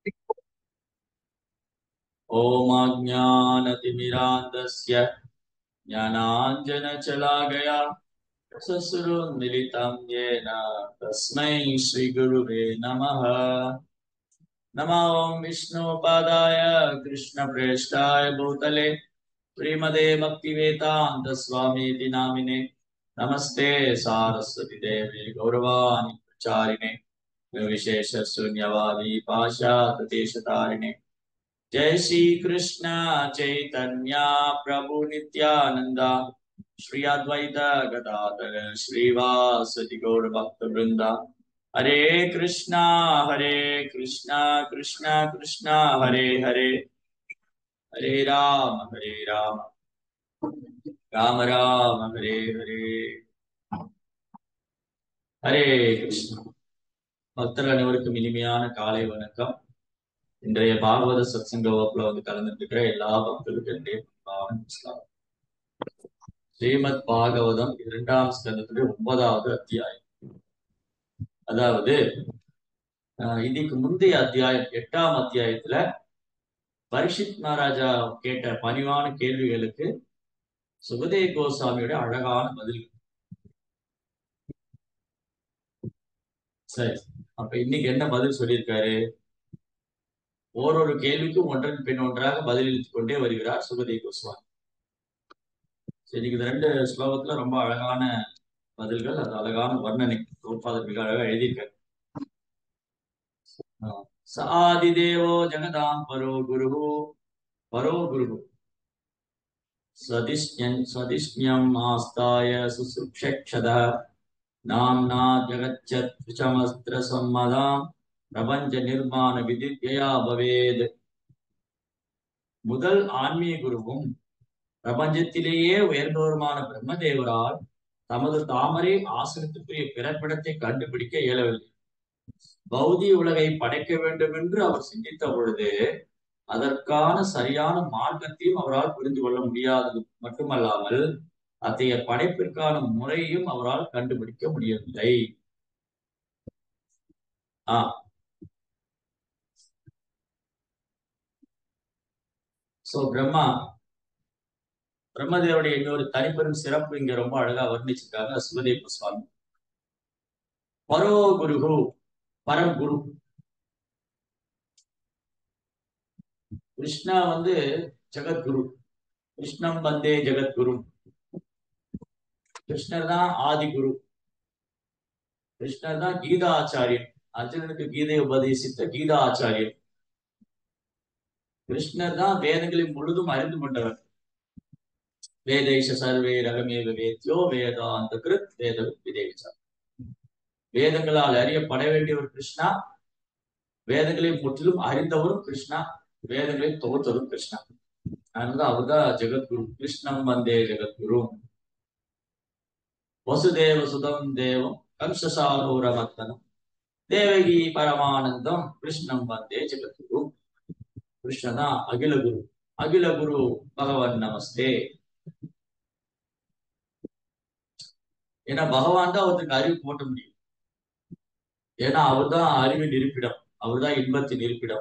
ओमाज्ञानतिमिरान्धस्य ज्ञानाञ्जनचलागया ससुरोन्मिलितं येन तस्मै श्रीगुरुवे नमः नमो विष्णुपादाय कृष्णप्रेष्ठाय भूतले श्रीमदे भक्तिवेदान्तस्वामीति नामिने नमस्ते सारस्वती देवे गौरवाणि प्रचारिणे विशेष शून्यवादी पाशातदेशतारिणे जय श्री कृष्ण चैतन्य प्रभु नित्यानंदा श्री अद्वैत गदाधर श्रीवासति गौर भक्त वृंदा हरे कृष्णा हरे कृष्णा कृष्णा कृष्णा हरे हरे हरे राम हरे राम राम राम हरे हरे ஹரே கிருஷ்ணா பக்தர் அனைவருக்கும் இனிமையான காலை வணக்கம் இன்றைய பாகவத சத்சங்க வகுப்புல வந்து கலந்துட்டு இருக்கிற எல்லா பக்தர்களுக்கும் என்னுடைய பணிவான நமஸ்காரம் ஸ்ரீமத் பாகவதம் இரண்டாம் ஸ்கந்தத்துடைய ஒன்பதாவது அத்தியாயம் அதாவது அஹ், இதுக்கு முந்தைய அத்தியாயம் எட்டாம் அத்தியாயத்துல பரிஷித் மகாராஜா கேட்ட பணிவான கேள்விகளுக்கு சுகதேவ் கோஸ்வாமியோட அழகான பதில் சரி அப்ப இன்னைக்கு என்ன பதில் சொல்லியிருக்காரு ஓரொரு கேள்விக்கும் ஒன்றன் பின் ஒன்றாக பதிலளித்துக் கொண்டே வருகிறார் சுகதேவ் கோஸ்வாமி சரி இன்னைக்கு இந்த ரெண்டு ஸ்லோகத்துல ரொம்ப அழகான பதில்கள் அது அழகான வர்ணனை கோபாதர் மிக அழகா எழுதியிருக்காரு சாதிதேவோ ஜெகதாம் பரோ குரு பரோ குரு சதிஷ்யன் சதிஷ்யம் ஆஸ்தாய சுசுக்ஷத நாம்னா ஜகச்சத் விஷமஸ்திர சம்மதாம் பிரபஞ்ச நிர்மாண விதித்யா பவேத் முதல் ஆன்மீக குருவும் பிரபஞ்சத்திலேயே உயர்ந்தோருமான பிரம்மதேவரால் தமது தாமரை ஆசனத்துக்குரிய பிறப்பிடத்தை கண்டுபிடிக்க இயலவில்லை பௌதி உலகை படைக்க வேண்டும் என்று அவர் சிந்தித்த பொழுது அதற்கான சரியான மார்க்கத்தையும் அவரால் புரிந்து கொள்ள முடியாதது மட்டுமல்லாமல் அத்தகைய படைப்பிற்கான முறையையும் அவரால் கண்டுபிடிக்க முடியவில்லை ஆ சோ பிரம்மா பிரம்மதேவருடைய இன்னொரு தனிப்பெரும் சிறப்பு இங்க ரொம்ப அழகா வர்ணிச்சிருக்காங்க சுகதேவ சுவாமி பரோ குருகு பரம் குரு கிருஷ்ணா வந்து ஜெகத்குரு கிருஷ்ணம் வந்தே ஜெகத்குரு கிருஷ்ணர் தான் ஆதி குரு கிருஷ்ணர் தான் கீதா ஆச்சாரியன் அர்ஜுனனுக்கு கீதை உபதேசித்த கீதா ஆச்சாரியன் கிருஷ்ணர் தான் வேதங்களை முழுதும் அறிந்து கொண்டவர் வேதைஷ சர்வே ரகமேவ வேத்யோ வேதாந்த கிருத் வேத விதேகச்சா வேதங்களால் அறியப்பட வேண்டியவர் கிருஷ்ணா வேதங்களை முற்றிலும் அறிந்தவரும் கிருஷ்ணா வேதங்களை தொகுத்தவரும் கிருஷ்ணா அதனால அவர்தான் ஜெகத்குரு கிருஷ்ணம் வந்தே ஜெகத்குரு வசுதேவ சுதம் தேவம் கம்சசாரூரமத்தனம் தேவகி பரமானந்தம் கிருஷ்ணம் வந்தே ஜெகத்குரு கிருஷ்ணதான் அகில குரு அகில குரு பகவன் நமஸ்தே ஏன்னா பகவான் தான் அவருக்கு அறிவு போட்ட முடியும் ஏன்னா அவர் தான் அறிவின் இருப்பிடம் அவர் தான் இன்பத்தின் இருப்பிடம்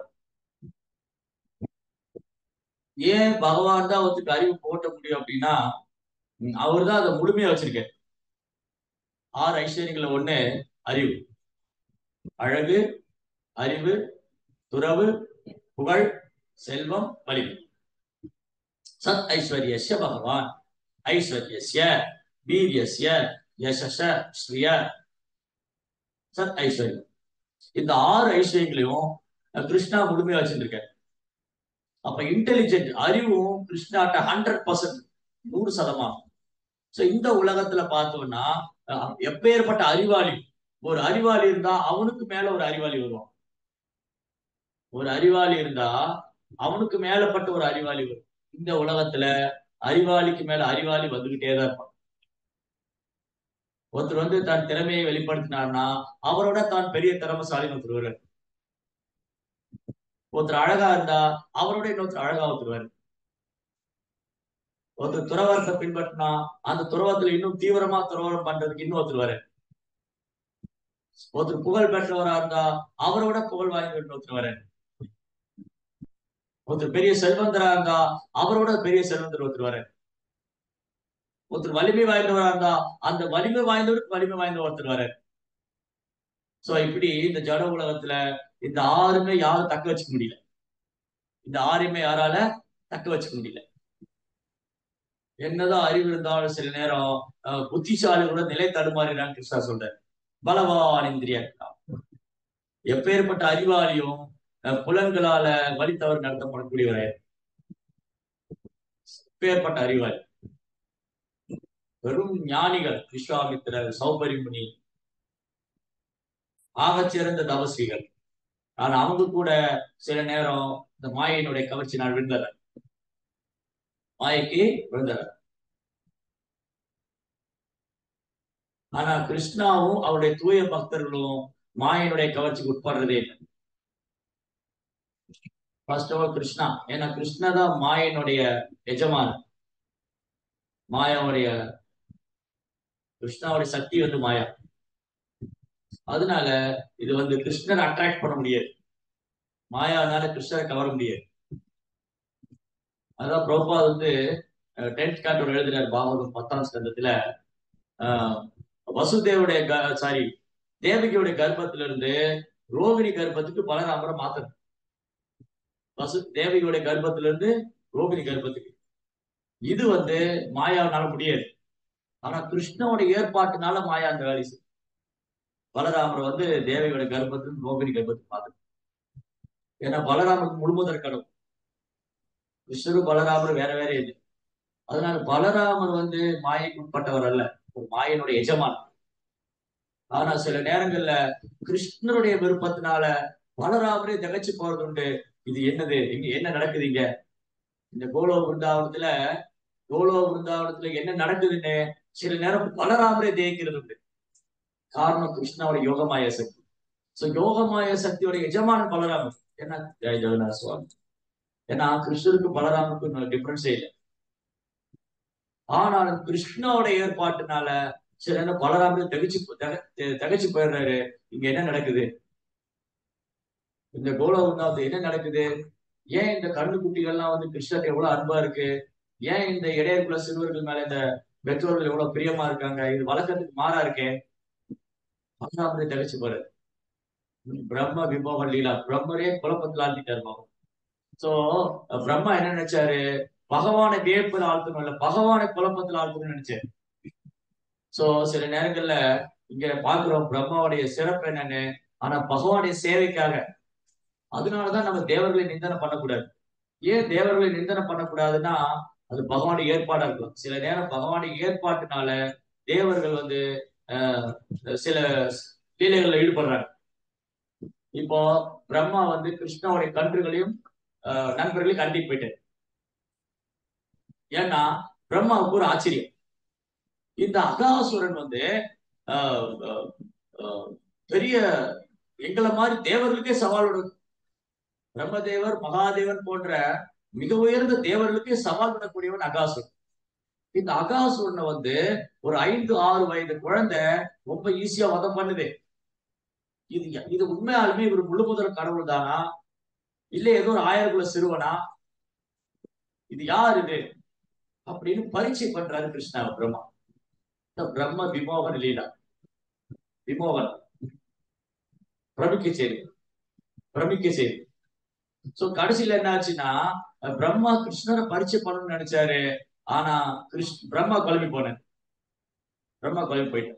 ஏன் பகவான் தான் அவருக்கு அறிவு போட்ட முடியும் அப்படின்னா அவர் தான் அதை முழுமையா வச்சிருக்காரு ஆறு ஐஸ்வர்யங்கள ஒண்ணு அறிவு அழகு அறிவு துறவு புகழ் செல்வம் வலிமை சத் ஐஸ்வர்யஸ்ய பகவான் ஐஸ்வர்யஸ்ய வீரியஸ்ய யசஸ ஸ்ரீய சத் ஐஸ்வர்யம் இந்த ஆறு ஐஸ்வர்யங்களையும் கிருஷ்ணா முழுமையா வச்சிருக்காரு அப்ப இன்டெலிஜென்ட் அறிவும் கிருஷ்ணாட்ட ஹண்ட்ரட் பர்சன்ட் நூறு சதமானம் சோ இந்த உலகத்துல பார்த்தோம்னா அஹ், எப்பேற்பட்ட அறிவாளி ஒரு அறிவாளி இருந்தா அவனுக்கு மேல ஒரு அறிவாளி வருவான் ஒரு அறிவாளி இருந்தா அவனுக்கு மேலப்பட்ட ஒரு அறிவாளி வரும் இந்த உலகத்துல அறிவாளிக்கு மேல அறிவாளி வந்துகிட்டே தான் இருப்பான் ஒருத்தர் வந்து தன் திறமையை வெளிப்படுத்தினார்னா அவரோட தான் பெரிய திறமசாலின்னு ஒருத்தர் வருவார் ஒருத்தர் அழகா இருந்தா அவரோட இன்னொருத்தர் அழகா ஒருத்தர் ஒருத்தர் துறவரத்தை பின்பற்றினா அந்த துறவரத்துல இன்னும் தீவிரமா துறவரம் பண்றதுக்கு இன்னொருத்தர் வர ஒருத்தர் புகழ் பெற்றவரா இருந்தா அவரோட புகழ் வாய்ந்த இன்னொருத்தர் வர ஒருத்தர் பெரிய செல்வந்தரா இருந்தா அவரோட பெரிய செல்வந்தர் ஒருத்தர் வர ஒருத்தர் வலிமை வாய்ந்தவரா இருந்தா அந்த வலிமை வாய்ந்தவருக்கு வலிமை வாய்ந்த ஒருத்தர் வர சோ இப்படி இந்த ஜட உலகத்துல இந்த ஆறுமே யாரும் தக்க வச்சுக்க முடியல இந்த ஆறுமே யாரால தக்க வச்சுக்க முடியல என்னதான் அறிவு இருந்தாலும் சில நேரம் அஹ், புத்திசாலி கூட நிலை தடுமாறுகிறான்னு கிருஷ்ணா சொல்றாரு பலவான் இந்திரியா எப்பேற்பட்ட அறிவாளியும் அஹ், புலன்களால வழி தவறு நடத்தப்படக்கூடியவரே எப்பேற்பட்ட அறிவாளி வெறும் ஞானிகள் விஸ்வாமித்திரர் சௌபரி முனி ஆகச் சிறந்த தபஸ்விகள் ஆனா அவங்க கூட சில நேரம் இந்த மாயினுடைய கவர்ச்சினால் விழுந்தனர் மாயைக்கு விழுந்தனர் ஆனா கிருஷ்ணாவும் அவருடைய தூய பக்தர்களும் மாயனுடைய கவர்ச்சிக்கு உட்படுறதே இல்லை ஃபர்ஸ்ட் ஆஃப் ஆல் கிருஷ்ணா ஏன்னா கிருஷ்ணா தான் மாயனுடைய எஜமானன் மாயாவுடைய கிருஷ்ணாவுடைய சக்தி வந்து மாயா அதனால இது வந்து கிருஷ்ணரை அட்ராக்ட் பண்ண முடியாது மாயானால கிருஷ்ணரை கவர முடியாது அதான் பிரபா வந்து டென்த் கார்டோட எழுதினார் பாகவதம் பத்தாம் ஸ்கந்தத்துல ஆஹ், வசுதேவுடைய சாரி தேவகியோட கர்ப்பத்துல இருந்து ரோகிணி கர்ப்பத்துக்கு பலராமரை மாத்தணும் வசு தேவகியோட கர்ப்பத்துல இருந்து ரோகிணி கர்ப்பத்துக்கு இது வந்து மாயாவினால முடியாது ஆனா கிருஷ்ணனோட ஏற்பாட்டுனால மாயா அந்த வேலை செய்யும் பலராமர் வந்து தேவகியோட கர்ப்பத்துக்கு ரோகிணி கர்ப்பத்துக்கு மாத்தணும் ஏன்னா பலராமருக்கு முழுமுதற் கடவுள் கிருஷ்ணரும் பலராமரும் வேற வேற இல்லை அதனால பலராமர் வந்து மாயைக்கு உட்பட்டவர் அல்ல ஒரு மாயனுடைய எஜமான் ஆனா சில நேரங்கள்ல கிருஷ்ணருடைய விருப்பத்தினால பலராமரே திகச்சு போறது உண்டு இது என்னது இங்க என்ன நடக்குது இங்க இந்த கோலோ விருந்தாவனத்துல கோலோ விருந்தாவனத்துல என்ன நடக்குதுன்னு சில நேரம் பலராமரே தேய்க்கிறது உண்டு காரணம் கிருஷ்ணாவோட யோகமாய சக்தி சோ யோகமாய சக்தியோட எஜமானன் பலராமர் என்ன ஜெய ஜெகநாத சுவாமி ஏன்னா கிருஷ்ணருக்கு பலராமருக்கும் டிஃபரன்ஸே இல்லை ஆனாலும் கிருஷ்ணாவோட ஏற்பாட்டுனால சில நேரம் பலராமரே தகச்சு தகச்சு போயிடுறாரு இங்க என்ன நடக்குது இந்த கோலவந்தாவது என்ன நடக்குது ஏன் இந்த கண்ணு குட்டிகள்லாம் வந்து கிருஷ்ணருக்கு எவ்வளவு அன்பா இருக்கு ஏன் இந்த இடையர்குல சிறுவர்கள் மேல இந்த பெற்றோர்கள் எவ்வளவு பிரியமா இருக்காங்க இது வழக்கத்துக்கு மாறா இருக்கே பலராமரே தகச்சு போறாரு பிரம்ம விபோக லீலா பிரம்மரே குழப்பத்தில் ஆழ்த்திட்டாரு பாவம் சோ பிரம்மா என்ன நினைச்சாரு பகவானை வியப்பில் ஆழ்த்தணும் இல்ல பகவானை குழப்பத்தில் ஆழ்த்தணும்னு நினைச்சாரு சோ சில நேரங்கள்ல இங்க பாக்குறோம் பிரம்மாவுடைய சிறப்பு என்னன்னு ஆனா பகவானுடைய சேவைக்காக அதனாலதான் நம்ம தேவர்களை நிந்தனை பண்ணக்கூடாது ஏன் தேவர்களை நிந்தனை பண்ணக்கூடாதுன்னா அது பகவானுடைய ஏற்பாடா இருக்கும் சில நேரம் பகவானுடைய ஏற்பாட்டுனால தேவர்கள் வந்து ஆஹ் சில லீலைகள்ல ஈடுபடுறாங்க இப்போ பிரம்மா வந்து கிருஷ்ணாவுடைய கன்றுகளையும் ஆஹ் நண்பர்களையும் கண்டிட்டு போயிட்டாரு ஏன்னா பிரம்மாவுக்கு ஒரு ஆச்சரியம் இந்த அகாசுரன் வந்து ஆஹ் ஆஹ் ஆஹ் பெரிய எங்களை மாதிரி தேவர்களுக்கே சவால் விடும் பிரம்மதேவர் மகாதேவன் போன்ற மிக உயர்ந்த தேவர்களுக்கே சவால் விடக்கூடியவன் அகாசுரன் இந்த அகாசுரனை வந்து ஒரு ஐந்து ஆறு வயது குழந்தை ரொம்ப ஈஸியா வதம் பண்ணுது இது இது உண்மையாலுமே இவர் முழுமுதல் கடவுள் தானா இல்ல ஏதோ ஒரு ஆயிரக்குள்ள சிறுவனா இது யார் இது அப்படின்னு பரீட்சை பண்றாரு கிருஷ்ணா பிரம்மா இந்த பிரம்ம விமோகன் லீலா விமோகன் பிரமிக்க செய்து பிரமிக்க செய்து சோ கடைசியில என்ன ஆச்சுன்னா பிரம்மா கிருஷ்ணரை பரீட்சை பண்ணணும்னு நினைச்சாரு ஆனா கிருஷ்ண பிரம்மா குழம்பி போனேன் பிரம்மா குழம்பி போயிட்டார்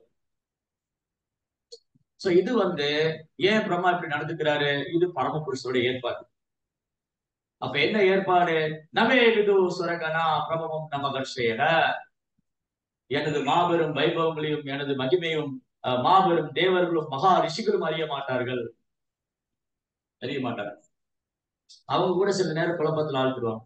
சோ இது வந்து ஏன் பிரம்மா இப்படி நடந்துக்கிறாரு இது பரமபுருஷோட ஏற்பாடு அப்ப என்ன ஏற்பாடு நவே விது சுரகனா பிரபமம் நம கர்ஷேன எனது மாபெரும் வைபவங்களையும் எனது மகிமையும் அஹ், மாபெரும் தேவர்களும் மகா ரிஷிகளும் அறிய மாட்டார்கள் அறிய மாட்டார்கள் அவங்க கூட சில நேரம் குழப்பத்தில் ஆழ்த்துருவாங்க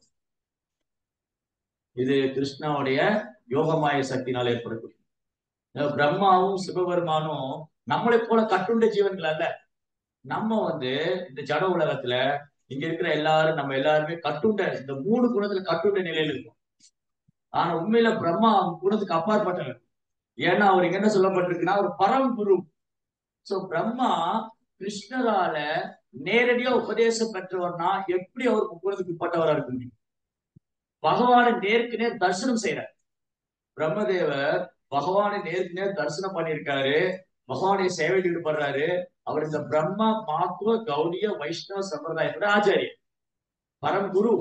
இது கிருஷ்ணாவுடைய யோகமாய சக்தினால் ஏற்படக்கூடிய அஹ், பிரம்மாவும் சிவபெருமானும் நம்மளை போல கட்டுண்ட ஜீவன்கள் அல்ல நம்ம வந்து இந்த ஜட உலகத்துல இங்க இருக்கிற எல்லாரும் நம்ம எல்லாருமே கட்டுண்ட இந்த மூணு குணத்துல கட்டுண்ட நிலையில இருக்கும் ஆனா உண்மையில பிரம்மா அவங்க குணத்துக்கு அப்பாற்பட்டவர் ஏன்னா அவர் இங்க என்ன சொல்லப்பட்டிருக்குன்னா ஒரு பரம்புரு சோ பிரம்மா கிருஷ்ணரால நேரடியா உபதேசம் பெற்றவர்னா எப்படி அவர் முக்குறதுக்கு உட்பட்டவரா இருக்க முடியும் பகவானை நேருக்கு நேர் தரிசனம் செய்யறார் பிரம்மதேவர் பகவானை நேருக்கு நேர் தரிசனம் பண்ணியிருக்காரு பகவானை சேவையில் ஈடுபடுறாரு அவர் இந்த பிரம்ம மாத்துவ கௌடிய வைஷ்ணவ சம்பிரதாயத்தோட ஆச்சாரியர் பரம் குரு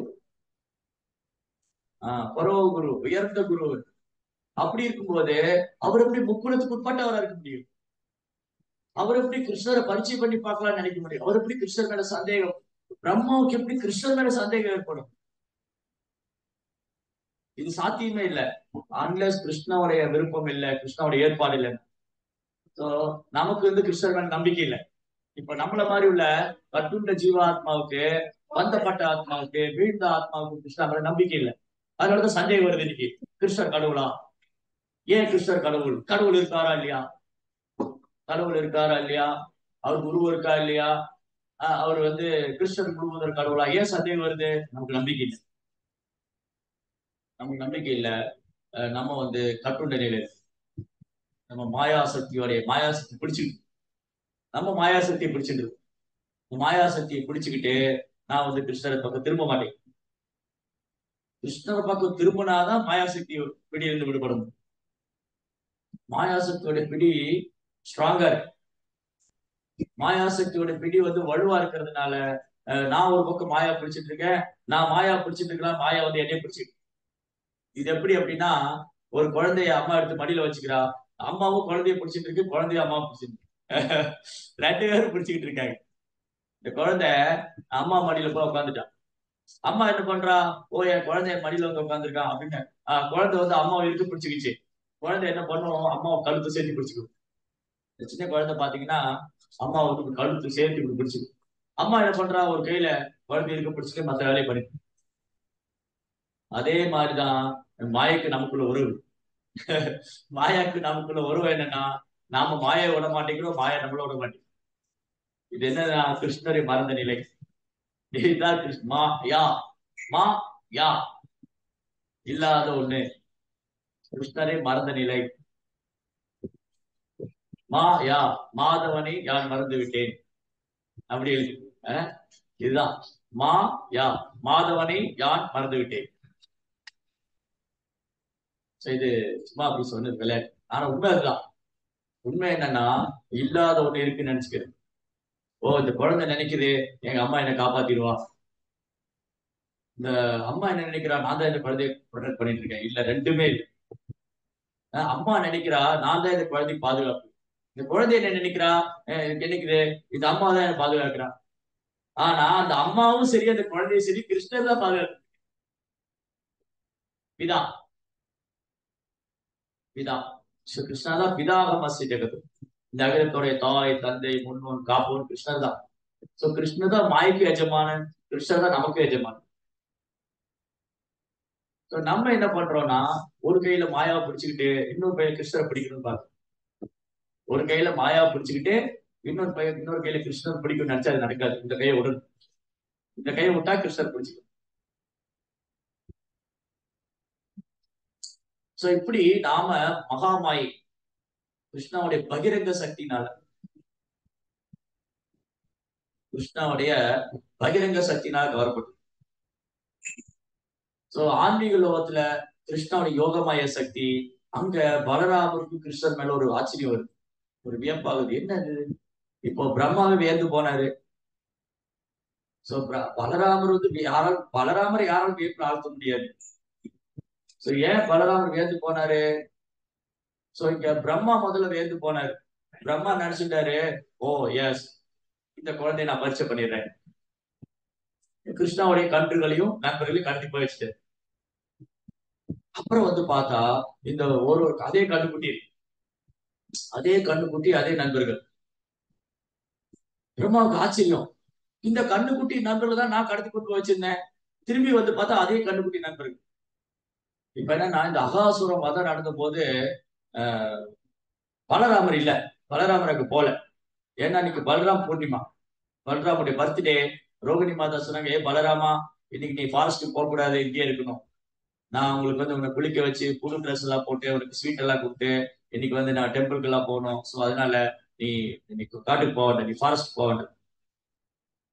ஆஹ் பரவ குரு உயர்ந்த குரு அப்படி இருக்கும்போது அவர் எப்படி முக்குணத்துக்கு உட்பட்டவரா இருக்க முடியும் அவர் எப்படி கிருஷ்ணரை பரிச்சயம் பண்ணி பார்க்கலாம்னு நினைக்க முடியும் அவர் எப்படி கிருஷ்ணர் மேல சந்தேகம் பிரம்மாவுக்கு எப்படி கிருஷ்ணர் மேல சந்தேகம் ஏற்படும் இது சாத்தியமே இல்ல அன்லஸ் கிருஷ்ணாவுடைய விருப்பம் இல்ல கிருஷ்ணாவுடைய ஏற்பாடு இல்லை சோ நமக்கு வந்து கிருஷ்ணர் மேல நம்பிக்கை இல்லை இப்ப நம்மள மாதிரி உள்ள கட்டுண்ட ஜீவாத்மாவுக்கு பந்தப்பட்ட ஆத்மாவுக்கு வீழ்ந்த ஆத்மாவுக்கு கிருஷ்ணா மேல நம்பிக்கை இல்லை அதனாலதான் சந்தேகம் வருது இன்னைக்கு கிருஷ்ணர் கடவுளா ஏன் கிருஷ்ணர் கடவுள் கடவுள் இருக்காரா இல்லையா கடவுள் இருக்காரா இல்லையா அவர் குரு இருக்கா இல்லையா ஆஹ் அவர் வந்து கிருஷ்ணர் முழுவதற்கு கடவுளா ஏன் சந்தேகம் வருது நமக்கு நம்பிக்கை இல்லை நமக்கு நம்பிக்கை இல்லை அஹ் நம்ம வந்து கட்டுண்ட நிலையில இருக்கு. நம்ம மாயாசக்தியோடைய மாயாசக்தி பிடிச்சிக்கிட்டு நம்ம மாயாசக்தியை பிடிச்சிட்டு இருக்கோம். இந்த மாயாசக்தியை பிடிச்சுக்கிட்டு நான் வந்து கிருஷ்ணரை பக்கம் திரும்ப மாட்டேன் கிருஷ்ணரை பக்கம் திரும்பினாதான் மாயாசக்தி பிடியிலிருந்து விடுபடும் மாயாசக்தியோட பிடி ஸ்ட்ராங்கர் மாயாசக்தியோட பிடி வந்து வலுவா இருக்கிறதுனால அஹ், நான் ஒரு பக்கம் மாயா பிடிச்சிட்டு இருக்கேன் நான் மாயா பிடிச்சிட்டு இருக்கலாம் மாயா வந்து என்னைய பிடிச்சிட்டு இது எப்படி அப்படின்னா ஒரு குழந்தைய அம்மா எடுத்து மடியில வச்சுக்கிறா அம்மாவும் குழந்தைய பிடிச்சிட்டு இருக்கு குழந்தைய அம்மா பிடிச்சிட்டு இருக்கு. ரெண்டு பேரும் பிடிச்சிக்கிட்டு இருக்காங்க இந்த குழந்தை அம்மா மடியில போய் உட்காந்துட்டான் அம்மா என்ன பண்றா ஓ என் குழந்தை என் மடியில வந்து உட்காந்துருக்கான் அப்படின்னு ஆஹ், குழந்தை வந்து அம்மாவை இழுத்து பிடிச்சிக்கிச்சு குழந்தை என்ன பண்ணும் அம்மாவை கழுத்து சேர்த்து பிடிச்சிக்கும் இந்த சின்ன குழந்தை பாத்தீங்கன்னா அம்மா வந்து கழுத்து சேர்த்து இப்படி பிடிச்சிக்கும் அம்மா என்ன பண்றா ஒரு கையில குழந்தை இருக்க பிடிச்சிட்டு மத்த வேலையை பண்ணி அதே மாதிரிதான் மாயக்கு நமக்குள்ள உறவு மாயாக்கு நமக்குள்ள உறவு என்னன்னா நாம மாயை விட மாட்டேங்கிறோம் மாயா நம்மள விட மாட்டேங்கிறோம் இது என்ன கிருஷ்ணரை மறந்த நிலை இதுதான் கிருஷ்ண மா யா மா யா இல்லாத ஒண்ணு கிருஷ்ணரை மறந்த நிலை மா யா மாதவனை யான் மறந்து விட்டேன் அப்படி இருக்கு அஹ்? இதுதான் மா யா மாதவனை யான் மறந்து விட்டேன் So இது சும்மா அப்படி சொன்னது விளையாட்டு ஆனா உண்மை அதுதான் உண்மை என்னன்னா இல்லாத ஒண்ணு இருக்குன்னு நினைச்சுக்கிறேன் ஓ இந்த குழந்தை நினைக்குது எங்க அம்மா என்ன காப்பாத்திடுவா இந்த அம்மா என்ன நினைக்கிறா நான் தான் இந்த குழந்தைய ப்ரொடெக்ட் பண்ணிட்டு இருக்கேன் இல்ல ரெண்டுமே இல்லை அஹ் அம்மா நினைக்கிறா நான் தான் இந்த குழந்தைக்கு பாதுகாப்பு இந்த குழந்தை என்ன நினைக்கிறா அஹ் எனக்கு நினைக்குது இந்த அம்மா தான் என்ன பாதுகாக்கிறா ஆனா அந்த அம்மாவும் சரி அந்த குழந்தையும் சரி கிருஷ்ணர் தான் பாதுகாப்பு பிதா பிதா ஸ்ரீ கிருஷ்ணா தான் பிதாகமஸ்ய ஜெகத் இந்த அகிலத்துடைய தாய் தந்தை முன்னோன் காப்போன் கிருஷ்ணர் தான் சோ கிருஷ்ணர் தான் மாய்க்கு எஜமானன் கிருஷ்ணர் தான் நமக்கு எஜமானன் சோ நம்ம என்ன பண்றோம்னா ஒரு கையில மாயாவை பிடிச்சுக்கிட்டு இன்னொரு கையில கிருஷ்ணரை பிடிக்கணும்னு பாக்குறோம் ஒரு கையில மாயாவை பிடிச்சுக்கிட்டு இன்னொரு பையன் இன்னொரு கையில கிருஷ்ணர் பிடிக்கணும்னு நினைச்சா அது நடக்காது இந்த கையை விடணும் இந்த கையை விட்டா கிருஷ்ணர் பிடிச்சிக்கணும் சோ இப்படி நாம மகாமாயை கிருஷ்ணாவுடைய பகிரங்க சக்தினால கிருஷ்ணாவுடைய பகிரங்க சக்தினால கவரப்படும் சோ ஆன்மீக லோகத்துல கிருஷ்ணாவுடைய யோகமாய சக்தி அங்க பலராமருக்கு கிருஷ்ணர் மேல ஒரு ஆச்சரியம் வருது ஒரு வியப்பாகுது என்னது இப்போ பிரம்மாவே வியந்து போனாரு சோ பலராமர் வந்து யாராலும் பலராமரை யாராலும் வியப்பு ஆழ்த்த முடியாது சோ ஏன் பலராமர் வியந்து போனாரு சோ இங்க பிரம்மா முதல்ல வியந்து போனாரு பிரம்மா நினைச்சுட்டாரு ஓ எஸ் இந்த குழந்தைய நான் பரிச்சை பண்ணிடுறேன் கிருஷ்ணாவுடைய கன்றுகளையும் நண்பர்களையும் கண்டிப்பா வச்சுட்டாரு அப்புறம் வந்து பார்த்தா இந்த ஒரு ஒரு அதே கண்ணுக்குட்டி அதே கண்ணுக்குட்டி அதே நண்பர்கள் பிரம்மாவுக்கு ஆச்சரியம் இந்த கண்ணுக்குட்டி நண்பர்கள் தான் நான் கடத்தி கொண்டு வச்சிருந்தேன் திரும்பி வந்து பார்த்தா அதே கண்ணுக்குட்டி நண்பர்கள் இப்ப என்னன்னா இந்த அகாசுரம் வதம் நடந்த போது ஆஹ் பலராமர் இல்ல பலராமருக்கு போல ஏன்னா இன்னைக்கு பலராம் பூர்ணிமா பலராமுடைய பர்த்டே ரோகிணி மாதா சொன்னாங்க ஏ பலராமா இன்னைக்கு நீ ஃபாரஸ்ட்டுக்கு போக கூடாது இங்கேயே இருக்கணும் நான் உங்களுக்கு வந்து உங்களை குளிக்க வச்சு புது ட்ரெஸ் எல்லாம் போட்டு உனக்கு ஸ்வீட் எல்லாம் கொடுத்து இன்னைக்கு வந்து நான் டெம்பிளுக்கு எல்லாம் போகணும் ஸோ அதனால நீ இன்னைக்கு காட்டுக்கு போக வேண்டாம் நீ ஃபாரஸ்ட் போக வேண்டாம்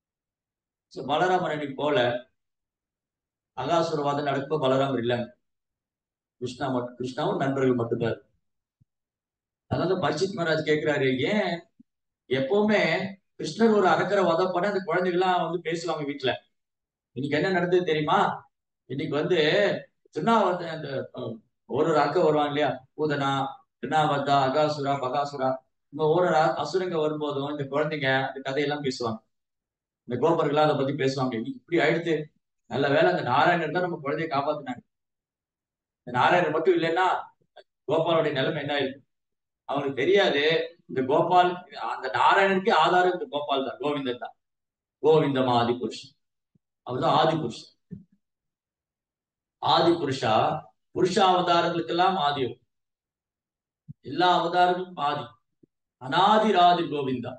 ஸோ பலராமர் அன்னைக்கு போல அகாசுரவாதம் நடக்க பலராமர் இல்லைங்க கிருஷ்ணா மட்டும் கிருஷ்ணாவும் நண்பர்கள் மட்டும்தான் அதனால பரிசித் மகாராஜ் கேட்கிறாரு ஏன் எப்பவுமே கிருஷ்ணர் ஒரு அரக்கரை வதம் பண்ண அந்த குழந்தைகள்லாம் வந்து பேசுவாங்க வீட்டுல இன்னைக்கு என்ன நடந்தது தெரியுமா இன்னைக்கு வந்து திருநா வந்து அந்த அஹ், ஒரு ஒரு அக்க வருவாங்க இல்லையா பூதனா திருநாவத்தா அகாசுரா பகாசுரா இந்த ஒரு ஒரு அ- அசுரங்க வரும்போதும் இந்த குழந்தைங்க அந்த கதையெல்லாம் பேசுவாங்க இந்த கோபர்களா அதை பத்தி பேசுவாங்க இன்னைக்கு இப்படி ஆயிடுத்து நல்ல வேளை அந்த நாராயணன் தான் நம்ம குழந்தைய காப்பாத்தினாங்க இந்த நாராயணன் மட்டும் இல்லைன்னா கோபாலுடைய நிலைமை என்ன ஆயிருக்கு அவனுக்கு தெரியாது இந்த கோபால் அந்த நாராயணனுக்கே ஆதாரம் இந்த கோபால் தான் கோவிந்தன் தான் கோவிந்தம் ஆதி புருஷன் அவர்தான் ஆதி புருஷன் ஆதி புருஷா புருஷ அவதாரங்களுக்கெல்லாம் ஆதி அவர். எல்லா அவதாரங்களும் ஆதி அனாதிராதி கோவிந்தா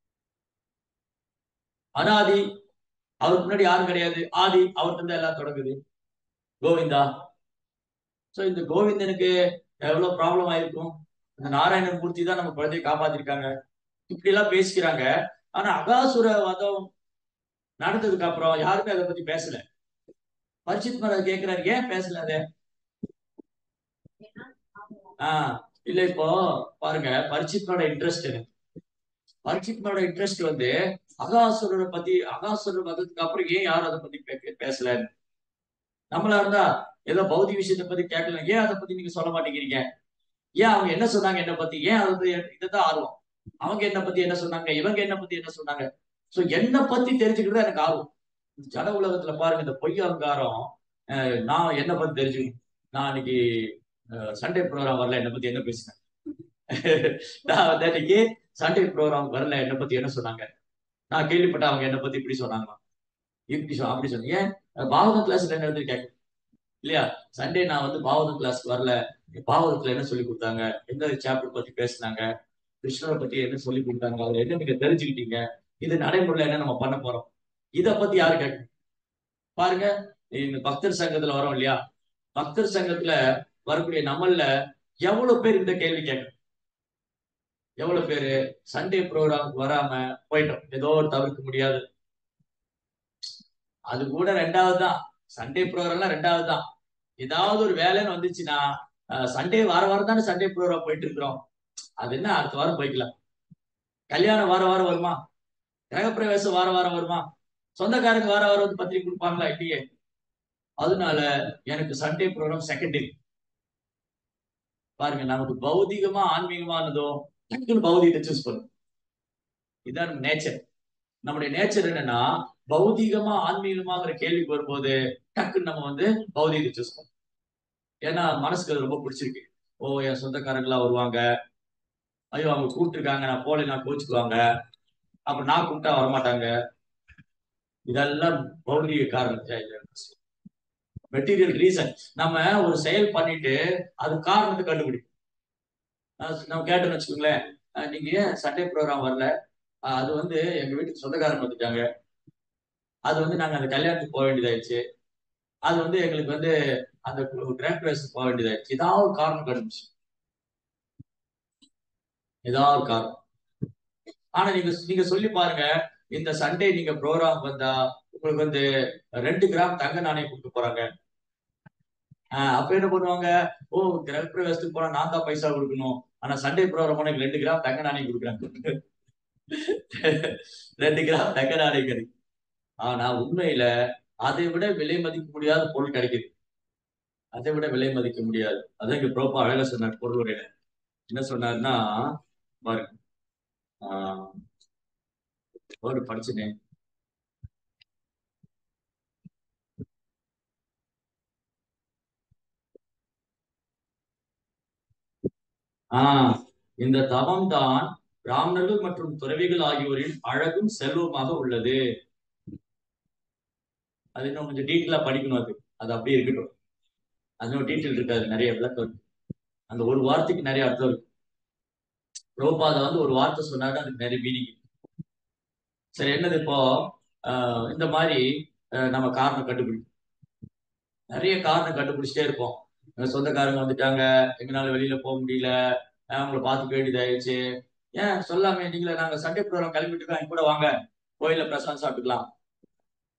அனாதி அவருக்கு முன்னாடி யாரும் கிடையாது ஆதி அவர்கிட்ட இருந்து எல்லாம் தொடங்குது கோவிந்தா சோ இந்த கோவிந்தனுக்கு எவ்வளவு ப்ராப்ளம் ஆயிருக்கும் இந்த நாராயண மூர்த்தி தான் நம்ம குழந்தையை காப்பாத்திருக்காங்க இப்படி எல்லாம் பேசிக்கிறாங்க ஆனா அகாசுர வதம் நடந்ததுக்கு அப்புறம் யாருமே அதை பத்தி பேசல பரிசித் மகாராஜ் கேக்குறாரு ஏன் பேசல அதை ஆஹ் இல்ல இப்போ பாருங்க பரிசித்னோட இன்ட்ரெஸ்ட் பரிசித்னோட இன்ட்ரெஸ்ட் வந்து அகாசுரரை பத்தி அகாசுரர் வந்ததுக்கு அப்புறம் ஏன் யாரும் அதை பத்தி பே- பேசல நம்மளா இருந்தா ஏதோ பௌதிக விஷயத்தை பத்தி கேட்கல ஏன் அதை பத்தி நீங்க சொல்ல மாட்டேங்கிறீங்க ஏன் அவங்க என்ன சொன்னாங்க என்ன பத்தி ஏன் அதை பத்தி இதுதான் ஆர்வம் அவங்க என்ன பத்தி என்ன சொன்னாங்க இவங்க என்ன பத்தி என்ன சொன்னாங்க சோ என்ன பத்தி தெரிஞ்சுக்கிறது எனக்கு ஆர்வம் இந்த ஜட உலகத்துல பாருங்க இந்த பொய் அகங்காரம் அஹ், நான் என்ன பத்தி தெரிஞ்சுக்கணும் நான் இன்னைக்கு சண்டே ப்ரோக்ராம் வரல என்ன பத்தி என்ன பேசினேன் நான் வந்து அன்னைக்கு சண்டே ப்ரோக்ராம் வரல என்ன பத்தி என்ன சொன்னாங்க நான் கேள்விப்பட்ட அவங்க என்ன பத்தி இப்படி சொன்னாங்களா இப்படி சொ- அப்படி சொன்னேன் ஏன் அஹ், பாகவதம் கிளாஸ்ல என்ன நடந்து கேட்க இல்லையா சண்டே நான் வந்து பாகவதம் கிளாஸ்க்கு வரல பாகவதத்துல என்ன சொல்லி கொடுத்தாங்க எந்த சாப்டர் பத்தி பேசினாங்க கிருஷ்ணரை பத்தி என்ன சொல்லி கொடுத்தாங்க அவர் என்ன நீங்க தெரிஞ்சுக்கிட்டீங்க இது நடைமுறையில என்ன நம்ம பண்ண போறோம் இத பத்தி யாரு கேட்க பாருங்க இந்த பக்தர் சங்கத்துல வரோம் இல்லையா பக்தர் சங்கத்துல வரக்கூடிய நம்மள்ல எவ்வளவு பேர் இந்த கேள்வி கேட்க எவ்வளவு பேரு சண்டே ப்ரோக்ராம் வராம போயிட்டோம் ஏதோ ஒரு தவிர்க்க முடியாது அது கூட ரெண்டாவது தான் சண்டே ப்ரோக்ராம்லாம் ரெண்டாவது தான் ஏதாவது ஒரு வேலைன்னு வந்துச்சுன்னா சண்டே வார வாரம் தானே சண்டே ப்ரோக்ராம் போயிட்டு இருக்கிறோம் அது என்ன அடுத்த வாரம் போய்க்கலாம் கல்யாணம் வார வாரம் வருமா கிரகப்பிரவேசம் வார வாரம் வருமா சொந்தக்காரங்க வார வாரம் வந்து பத்திரிக்கை கொடுப்பாங்களா இல்லையே அதனால எனக்கு சண்டே ப்ரோக்ராம் செகண்டரி பாருங்க நமக்கு பௌதிகமா ஆன்மீகமானதும் டக்குன்னு பௌதிகத்தை சூஸ் பண்ணும் இதுதான் நம்ம நேச்சர் நம்முடைய நேச்சர் என்னன்னா பௌதிகமா ஆன்மீகமாங்கிற கேள்விக்கு வரும்போது டக்குன்னு நம்ம வந்து பௌதிகத்தை சூஸ் பண்ணும் ஏன்னா மனசுக்கு அது ரொம்ப பிடிச்சிருக்கு ஓ என் சொந்தக்காரங்களா வருவாங்க ஐயோ அவங்க கூப்பிட்டுருக்காங்க நான் போல நான் கோச்சுக்குவாங்க அப்ப நான் கூப்பிட்டா வரமாட்டாங்க இதெல்லாம் பௌதிக காரணம் மெட்டீரியல் ரீசன் நம்ம ஒரு செயல் பண்ணிட்டு அது காரணத்தை கண்டுபிடிக்கும் அஹ் நம்ம கேட்டோம்னு வச்சுக்கோங்களேன் அஹ் நீங்க ஏன் சண்டே ப்ரோக்ராம் வரல அஹ் அது வந்து எங்க வீட்டுக்கு சொந்தக்காரங்க வந்துட்டாங்க அது வந்து நாங்க அந்த கல்யாணத்துக்கு போக வேண்டியதாயிடுச்சு அது வந்து எங்களுக்கு வந்து அந்த கிராண்ட் பிளேஸுக்கு போக வேண்டியதாயிடுச்சு ஏதாவது ஒரு காரணம் கண்டுபிடிச்சு ஏதாவது ஒரு காரணம் ஆனா நீங்க நீங்க சொல்லி பாருங்க இந்த சண்டே நீங்க ப்ரோக்ராம் வந்தா உங்களுக்கு வந்து ரெண்டு கிராம் தங்க நாணயம் கொடுக்க போறாங்க ஆஹ் அப்ப என்ன பண்ணுவாங்க ஓ கிரக பிரவேசத்துக்கு போனா நான் தான் பைசா கொடுக்கணும் ஆனா சண்டே ப்ரோக்ராம் போனா எனக்கு ரெண்டு கிராம் தங்க நாணயம் கொடுக்குறாங்க ரெண்டு கிராம் தங்க நாணயம் கிடைக்கும் ஆனா உண்மையில அதை விட விலை மதிக்க முடியாத பொருள் கிடைக்குது அதை விட விலை மதிக்க முடியாது அதான் இங்க ப்ரோப்பா அழகா சொன்னார் பொருள் உரையில என்ன சொன்னாருன்னா பாருங்க ஆஹ் ஒரு படிச்சுனேன் ஆஹ் இந்த தவம் தான் பிராமணர்கள் மற்றும் துறவிகள் ஆகியோரின் அழகும் செல்வமாக உள்ளது அது இன்னும் கொஞ்சம் டீட்டெயிலா படிக்கணும் அது அது அப்படியே இருக்கட்டும் அது இன்னும் டீட்டெயில் இருக்காது நிறைய விளக்கம் இருக்கு அந்த ஒரு வார்த்தைக்கு நிறைய அர்த்தம் இருக்கு ரோபாத வந்து ஒரு வார்த்தை சொன்னாரு அதுக்கு நிறைய மீனிங் சரி என்னது இப்போ ஆஹ் இந்த மாதிரி ஆஹ் நம்ம காரணம் கண்டுபிடிக்கும் நிறைய காரணம் கண்டுபிடிச்சிட்டே இருப்போம் எங்க சொந்தக்காரங்க வந்துட்டாங்க எங்களால வெளியில போக முடியல ஆஹ் அவங்கள பார்த்துக்க வேண்டியதாயிடுச்சு ஏன் சொல்லாமே நீங்களே நாங்க சண்டே ப்ரோக்ராம் கிளம்பிட்டு இருக்கோம் என் கூட வாங்க கோயில பிரசாதம் சாப்பிட்டுக்கலாம்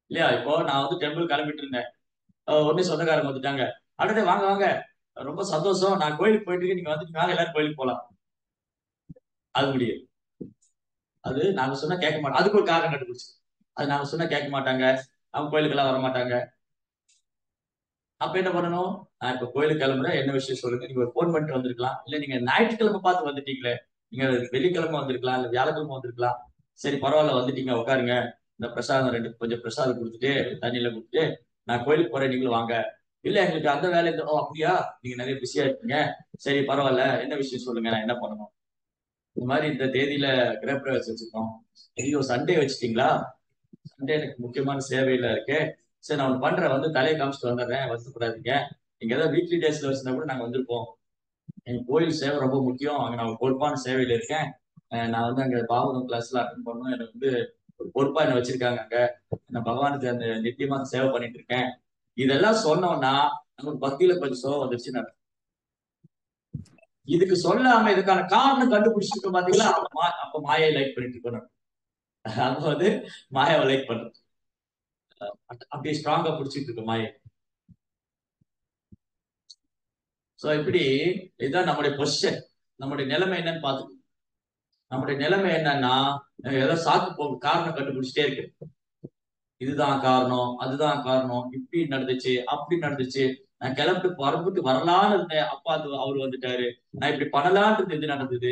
இல்லையா இப்போ நான் வந்து டெம்பிள் கிளம்பிட்டு இருந்தேன் அஹ் உடனே சொந்தக்காரங்க வந்துட்டாங்க அடுத்து வாங்க வாங்க ரொம்ப சந்தோஷம் நான் கோயிலுக்கு போயிட்டு இருக்கேன் நீங்க வந்துட்டு வாங்க எல்லாரும் கோயிலுக்கு போலாம் அது முடியும் அது நாங்க சொன்னா கேட்க மாட்டோம் அதுக்கு ஒரு காரணம் கண்டுபிடிச்சு அது நாங்க சொன்னா கேட்க மாட்டாங்க அவங்க கோயிலுக்கு எல்லாம் வர மாட்டாங்க அப்ப என்ன பண்ணணும் நான் இப்ப கோயிலுக்கு கிளம்புறேன் என்ன விஷயம் சொல்லுங்க நீங்க ஒரு போன் பண்ணிட்டு வந்திருக்கலாம் இல்ல நீங்க ஞாயிற்றுக்கிழமை பார்த்து வந்துட்டீங்களே நீங்க வெள்ளிக்கிழமை வந்திருக்கலாம் இல்ல வியாழக்கிழமை வந்திருக்கலாம் சரி பரவாயில்ல வந்துட்டீங்க உட்காருங்க இந்த பிரசாதம் ரெண்டு கொஞ்சம் பிரசாதம் கொடுத்துட்டு தண்ணியில கொடுத்துட்டு நான் கோயிலுக்கு போறேன் நீங்களும் வாங்க இல்ல எங்களுக்கு அந்த வேலை இந்த ஓ அப்படியா நீங்க நிறைய பிஸியா இருக்கீங்க சரி பரவாயில்ல என்ன விஷயம் சொல்லுங்க நான் என்ன பண்ணணும் இந்த மாதிரி இந்த தேதியில கிரகப்பிரவேசம் வச்சிருக்கோம் ஐயோ சண்டே வச்சுட்டீங்களா சண்டே எனக்கு முக்கியமான சேவையில இருக்கு சரி நான் ஒண்ணு பண்றேன் வந்து தலையை காமிச்சிட்டு வந்துடுறேன் வருத்தப்படாதீங்க நீங்க ஏதாவது வீக்லி டேஸ்ல வச்சிருந்தா கூட நாங்க வந்திருப்போம் என் கோயில் சேவை ரொம்ப முக்கியம் அங்க நான் ஒரு பொறுப்பான சேவையில இருக்கேன் அஹ் நான் வந்து அங்க பாவகம் கிளாஸ்ல அட்டன் பண்ணணும் எனக்கு வந்து ஒரு பொறுப்பா என்ன வச்சிருக்காங்க அங்க நான் பகவானுக்கு அந்த நித்தியமா சேவை பண்ணிட்டு இருக்கேன் இதெல்லாம் சொன்னோம்னா நமக்கு பக்தியில கொஞ்சம் சோகம் வந்துருச்சு நான் இதுக்கு சொல்லாம இதுக்கான காரணம் கண்டுபிடிச்சிருக்கோம் பாத்தீங்களா அப்ப மா- அப்ப மாயை லைக் பண்ணிட்டு இருக்கணும் அப்ப வந்து மாயாவை லைக் பண்றது அப்படியே ஸ்ட்ராங்கா பிடிச்சிட்டு இருக்கு மாயை சோ இப்படி இதுதான் நம்முடைய பொசிஷன் நம்முடைய நிலைமை என்னன்னு பாத்துக்கணும் நம்முடைய நிலைமை என்னன்னா ஏதோ சாக்கு போ காரணம் கண்டுபிடிச்சிட்டே இருக்கு இதுதான் காரணம் அதுதான் காரணம் இப்படி நடந்துச்சு அப்படி நடந்துச்சு நான் கிளம்பிட்டு பரப்பிட்டு வரலான்னு இருந்தேன் அப்பா அது அவர் வந்துட்டாரு நான் இப்படி பண்ணலான்னு இருந்தது இது நடந்தது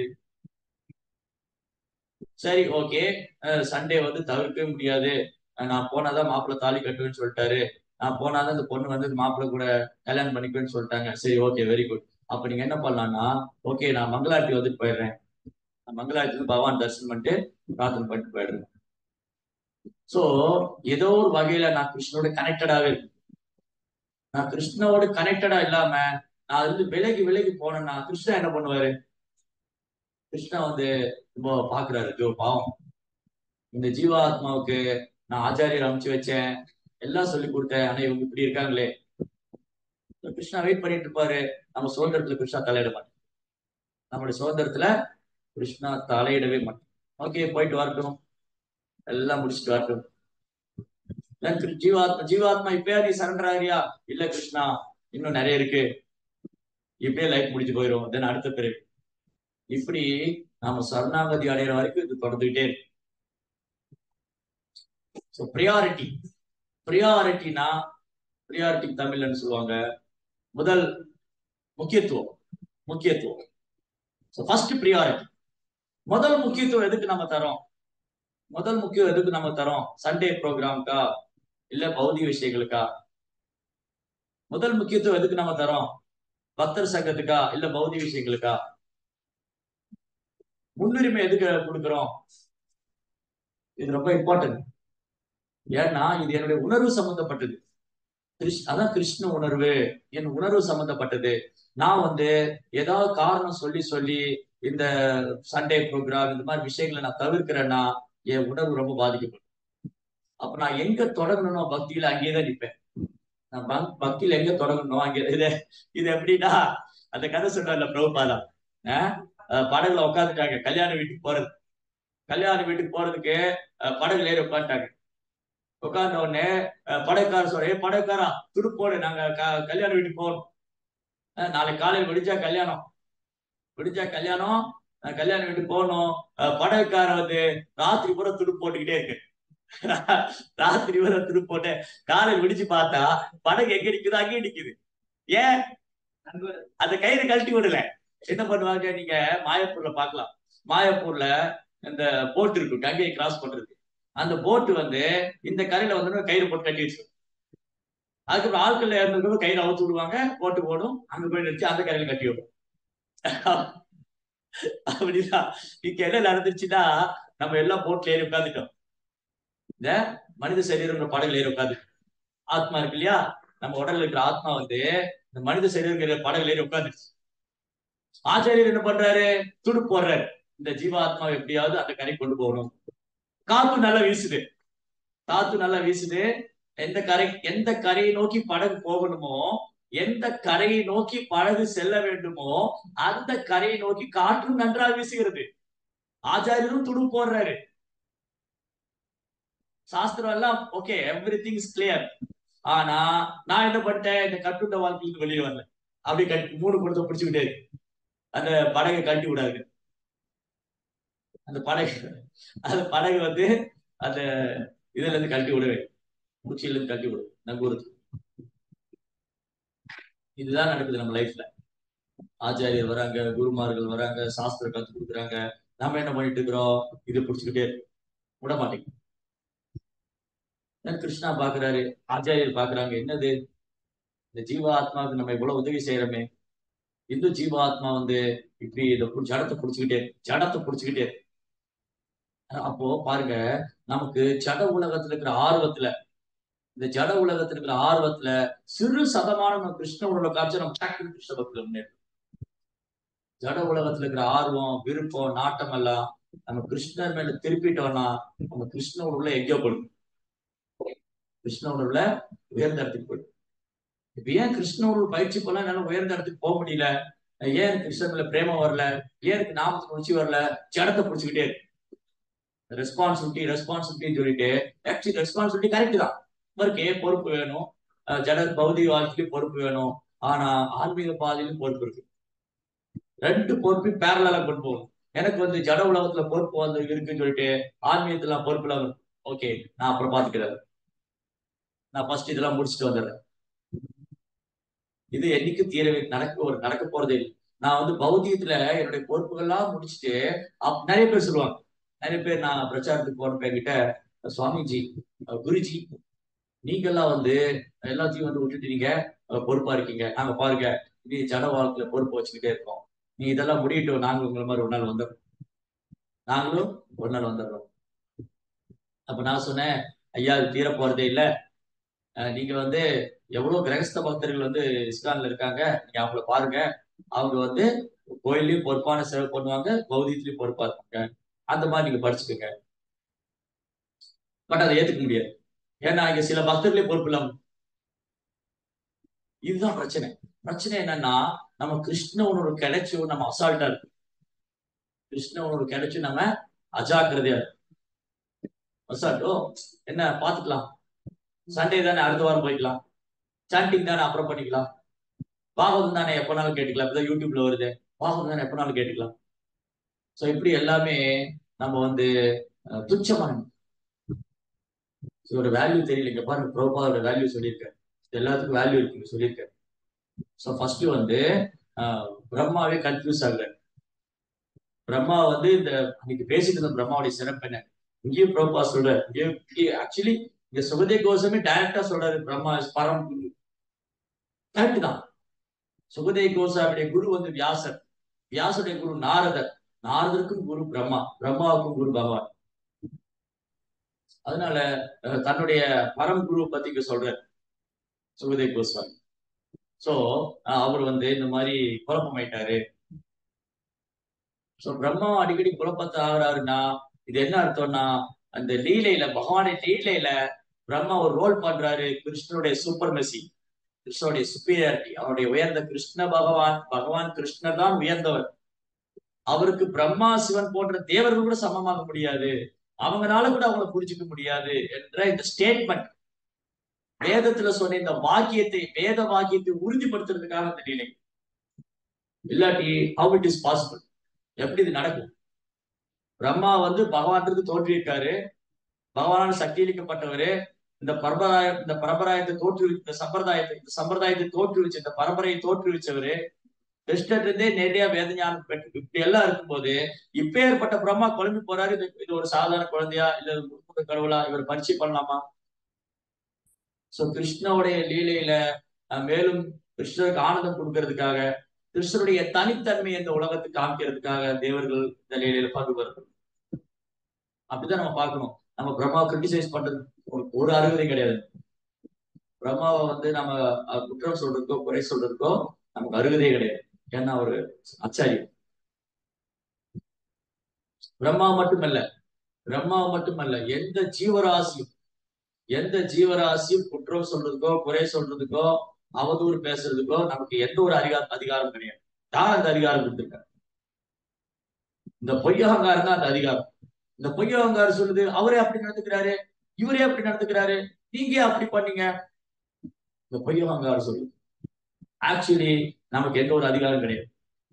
சரி ஓகே சண்டே வந்து தவிர்க்கவே முடியாது அஹ் நான் போனாதான் மாப்பிள்ளை தாலி கட்டுவேன்னு சொல்லிட்டாரு நான் போனாதான் இந்த பொண்ணு வந்து மாப்பிள்ளை கூட கல்யாணம் பண்ணிக்குவேன்னு சொல்லிட்டாங்க சரி ஓகே வெரி குட் அப்ப நீங்க என்ன பண்ணலாம்னா ஓகே நான் மங்களாரத்தி வந்துட்டு போயிடுறேன் நான் மங்களாரத்தி வந்து பகவான் தரிசனம் பண்ணிட்டு பிரார்த்தனை பண்ணிட்டு போயிடுறேன் சோ ஏதோ ஒரு வகையில நான் கிருஷ்ணனோட கனெக்டடாவே இருக்கேன் நான் கிருஷ்ணனோட கனெக்டடா இல்லாம நான் வந்து விலகி விலகி போனேன்னா கிருஷ்ணா என்ன பண்ணுவாரு கிருஷ்ணா வந்து ரொம்ப பாக்குறாரு ஐயோ பாவம் இந்த ஜீவாத்மாவுக்கு நான் ஆச்சாரியர் அமைச்சு வச்சேன் எல்லாம் சொல்லி கொடுத்தேன் ஆனா இவங்க இப்படி இருக்காங்களே கிருஷ்ணா வெயிட் பண்ணிட்டு இருப்பாரு நம்ம சுதந்திரத்துல கிருஷ்ணா தலையிட மாட்டோம் நம்மளுடைய சுதந்திரத்துல கிருஷ்ணா தலையிடவே மாட்டோம் ஓகே போயிட்டு வரட்டும் எல்லாம் முடிச்சுட்டு வரட்டும் Then கிரு- ஜீவாத்மா ஜீவாத்மா இப்பயா நீ சரண்டர் ஆகிறியா இல்ல கிருஷ்ணா இன்னும் நிறைய இருக்கு இப்படியே லைஃப் முடிஞ்சு போயிடும் தென் அடுத்த பிறகு இப்படி நாம சரணாகதி அடையிற வரைக்கும் இது தொடர்ந்துகிட்டே இருக்கு ஸோ ப்ரியாரிட்டி ப்ரியாரிட்டினா ப்ரியாரிட்டி தமிழ்லன்னு சொல்லுவாங்க முதல் முக்கியத்துவம் முக்கியத்துவம் ஸோ ஃபர்ஸ்ட் ப்ரியாரிட்டி முதல் முக்கியத்துவம் எதுக்கு நம்ம தரோம் முதல் முக்கியம் எதுக்கு நம்ம தரோம் சண்டே ப்ரோக்ராம்க்கா இல்ல பௌதிக விஷயங்களுக்கா முதல் முக்கியத்துவம் எதுக்கு நம்ம தரோம் பக்தர் சங்கத்துக்கா இல்ல பௌதிக விஷயங்களுக்கா முன்னுரிமை எதுக்கு கொடுக்கிறோம் இது ரொம்ப இம்பார்ட்டன்ட் ஏன்னா இது என்னுடைய உணர்வு சம்பந்தப்பட்டது கிருஷ் அதான் கிருஷ்ண உணர்வு என் உணர்வு சம்பந்தப்பட்டது நான் வந்து ஏதாவது காரணம் சொல்லி சொல்லி இந்த சண்டே ப்ரோக்ராம் இந்த மாதிரி விஷயங்களை நான் தவிர்க்கிறேன்னா என் உணர்வு ரொம்ப பாதிக்கப்படும் அப்ப நான் எங்க தொடங்கணும்னோ பக்தியில அங்கேயே தான் நிற்பேன் நான் பக்- பக்தியில எங்க தொடங்கணும் அங்க இது இது எப்படின்னா அந்த கதை சொல்றாருல பிரபுபாதா ஆஹ் அஹ் படகுல உட்காந்துட்டாங்க கல்யாண வீட்டுக்கு போறது கல்யாண வீட்டுக்கு போறதுக்கு அஹ் படகுல ஏறி உட்காந்துட்டாங்க உட்கார்ந்த உடனே அஹ் படகுக்காரர் சொல்ற "ஏய் படகுக்காரா துடுப்போடு நாங்க க- கல்யாண வீட்டுக்கு போறோம் அஹ் நாளைக்கு காலையில் விடிச்சா கல்யாணம் விடிச்சா கல்யாணம் அஹ் கல்யாண வீட்டுக்கு போகணும் அஹ் படகுக்காரர் வந்து ராத்திரி பூரா துடுப்பு போட்டுக்கிட்டே இருக்கு ராத்திரி பூரா துடுப்பு போட்டு காலையில் விடிச்சு பார்த்தா படகு எங்க நிக்குது அங்கேயே நிக்குது ஏன் அந்த கயிறு கழட்டி விடல என்ன பண்ணுவாங்க நீங்க மாயப்பூர்ல பார்க்கலாம் மாயப்பூர்ல இந்த போட் இருக்கு கங்கையை கிராஸ் பண்றது அந்த போட் வந்து இந்த கரையில வந்து கயிறு போட்டு கட்டி வச்சிருக்கும் அதுக்கப்புறம் ஆட்கள் இறந்துருக்கும் கயிறு அவுத்து விடுவாங்க போட்டு போடும் அங்க போய் நிறுத்தி அந்த கரையில கட்டி விடும் அப்படிதான் இங்க என்ன நடந்துருச்சுன்னா நம்ம எல்லாம் போட்ல ஏறி உட்காந்துட்டோம் இந்த மனித சரீரம் படகுல ஏறி உட்காந்து ஆத்மா இருக்கு இல்லையா நம்ம உடல்ல இருக்கிற ஆத்மா வந்து இந்த மனித சரீரம் படகுல ஏறி உட்காந்துருச்சு ஆச்சாரியர் என்ன பண்றாரு துடு போடுறாரு இந்த ஜீவாத்மா எப்படியாவது அந்த கரை கொண்டு போகணும் காத்து நல்லா வீசுது காத்து நல்லா வீசுது எந்த கரை எந்த கரையை நோக்கி படகு போகணுமோ எந்த கரையை நோக்கி படகு செல்ல வேண்டுமோ அந்த கரையை நோக்கி காற்றும் நன்றாக வீசுகிறது ஆச்சாரியரும் துடு போடுறாரு சாஸ்திரம் எல்லாம் okay everything is clear ஆனா நான் என்ன பண்ணிட்டேன் இந்த கட்டுண்ட வாழ்க்கையிலிருந்து வெளியே வரல அப்படி கட்டி மூணு குடத்தை பிடிச்சுக்கிட்டே இருக்கு. அந்த படகை கட்டி விடாது அந்த படகு அந்த படகு வந்து அந்த இதுல இருந்து கழட்டி விடுவேன் உச்சியில இருந்து கழட்டி விடும் நங்கூரத்து இதுதான் நடக்குது நம்ம லைஃப்ல ஆச்சாரியர் வராங்க குருமார்கள் வராங்க சாஸ்திரம் கத்து கொடுக்குறாங்க நாம என்ன பண்ணிட்டு இருக்கிறோம் இதை பிடிச்சுக்கிட்டே இருக்கோம். விட மாட்டேங்க கிருஷ்ணா பாக்குறாரு ஆச்சாரியர் பாக்குறாங்க என்னது இந்த ஜீவாத்மாவுக்கு நம்ம இவ்வளவு உதவி செய்யறோமே இந்து ஜீவாத்மா வந்து இப்படி இதை புடி- ஜடத்தை புடிச்சுக்கிட்டே ஜடத்தை புடிச்சுக்கிட்டே இருக்கு. அப்போ பாருங்க நமக்கு ஜட உலகத்துல இருக்கிற ஆர்வத்துல இந்த ஜட உலகத்துல இருக்கிற ஆர்வத்துல சிறு சதமானம் நம்ம கிருஷ்ண உணர்வை காமிச்சு நம்ம டக்குனு கிருஷ்ண பக்தியில முன்னேறோம் ஜட உலகத்துல இருக்கிற ஆர்வம் விருப்பம் நாட்டம் எல்லாம் நம்ம கிருஷ்ணர் மேல திருப்பிட்டோம்னா நம்ம கிருஷ்ண உணர்வுல எங்கேயோ போடும் கிருஷ்ண உணர்வுல உயர்ந்த இடத்துக்கு போயிடும் இப்ப ஏன் கிருஷ்ண உணர்வு பயிற்சி போல என்னால உயர்ந்த இடத்துக்கு போக முடியல ஏன் எனக்கு கிருஷ்ணன் மேல பிரேமம் வரல ஏன் எனக்கு நாமத்துக்கு ருச்சி வரல ஜடத்தை பிடிச்சுக்கிட்டே இருக்கு ரெஸ்பான்சிபிலிட்டி ரெஸ்பான்சிபிலிட்டின்னு சொல்லிட்டு ஆக்சுவலி ரெஸ்பான்சிபிலிட்டி கரெக்ட் தான் இவருக்கு பொறுப்பு வேணும் அஹ் ஜட பௌதிக வாழ்க்கையிலும் பொறுப்பு வேணும் ஆனா ஆன்மீக பாதையிலும் பொறுப்பு இருக்கு ரெண்டு பொறுப்பையும் பேரலா கொண்டு போகணும் எனக்கு வந்து ஜட உலகத்துல பொறுப்பு வந்து இருக்குன்னு சொல்லிட்டு ஆன்மீகத்துல பொறுப்பு இல்லாம ஓகே நான் அப்புறம் பாத்துக்கிறேன் நான் ஃபர்ஸ்ட் இதெல்லாம் முடிச்சுட்டு வந்துடுறேன் இது என்னைக்கு தீரவே நடக்க ஒரு நடக்க போறதே இல்லை நான் வந்து பௌத்தியத்துல என்னுடைய பொறுப்புகள்லாம் முடிச்சுட்டு அப் நிறைய பேர் சொல்லுவாங்க நிறைய பேர் நான் பிரச்சாரத்துக்கு போன என்கிட்ட சுவாமிஜி அஹ் குருஜி நீங்கெல்லாம் வந்து எல்லாத்தையும் வந்து விட்டுட்டு நீங்க அஹ் பொறுப்பா இருக்கீங்க நாங்க பாருங்க நீ ஜட வாழ்க்கையில பொறுப்பு வச்சுக்கிட்டே இருக்கோம் நீ இதெல்லாம் முடியட்டும் நாங்க உங்களை மாதிரி ஒரு நாள் வந்துடுறோம் நாங்களும் ஒரு நாள் வந்துடுறோம் அப்ப நான் சொன்னேன் ஐயா இது தீர போறதே இல்ல அஹ் நீங்க வந்து எவ்வளவு கிரகஸ்த பக்தர்கள் வந்து இஸ்கான்ல இருக்காங்க நீங்க அவங்கள பாருங்க அவங்க வந்து கோயிலையும் பொறுப்பான சேவை பண்ணுவாங்க பௌதியத்திலயும் பொறுப்பா இருப்பாங்க அந்த மாதிரி நீங்க படிச்சுக்கோங்க பட் அதை ஏத்துக்க முடியாது ஏன்னா இங்க சில பக்தர்களே பொறுப்பு இல்லாம இதுதான் பிரச்சனை பிரச்சனை என்னன்னா நம்ம கிருஷ்ண உணர்வு கிடைச்சும் நம்ம அசால்ட்டா இருக்கு கிருஷ்ண உணர்வு கிடைச்சும் நம்ம அஜாக்கிரதையா இருக்கு அசால்ட்டோ என்ன பாத்துக்கலாம் சண்டே தானே அடுத்த வாரம் போய்க்கலாம் சாண்டிங் தானே அப்புறம் பண்ணிக்கலாம் பாகவதம் தானே எப்பனாலும் கேட்டுக்கலாம் இப்பதான் யூடியூப்ல வருது பாகவதம் தானே எப்பனாலும் கேட்டுக்கலாம் சோ இப்படி எல்லாமே நம்ம வந்து அஹ், துச்சமான இதோட வேல்யூ தெரியல இங்க பாருங்க ப்ரோபாவோட வேல்யூ சொல்லியிருக்காரு இது எல்லாத்துக்கும் வேல்யூ இருக்கு சொல்லியிருக்காரு ஸோ ஃபர்ஸ்ட் வந்து ஆஹ், பிரம்மாவே கன்ஃபியூஸ் ஆகல பிரம்மா வந்து இந்த அன்னைக்கு பேசிட்டு இருந்த பிரம்மாவுடைய சிறப்பு என்ன இங்கேயும் ப்ரோபா சொல்றாரு இங்கேயும் ஆக்சுவலி இங்க சுகதே கோசமே டைரக்டா சொல்றாரு பிரம்மா is பரம் குரு கரெக்ட் தான் சுகதே கோசாவுடைய குரு வந்து வியாசர் வியாசருடைய குரு நாரதர் நாரதருக்கும் குரு பிரம்மா பிரம்மாவுக்கும் குரு பகவான் அதனால அஹ், தன்னுடைய பரம் குரு பத்தி இங்க சொல்றாரு சுகதே கோஸ்வாமி சோ அவர் வந்து இந்த மாதிரி குழப்பமாயிட்டாரு சோ பிரம்மா அடிக்கடி குழப்பத்தை ஆகுறாருன்னா இது என்ன அர்த்தம்னா அந்த லீலையில பகவானுடைய லீலையில பிரம்மா ஒரு ரோல் பண்றாரு கிருஷ்ணனுடைய சூப்பர்மெசி கிருஷ்ணனுடைய சுப்பீரியாரிட்டி அவருடைய உயர்ந்த கிருஷ்ண பகவான் பகவான் கிருஷ்ணர் தான் உயர்ந்தவர் அவருக்கு பிரம்மா சிவன் போன்ற தேவர்கள் கூட சமமாக முடியாது அவங்கனால கூட அவங்கள புரிஞ்சுக்க முடியாது என்ற இந்த ஸ்டேட்மெண்ட் வேதத்துல சொன்ன இந்த வாக்கியத்தை வேத வாக்கியத்தை உறுதிப்படுத்துறதுக்காக இந்த நிலை இல்லாட்டி ஹவு இட் இஸ் பாசிபிள் எப்படி இது நடக்கும் பிரம்மா வந்து பகவானுக்கு தோன்றியிருக்காரு பகவானான சக்தியளிக்கப்பட்டவரு இந்த பரம்பராய இந்த பரம்பராயத்தை தோற்றுவி இந்த சம்பிரதாயத்தை இந்த சம்பிரதாயத்தை தோற்றுவிச்ச இந்த பரம்பரையை தோற்றுவிச்சவரு கிருஷ்ணர்ந்தே நிறைய வேத ஞானம் பெற்று இப்படி எல்லாம் இருக்கும்போது இப்பேற்பட்ட பிரம்மா குழம்பி போறாரு இது இது ஒரு சாதாரண குழந்தையா இல்ல முழுமுத கடவுளா இவர் பரிச்சை பண்ணலாமா சோ கிருஷ்ணனுடைய லீலையில அஹ், மேலும் கிருஷ்ணருக்கு ஆனந்தம் கொடுக்கறதுக்காக கிருஷ்ணருடைய தனித்தன்மை இந்த உலகத்துக்கு காமிக்கிறதுக்காக தேவர்கள் இந்த லீலையில பங்கு பெறணும் அப்படிதான் நம்ம பார்க்கணும் நம்ம பிரம்மாவை கிரிட்டிசைஸ் பண்றது ஒரு- ஒரு அருகதை கிடையாது பிரம்மாவை வந்து நம்ம அஹ், குற்றம் சொல்றதுக்கோ குறை சொல்றதுக்கோ நமக்கு அருகதையே கிடையாது ஏன்னா ஒரு ஆச்சாரியம் பிரம்மா மட்டுமல்ல பிரம்மா மட்டுமல்ல எந்த ஜீவராசியும் எந்த ஜீவராசியும் குற்றம் சொல்றதுக்கோ குறை சொல்றதுக்கோ அவதூறு பேசுறதுக்கோ நமக்கு எந்த ஒரு அதிகார அதிகாரம் கிடையாது யார் அந்த அதிகாரம் கொடுத்திருக்காங்க இந்த பொய்யகங்காரம் தான் அந்த அதிகாரம் இந்த பொய்யகங்காரம் சொல்லுது அவரே அப்படி நடந்துக்கிறாரு இவரே அப்படி நடந்துக்கிறாரு நீங்க ஏன் அப்படி பண்ணீங்க இந்த பொய்யவாங்க சொல்லு ஆக்சுவலி நமக்கு எந்த ஒரு அதிகாரம் கிடையாது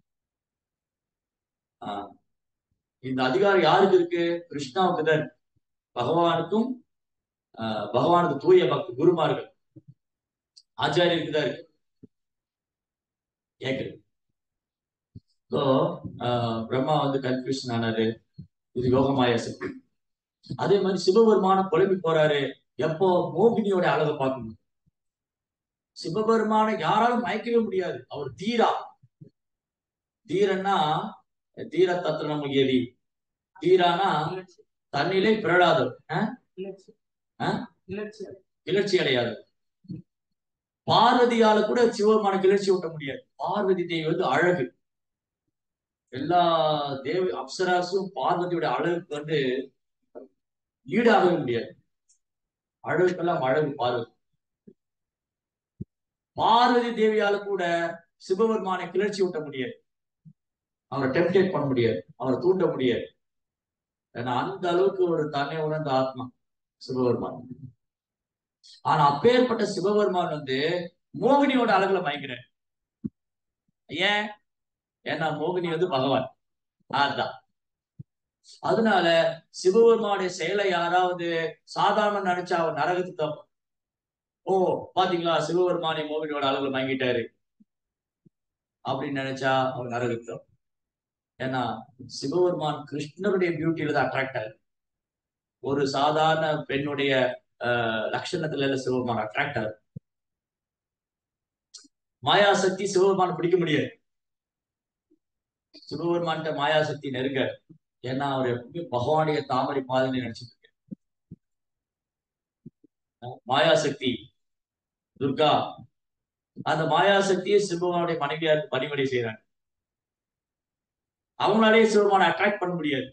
ஆஹ் இந்த அதிகாரம் யாருக்கு இருக்கு கிருஷ்ணாவுக்கு தான் இருக்கு. பகவானுக்கும் ஆஹ் பகவானுக்கு தூய பக்தி குருமார்கள் ஆச்சாரியருக்கு தான் இருக்கு கேக்குது ஸோ பிரம்மா வந்து கன்ஃபியூஷன் ஆனாரு இது யோகமாய சக்தி அதே மாதிரி சிவபெருமான குழம்பி போறாரு எப்போ மோகினியோட அழகை பார்க்கணும் சிவபெருமான யாராலும் மயக்கவே முடியாது அவர் தீரா தீரன்னா தீர தத்திரம் எதி தீரானா தன்னிலே பிறழாதவர் அஹ்? ஆ? கிளர்ச்சி அடையாது பார்வதியால கூட சிவபெருமான கிளர்ச்சி ஊட்ட முடியாது பார்வதி தேவி வந்து அழகு எல்லா தேவி அப்சராசும் பார்வதியோட அழகுக்கு வந்து ஈடாகவே முடியாது அழகுக்கெல்லாம் அழகு பார்வதி பார்வதி தேவியால கூட சிவபெருமானை கிளர்ச்சி ஊட்ட முடியாது அவரை டெம்டேட் பண்ண முடியாது அவரை தூண்ட முடியாது ஏன்னா அந்த அளவுக்கு ஒரு தன்னை உணர்ந்த ஆத்மா சிவபெருமான் ஆனா அப்பேற்பட்ட சிவபெருமான் வந்து மோகினியோட அழகுல மயங்கிறார் ஏன் ஏன்னா மோகினி வந்து பகவான் அதான் அதனால சிவபெருமானுடைய செயலை யாராவது சாதாரண நினைச்சா அவர் நரகத்துக்கு தான் ஓ பாத்தீங்களா சிவபெருமானை மோகினியோட அழகுல மயங்கிட்டாரு அப்படின்னு நினைச்சா அவர் நரகத்துக்கு தான் ஏன்னா சிவபெருமான் கிருஷ்ணருடைய பியூட்டியில தான் அட்ராக்ட் ஆகுது ஒரு சாதாரண பெண்ணுடைய ஆஹ், லட்சணத்துல எல்லாம் சிவபெருமான் அட்ராக்ட் ஆகுது மாயாசக்தி சிவபெருமான் பிடிக்க முடியாது சிவபெருமான்கிட்ட மாயாசக்தி நெருங்க ஏன்னா அவர் எப்பவுமே பகவானுடைய தாமரை பாதனை நினைச்சிட்டு இருக்காரு மாயாசக்தி துர்கா அந்த மாயாசக்தியை சிவபெருமானுடைய மனைவியாருக்கு பணிபடை செய்யறாங்க அவங்களாலேயே சிவபெருமானை அட்ராக்ட் பண்ண முடியாது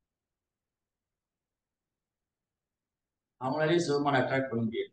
அவங்களாலேயே சிவபெருமானை அட்ராக்ட் பண்ண முடியாது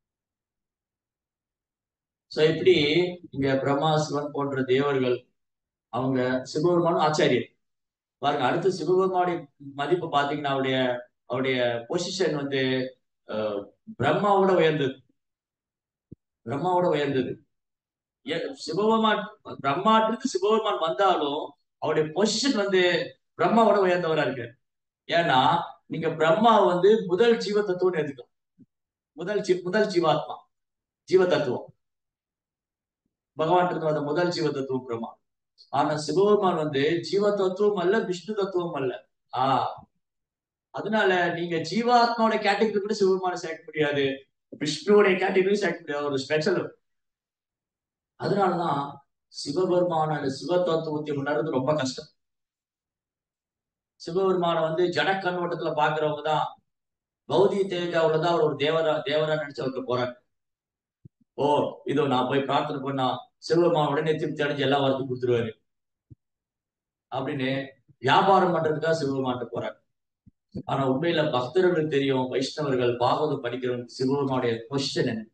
சோ இப்படி இங்க பிரம்மா சிவன் போன்ற தேவர்கள் அவங்க சிவபெருமானும் ஆச்சாரியர் பாருங்க அடுத்து சிவபெருமானுடைய மதிப்பு பாத்தீங்கன்னா அவருடைய அவருடைய பொசிஷன் வந்து அஹ், பிரம்மாவோட உயர்ந்தது பிரம்மாவோட உயர்ந்தது ஏ- சிவபெருமான் பிரம்மாட்டிற்கு சிவபெருமான் வந்தாலும் அவருடைய பொசிஷன் வந்து பிரம்மாவோட உயர்ந்தவரா இருக்கு ஏன்னா நீங்க பிரம்மா வந்து முதல் ஜீவ தத்துவம்னு எடுத்துக்கலாம் முதல் ஜீ முதல் ஜீவாத்மா ஜீவ தத்துவம் பகவான் இருந்து வந்த முதல் ஜீவ தத்துவம் பிரம்மா ஆனா சிவபெருமான் வந்து ஜீவ தத்துவம் அல்ல விஷ்ணு தத்துவம் அல்ல ஆஹ் அதனால நீங்க ஜீவாத்மாவோட கேட்டகரி கூட சிவபெருமான சேர்க்க முடியாது விஷ்ணுவோட கேட்டகரி சேர்க்க முடியாது ஒரு ஸ்பெஷல் அதனாலதான் சிவபெருமான அந்த சிவ தத்துவத்தை உணர்றது ரொம்ப கஷ்டம் சிவபெருமான வந்து ஜட கண்ணோட்டத்துல பாக்குறவங்க தான் பௌதிக தேவைக்காக தான் அவர் ஒரு தேவரா தேவரா நினைச்சு அவருக்கு போறாங்க ஓ இதோ நான் போய் பிரார்த்தனை பண்ணா சிவபெருமான் உடனே திருப்தி அடைஞ்சு எல்லா வரத்தையும் கொடுத்துருவாரு அப்படின்னு வியாபாரம் பண்றதுக்காக சிவபெருமான்ட்ட போறாங்க ஆனா உண்மையில பக்தர்களுக்கு தெரியும் வைஷ்ணவர்கள் பாகவதம் படிக்கிறவங்க சிவபெருமானுடைய கொஸ்டின் என்ன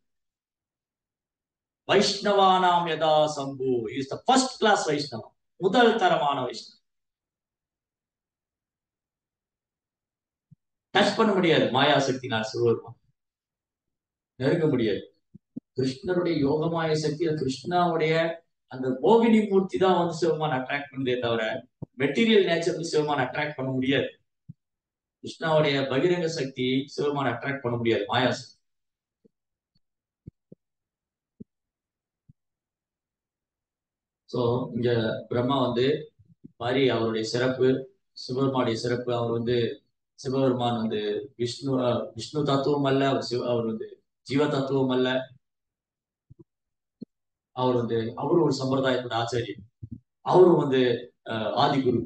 வைஷ்ணவானாம் யதா சம்பு இஸ் த ஃபர்ஸ்ட் கிளாஸ் வைஷ்ணவம் முதல் தரமான வைஷ்ணவம் டச் பண்ண முடியாது மாயாசக்தி நான் சிவபெருமான் நெருங்க முடியாது கிருஷ்ணருடைய யோகமாய சக்தி அது கிருஷ்ணாவுடைய அந்த மோகினி மூர்த்தி தான் வந்து சிவமான் அட்ராக்ட் பண்ணுதே தவிர மெட்டீரியல் நேச்சர் வந்து சிவமான் அட்ராக்ட் பண்ண முடியாது கிருஷ்ணாவுடைய பகிரங்க சக்தி சிவமான் அட்ராக்ட் பண்ண முடியாது மாயாசக்தி சோ இங்க பிரம்மா வந்து மாதிரி அவருடைய சிறப்பு சிவபெருமானுடைய சிறப்பு அவர் வந்து சிவபெருமான் வந்து விஷ்ணு அஹ், விஷ்ணு தத்துவம் அல்ல அவர் சிவ அவர் வந்து ஜீவ தத்துவம் அல்ல அவர் வந்து அவரும் ஒரு சம்பிரதாயத்தோட ஆச்சாரியர் அவரும் வந்து அஹ், ஆதிகுரு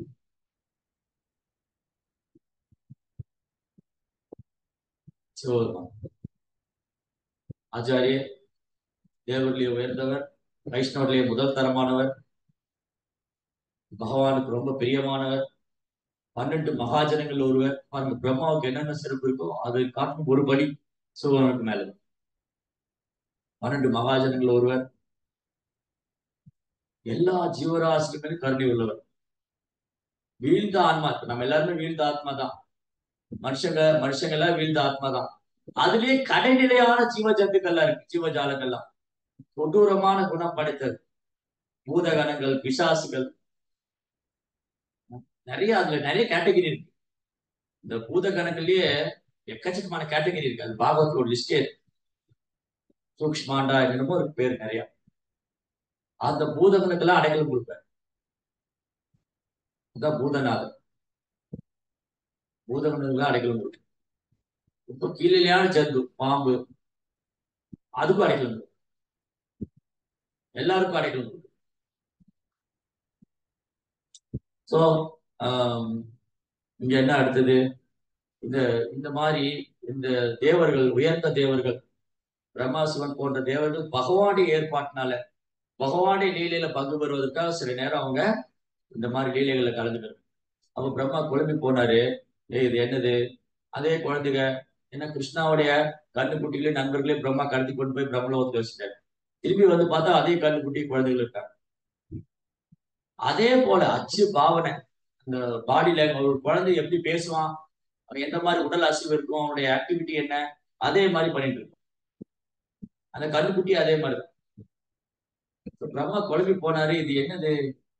சிவபெருமான் ஆச்சாரியர் தேவர்களே உயர்ந்தவர் வைஷ்ணவர்களே முதல் தரமானவர் பகவானுக்கு ரொம்ப பிரியமானவர் பன்னெண்டு மகாஜனங்கள் ஒருவர் பாருங்க பிரம்மாவுக்கு என்னென்ன சிறப்பு இருக்கோ அதை காட்டும் ஒரு படி சிவபெருமானுக்கு மேல பன்னெண்டு மகாஜனங்கள் ஒருவர் எல்லா ஜீவராசிகளுமே கருணை உள்ளவர் வீழ்ந்த ஆன்மா இப்ப நம்ம எல்லாருமே வீழ்ந்த ஆத்மா தான் மனுஷங்க மனுஷங்க எல்லாம் வீழ்ந்த ஆத்மா தான் அதுலயே கடைநிலையான ஜீவ ஜந்துக்கள்லாம் இருக்கு ஜீவஜாலங்கள்லாம் கொடூரமான குணம் படைத்தது பூதகணங்கள் பிசாசுகள் நிறைய அதுல நிறைய கேட்டகரி இருக்கு இந்த பூத கணக்குலயே எக்கச்சக்கமான கேட்டகரி இருக்கு அது பாகவத் ஒரு லிஸ்டே சூக்ஷ்மாண்டா என்னமோ ஒரு பேர் நிறைய அந்த பூதகனுக்கெல்லாம் அடைக்கலம் கொடுப்பார் அதான் பூதநாதன் பூதகனுக்கெல்லாம் அடைக்கலம் கொடுப்பார் இப்ப கீழேயான ஜந்து பாம்பு அதுக்கும் அடைக்கலம் கொடுப்பார் எல்லாருக்கும் அடைக்கலம் கொடுப்பார் சோ இங்க என்ன அடுத்தது இந்த இந்த மாதிரி இந்த தேவர்கள் உயர்ந்த தேவர்கள் பிரம்மா சிவன் போன்ற தேவர்கள் பகவானுடைய ஏற்பாட்டினால பகவானுடைய லீலையில பங்கு பெறுவதற்காக சில நேரம் அவங்க இந்த மாதிரி லீலைகளை கலந்துக்கிறது அப்ப பிரம்மா குழம்பி போனாரு ஏய் இது என்னது அதே குழந்தைங்க என்ன கிருஷ்ணாவுடைய கண்ணுக்குட்டிகளே நண்பர்களே பிரம்மா கடத்தி கொண்டு போய் பிரம்மலோகத்துல வச்சுட்டாரு திரும்பி வந்து பார்த்தா அதே கண்ணுக்குட்டி குழந்தைகள் இருக்காங்க அதே போல அச்சு பாவனை அந்த பாடியில ஒரு குழந்தை எப்படி பேசுவான் அவன் எந்த மாதிரி உடல் அசைவு இருக்கும் அவனுடைய ஆக்டிவிட்டி என்ன அதே மாதிரி பண்ணிட்டு இருக்கும் அந்த கண்ணுக்குட்டி அதே மாதிரி தான். இப்ப பிரம்மா குழம்பி போனாரு இது என்னது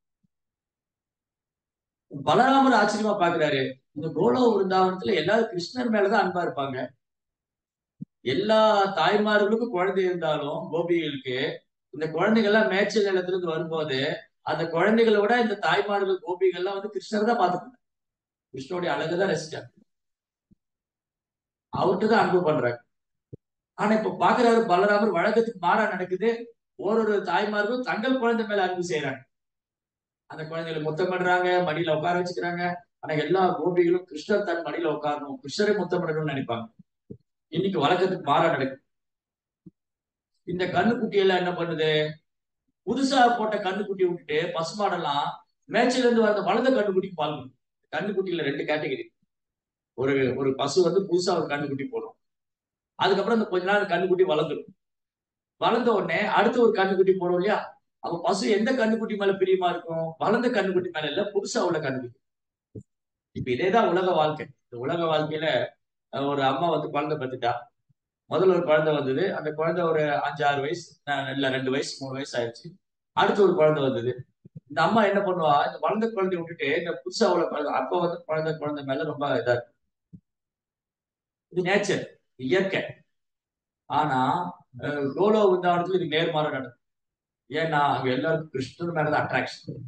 பலராமர் ஆச்சரியமா பாக்குறாரு இந்த கோலோ விருந்தாவனத்துல எல்லாரும் கிருஷ்ணர் மேலதான் அன்பா இருப்பாங்க எல்லா தாய்மார்களுக்கும் குழந்தை இருந்தாலும் கோபிகளுக்கு இந்த குழந்தைகள் எல்லாம் மேய்ச்சல் நிலத்துல இருந்து வரும்போது அந்த குழந்தைகளை விட இந்த தாய்மார்கள் கோபிகள்லாம் வந்து கிருஷ்ணர் தான் பார்த்துட்டாங்க கிருஷ்ணனுடைய அழகுதான் ரசிச்சாங்க அவர்கிட்ட தான் அன்பு பண்றாங்க ஆனா இப்ப பாக்குறாரு பலராமர் வழக்கத்துக்கு மாறா நடக்குது ஓரொரு தாய்மார்களும் தங்கள் குழந்தை மேல அன்பு செய்யறாங்க அந்த குழந்தைகளை முத்தம் பண்றாங்க மடியில உட்கார வச்சுக்கிறாங்க ஆனா எல்லா கோபிகளும் கிருஷ்ணர் தன் மடியில உட்காரணும் கிருஷ்ணரை முத்தம் பண்ணணும்னு நினைப்பாங்க இன்னைக்கு வழக்கத்துக்கு மாறா நடக்குது இந்த கண்ணுக்குட்டி எல்லாம் என்ன பண்ணுது புதுசா போட்ட கண்ணுக்குட்டி விட்டுட்டு பசுமாடெல்லாம் மேய்ச்சல இருந்து வந்த வளர்ந்த கண்ணுக்குட்டிக்கு பால் கொடுக்கும் கண்ணுக்குட்டியில ரெண்டு கேட்டகரி ஒரு ஒரு பசு வந்து புதுசா ஒரு கண்ணுக்குட்டி போடும் அதுக்கப்புறம் இந்த கொஞ்ச நாள் அந்த கண்ணுக்குட்டி வளர்ந்துடும் வளர்ந்த உடனே அடுத்த ஒரு கண்ணுக்குட்டி போடும் இல்லையா அப்ப பசு எந்த கண்ணுக்குட்டி மேல பிரியமா இருக்கும் வளர்ந்த கண்ணுக்குட்டி மேல இல்ல புதுசா உள்ள கண்ணுக்குட்டி இப்ப இதேதான் உலக வாழ்க்கை இந்த உலக வாழ்க்கையில அஹ், ஒரு அம்மா வந்து குழந்தை பத்துட்டா முதல்ல ஒரு குழந்தை வந்தது அந்த குழந்தை ஒரு அஞ்சு ஆறு வயசு அஹ், இல்ல ரெண்டு வயசு மூணு வயசு ஆயிடுச்சு அடுத்து ஒரு குழந்தை வந்தது இந்த அம்மா என்ன பண்ணுவா இந்த வளர்ந்த குழந்தைய விட்டுட்டு இந்த புதுசா உள்ள குழந்தை அப்ப வந்து குழந்தை குழந்தை மேல ரொம்ப இதா இருக்கு இது நேச்சர் இயற்கை ஆனா அஹ், கோலோ விருந்தாவனத்துல இது நேர்மாற நடக்கும் ஏன்னா அங்க எல்லாருக்கும் கிருஷ்ணர் மேலதான் அட்ராக்ஷன்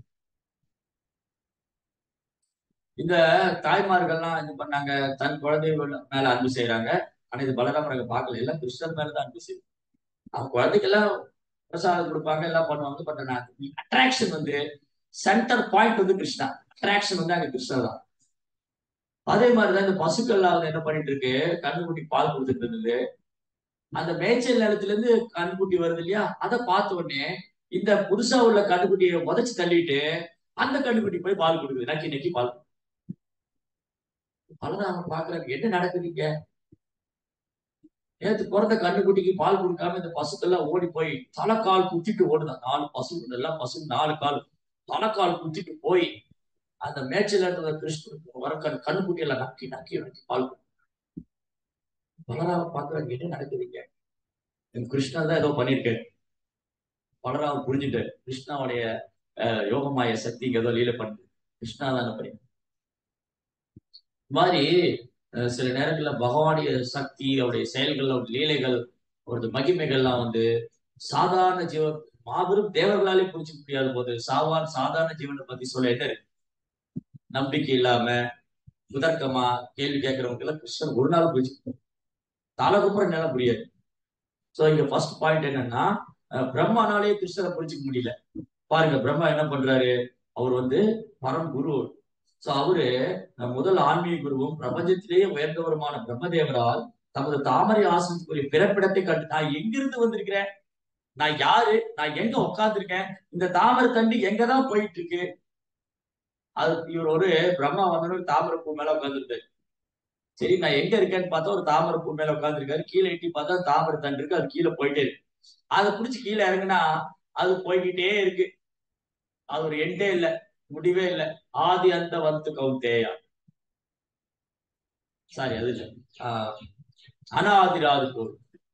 இந்த தாய்மார்கள்லாம் என்ன பண்ணாங்க தன் குழந்தைகள் மேல அன்பு செய்யறாங்க ஆனா இது பலராமர் அங்க பார்க்கல எல்லாம் கிருஷ்ணர் மேலதான் அன்பு செய்யும் அவங்க குழந்தைக்கெல்லாம் பிரசாதம் கொடுப்பாங்க எல்லாம் பண்ணுவாங்க பட் ஆனா அட்ராக்ஷன் வந்து சென்டர் பாயிண்ட் வந்து கிருஷ்ணா அட்ராக்ஷன் வந்து அங்க கிருஷ்ணர் தான் அதே மாதிரிதான் இந்த பசுக்கள்லாம் வந்து என்ன பண்ணிட்டு இருக்கு கண்ணுக்குட்டி பால் கொடுத்துட்டு இருந்தது அந்த மேய்ச்சல் நிலத்துல இருந்து கண்ணுக்குட்டி வருது இல்லையா அதை பார்த்த உடனே இந்த புதுசா உள்ள கண்ணுக்குட்டியை உதச்சு தள்ளிட்டு அந்த கண்ணுக்குட்டி போய் பால் கொடுக்குது நக்கி நக்கி பால் பலராமன் பாக்குறாங்க என்ன நடக்குதுங்க நேத்து பிறந்த கண்ணுக்குட்டிக்கு பால் கொடுக்காம இந்த பசுக்கெல்லாம் ஓடி போய் தலைக்கால் குத்திட்டு ஓடுதான் நாலு பசு இதெல்லாம் பசு நாலு கால் தலைக்கால் குத்திட்டு போய் அந்த மேய்ச்சல் இருந்த கிருஷ்ணன் வர கண் கண்ணுக்குட்டி எல்லாம் நக்கி நக்கி நக்கி பால் கொடுக்கும். பலராமன் பாக்குறாங்க என்ன நடக்குதுங்க இந்த கிருஷ்ணன் தான் ஏதோ பண்ணிருக்காரு பலராமன் புரிஞ்சுட்டாரு கிருஷ்ணாவுடைய அஹ், யோகமாய சக்தி இங்க ஏதோ லீல பண்ணுது கிருஷ்ணா தான் பண்ணி மாதிரி அஹ், சில நேரங்கள்ல பகவானுடைய சக்தி அவருடைய செயல்கள் அவருடைய லீலைகள் அவருடைய மகிமைகள்லாம் வந்து சாதாரண ஜீவன் மாபெரும் தேவர்களாலே புரிஞ்சுக்க முடியாத போது சாவான் சாதாரண ஜீவனை பத்தி சொல்ல என்ன இருக்கு நம்பிக்கை இல்லாம குதர்க்கமா கேள்வி கேட்கறவங்க எல்லாம் கிருஷ்ணன் ஒரு நாள் புரிஞ்சு தலகுப்புற என்னால புரியாது சோ இங்க ஃபர்ஸ்ட் பாயிண்ட் என்னன்னா அஹ், பிரம்மானாலே கிருஷ்ணரை புரிஞ்சுக்க முடியல பாருங்க பிரம்மா என்ன பண்றாரு அவர் வந்து பரம் குரு சோ அவரு அஹ், முதல் ஆன்மீக குருவும் பிரபஞ்சத்திலேயே உயர்ந்தவருமான பிரம்மதேவரால் தமது தாமரை ஆசனத்துக்குரிய பிறப்பிடத்தை கண்டு நான் எங்கிருந்து வந்திருக்கிறேன் நான் யாரு நான் எங்க உட்கார்ந்திருக்கேன் இந்த தாமரை தண்டு எங்கதான் போயிட்டு இருக்கு அது இவர் ஒரு பிரம்மா வந்தவரு தாமரை பூ மேல உட்கார்ந்துருக்காரு சரி நான் எங்க இருக்கேன்னு பார்த்தா ஒரு தாமரை பூ மேல உட்கார்ந்துருக்காரு கீழே எட்டி பார்த்தா தாமரை தண்டு இருக்கு அது கீழே போயிட்டே இருக்கு அதை புடிச்சு கீழே இறங்குனா அது போய்கிட்டே இருக்கு அது ஒரு எண்டே இல்ல முடிவே இல்ல ஆதி அந்த வந்து கௌந்தேயா சாரி அது இல்ல ஆஹ் அனாதிராது போர்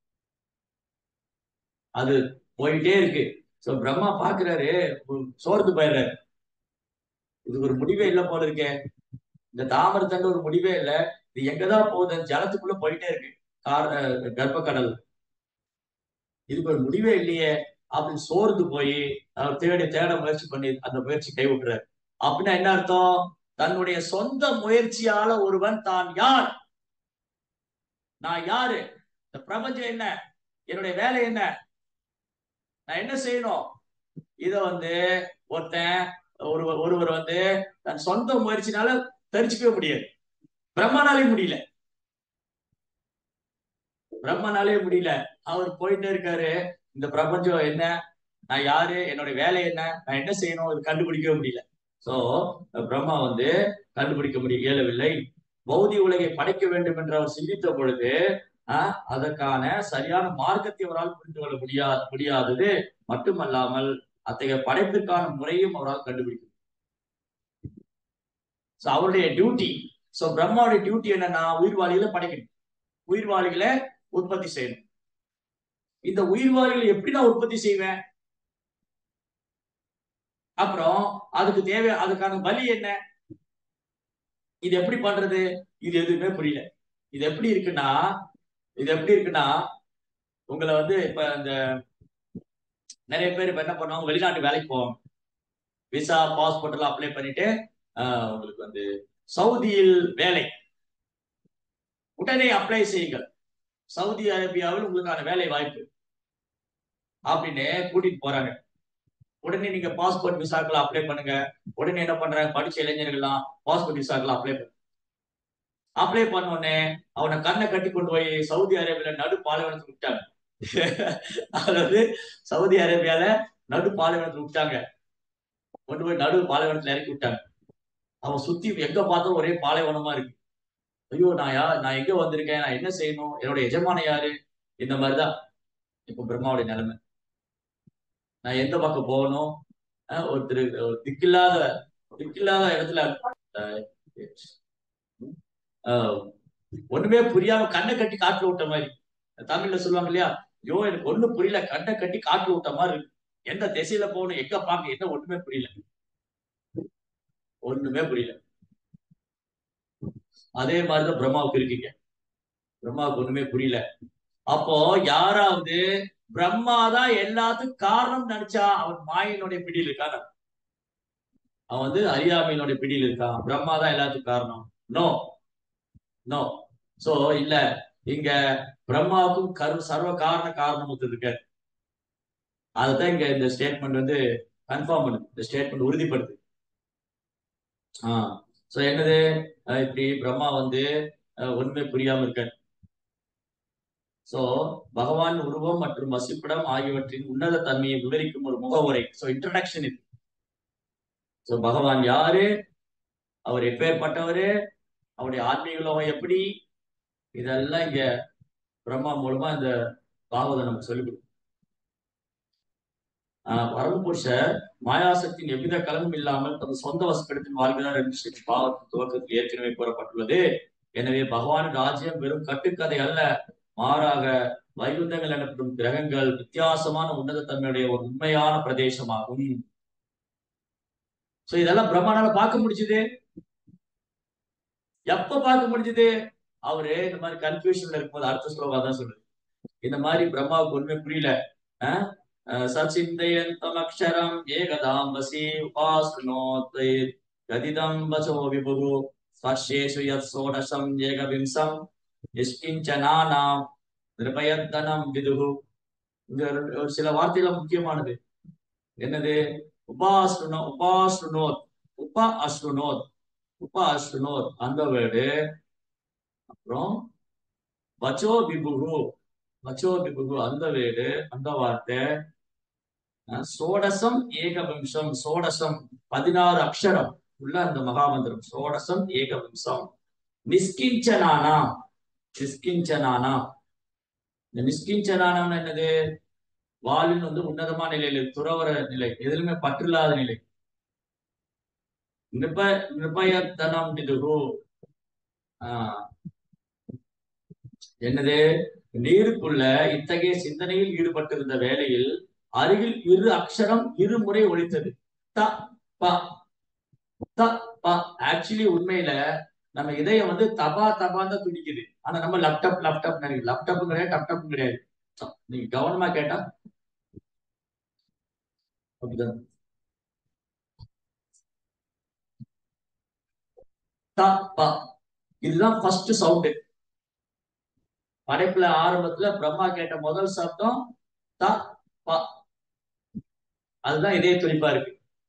அது போயிட்டே இருக்கு சோ பிரம்மா பாக்குறாரு சோர்ந்து போயிடுறாரு இது ஒரு முடிவே இல்ல போல இருக்கே இந்த தாமரை தண்டு ஒரு முடிவே இல்ல இது எங்கதான் போகுது ஜலத்துக்குள்ள போயிட்டே இருக்கு கார் கர்ப்ப கடல் இதுக்கு ஒரு முடிவே இல்லையே அப்படின்னு சோர்ந்து போய் அவர் தேடி தேட முயற்சி பண்ணி அந்த முயற்சி கைவிட்டுறாரு அப்படின்னா என்ன அர்த்தம் தன்னுடைய சொந்த முயற்சியால ஒருவன் தான் யார் நான் யாரு இந்த பிரபஞ்சம் என்ன என்னுடைய வேலை என்ன நான் என்ன செய்யணும் இத வந்து ஒருத்தன் ஒருவர் ஒருவர் வந்து தன் சொந்த முயற்சினால தெரிஞ்சுக்கவே முடியாது பிரம்மனாலே முடியல பிரம்மனாலே முடியல அவர் போயிட்டே இருக்காரு இந்த பிரபஞ்சம் என்ன நான் யாரு என்னுடைய வேலை என்ன நான் என்ன செய்யணும் இது கண்டுபிடிக்கவே முடியல சோ பிரம்மா வந்து கண்டுபிடிக்க முடிய இயலவில்லை பௌதி உலகை படைக்க வேண்டும் என்று அவர் சிந்தித்த பொழுது ஆஹ் அதற்கான சரியான மார்க்கத்தை அவரால் புரிந்து கொள்ள முடியா முடியாதது மட்டுமல்லாமல் அத்தகைய படைப்பிற்கான முறையும் அவரால் கண்டுபிடிக்க சோ அவருடைய டியூட்டி சோ பிரம்மாவுடைய டியூட்டி என்னன்னா உயிர்வாளிகளை படைக்கணும் உயிர்வாளிகளை உற்பத்தி செய்யணும் இந்த உயிர்வாளிகளை எப்படி நான் உற்பத்தி செய்வேன் அப்புறம் அதுக்கு தேவை அதுக்கான பலி என்ன இது எப்படி பண்றது இது எதுவுமே புரியல இது எப்படி இருக்குன்னா இது எப்படி இருக்குன்னா உங்களை வந்து இப்ப இந்த நிறைய பேர் இப்ப என்ன பண்ணுவாங்க வெளிநாட்டு வேலைக்கு போவாங்க விசா பாஸ்போர்ட் எல்லாம் அப்ளை பண்ணிட்டு ஆஹ் உங்களுக்கு வந்து சவுதியில் வேலை உடனே அப்ளை செய்யுங்கள் சவுதி அரேபியாவில் உங்களுக்கான வேலை வாய்ப்பு அப்படின்னு கூட்டிட்டு போறாங்க உடனே நீங்க பாஸ்போர்ட் விசாக்கள் அப்ளை பண்ணுங்க உடனே என்ன பண்றாங்க படிச்ச இளைஞர்கள்லாம் பாஸ்போர்ட் விசாக்கள் அப்ளை பண்ணு அப்ளை பண்ண உடனே அவனை கண்ணை கட்டி கொண்டு போய் சவுதி அரேபியால நடு பாலைவனத்துக்கு விட்டாங்க அதாவது சவுதி அரேபியால நடு பாலைவனத்துக்கு விட்டாங்க கொண்டு போய் நடு பாலைவனத்துல இறக்கி விட்டாங்க அவன் சுத்தி எங்க பார்த்தாலும் ஒரே பாலைவனமா இருக்கு ஐயோ நான் யா நான் எங்க வந்திருக்கேன் நான் என்ன செய்யணும் என்னோட எஜமான யாரு இந்த மாதிரிதான் இப்ப பிரம்மாவுடைய நிலைமை நான் எந்த பக்கம் போகணும் ஒருத்தர் திக்கில்லாத திக்கில்லாத இடத்துல ஒண்ணுமே புரியாம கண்ணை கட்டி காட்டுல விட்ட மாதிரி தமிழ்ல சொல்லுவாங்க இல்லையா ஐயோ எனக்கு ஒண்ணு புரியல கண்ணை கட்டி காட்டுல விட்ட மாதிரி இருக்கு எந்த திசையில போகணும் எங்க பாக்க என்ன ஒண்ணுமே புரியல ஒண்ணுமே புரியல அதே மாதிரிதான் பிரம்மாவுக்கு இருக்கீங்க பிரம்மாவுக்கு ஒண்ணுமே புரியல அப்போ யாராவது பிரம்மாதான் எல்லாத்துக்கும் காரணம் நினைச்சா அவன் மாயினுடைய பிடியில் இருக்கான் அவன் வந்து அறியாமையினுடைய பிடியில் இருக்கான் பிரம்மா தான் எல்லாத்துக்கும் காரணம் நோ நோ சோ இல்ல இங்க பிரம்மாவுக்கும் கரு சர்வ காரண காரணம் இருக்கு அதுதான் இங்க இந்த ஸ்டேட்மெண்ட் வந்து கன்ஃபார்ம் பண்ணுது இந்த ஸ்டேட்மெண்ட் உறுதிப்படுது ஆஹ் சோ என்னது இப்படி பிரம்மா வந்து உண்மை புரியாம இருக்க சோ பகவான் உருவம் மற்றும் வசிப்பிடம் ஆகியவற்றின் உன்னத தன்மையை விவரிக்கும் ஒரு முகவுரை சோ இன்ட்ரடக்ஷன் இது சோ பகவான் யாரு அவர் எப்பேற்பட்டவரு அவருடைய ஆன்மீக லோகம் எப்படி இதெல்லாம் இங்க பிரம்மா மூலமா இந்த பாகவதம் நமக்கு சொல்லிக் கொடுக்கும் ஆஹ் பரமபுருஷர் மாயாசக்தியின் எவ்வித கலனும் இல்லாமல் தமது சொந்த வசப்படுத்தின் வாழ்கிறார் என்று ஸ்ரீ பாவத்தின் துவக்கத்தில் ஏற்கனவே கூறப்பட்டுள்ளது எனவே பகவான் ராஜ்யம் வெறும் கட்டுக்கதை அல்ல மாறாக வைகுந்தங்கள் எனப்படும் கிரகங்கள் வித்தியாசமான உன்னத தன்மையுடைய ஒரு உண்மையான பிரதேசமாகும் சோ இதெல்லாம் பிரம்மானால பார்க்க முடிஞ்சது எப்ப பார்க்க முடிஞ்சது அவரு இந்த மாதிரி கன்ஃபியூஷன்ல இருக்கும்போது அடுத்த ஸ்லோகா தான் சொல்லுது இந்த மாதிரி பிரம்மாவுக்கு ஒண்ணுமே புரியல சச்சிந்தயந்தம் அக்ஷரம் ஏகதாம்பசி உபாஸ்னோத் கதிதம் வசோ விபுகு ஸ்பர்ஷேஷு யத் சோடசம் ஏகவிம்சம் நிஷ்கிஞ்சனானாம் நிர்பயத்தனம் விதுகு இங்க ஒரு சில வார்த்தைகள் முக்கியமானது என்னது உபாஸ்ருனோ உபாஸ்ருனோத் உப அஸ்ருனோத் உப அஸ்ருனோத் அந்த வேர்டு அப்புறம் வச்சோ பிபுகு வச்சோ பிபுகு அந்த வேர்டு அந்த வார்த்தை சோடசம் ஏகவிம்சம் சோடசம் பதினாறு அக்ஷரம் உள்ள அந்த மகாமந்திரம் சோடசம் ஏகவிம்சம் நிஷ்கிஞ்சனானா நிஷ்கிஞ்சனானா இந்த நிஷ்கிஞ்சனானம் என்னது வாலின் வந்து உன்னதமான நிலையில துறவர நிலை எதிலுமே பற்றில்லாத நிலை நிப நிபயத்தனம் விதுகு ஆஹ் என்னது நீருக்குள்ள இத்தகைய சிந்தனையில் ஈடுபட்டிருந்த வேளையில் அருகில் இரு அக்ஷரம் இருமுறை ஒலித்தது த ப த ப ஆக்சுவலி உண்மையில நம்ம இதயம் வந்து தபா தபான்னு தான் துடிக்குது ஆனா நம்ம லேப்டாப் லேப்டாப் நினைக்கிறோம் லேப்டாப்பும் கிடையாது டப்டாப்பும் கிடையாது நீங்க கவனமா கேட்டா அப்படிதான் த ப இதுதான் ஃபர்ஸ்ட் சவுண்டு படைப்புல ஆரம்பத்துல பிரம்மா கேட்ட முதல் சப்தம் த ப அதுதான் இதய துடிப்பா இருக்கு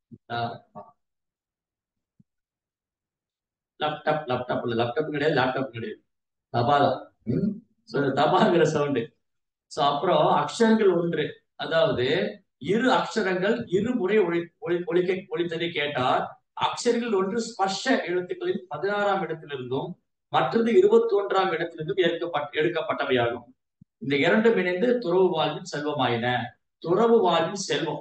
லேப்டாப் லேப்டாப் இல்ல லேப்டாப் கிடையாது லேப்டாப் கிடையாது தபா தான் ம்? So, இந்த தபாங்கிற சவுண்டு சோ அப்புறம் அக்ஷரங்கள் ஒன்று அதாவது இரு அக்ஷரங்கள் இரு முறை ஒளி ஒளி ஒலிக்க ஒலித்ததை கேட்டால் அக்ஷரங்கள் ஒன்று ஸ்பர்ஷ எழுத்துக்களின் பதினாறாம் இடத்திலிருந்தும் மற்றது இருபத்தி ஒன்றாம் இடத்திலிருந்தும் எடுக்கப்பட்ட எடுக்கப்பட்டவையாகும் இந்த இரண்டும் இணைந்து துறவு வாழ்வின் செல்வமாயின துறவு வாழ்வின் செல்வம்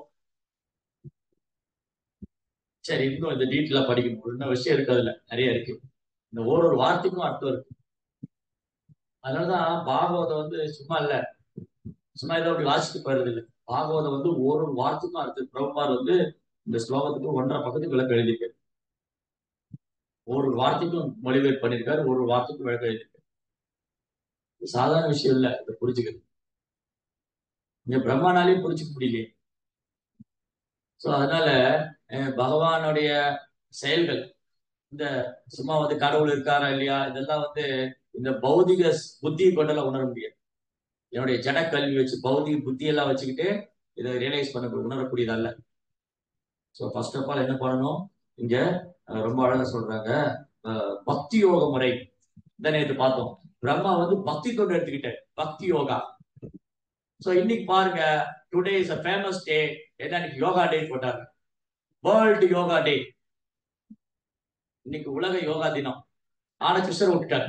சரி இன்னும் இந்த டீட்டெயிலா படிக்கணும் இன்னும் விஷயம் இருக்கு அதுல நிறைய இருக்கு இந்த ஒரு ஒரு வார்த்தைக்கும் அர்த்தம் இருக்கு அதனாலதான் பாகவதம் வந்து சும்மா இல்ல சும்மா ஏதோ அப்படி வாசிட்டு போறது இல்லை பாகவதம் வந்து ஒரு ஒரு வார்த்தைக்கும் அர்த்தம் பிரபுமார் வந்து இந்த ஸ்லோகத்துக்கு ஒன்றரை பக்கத்துக்கு விளக்கம் எழுதியிருக்காரு ஒரு ஒரு வார்த்தைக்கும் மொழிபெயர்ப்பு பண்ணியிருக்காரு ஒரு ஒரு வார்த்தைக்கும் விளக்கம் எழுதியிருக்காரு இது சாதாரண விஷயம் இல்ல இதை புரிஞ்சுக்கிறது இங்க பிரம்மானாலே புரிஞ்சுக்க முடியலையே சோ அதனால அஹ், பகவானுடைய செயல்கள் இந்த சும்மா வந்து கடவுள் இருக்காரா இல்லையா இதெல்லாம் வந்து இந்த பௌதிக ஸ்- புத்தியை கொண்டெல்லாம் உணர முடியாது என்னுடைய ஜட கல்வி வச்சு பௌதிக புத்தி எல்லாம் வச்சுக்கிட்டு இதை ரியலைஸ் பண்ண உணரக்கூடியதல்ல ஸோ ஃபர்ஸ்ட் ஆஃப் ஆல் என்ன பண்ணணும் இங்க அஹ், ரொம்ப அழகா சொல்றாங்க அஹ், பக்தி யோக முறை இந்த நேற்று பார்த்தோம் பிரம்மா வந்து பக்தி தொண்டு எடுத்துக்கிட்டாரு பக்தி யோகா ஸோ இன்னைக்கு பாருங்க today is a famous day என்ன இன்னைக்கு யோகா டே போட்டாங்க வேர்ல்டு யோகா டே இன்னைக்கு உலக யோகா தினம் ஆனா கிருஷ்ணர் விட்டுட்டாங்க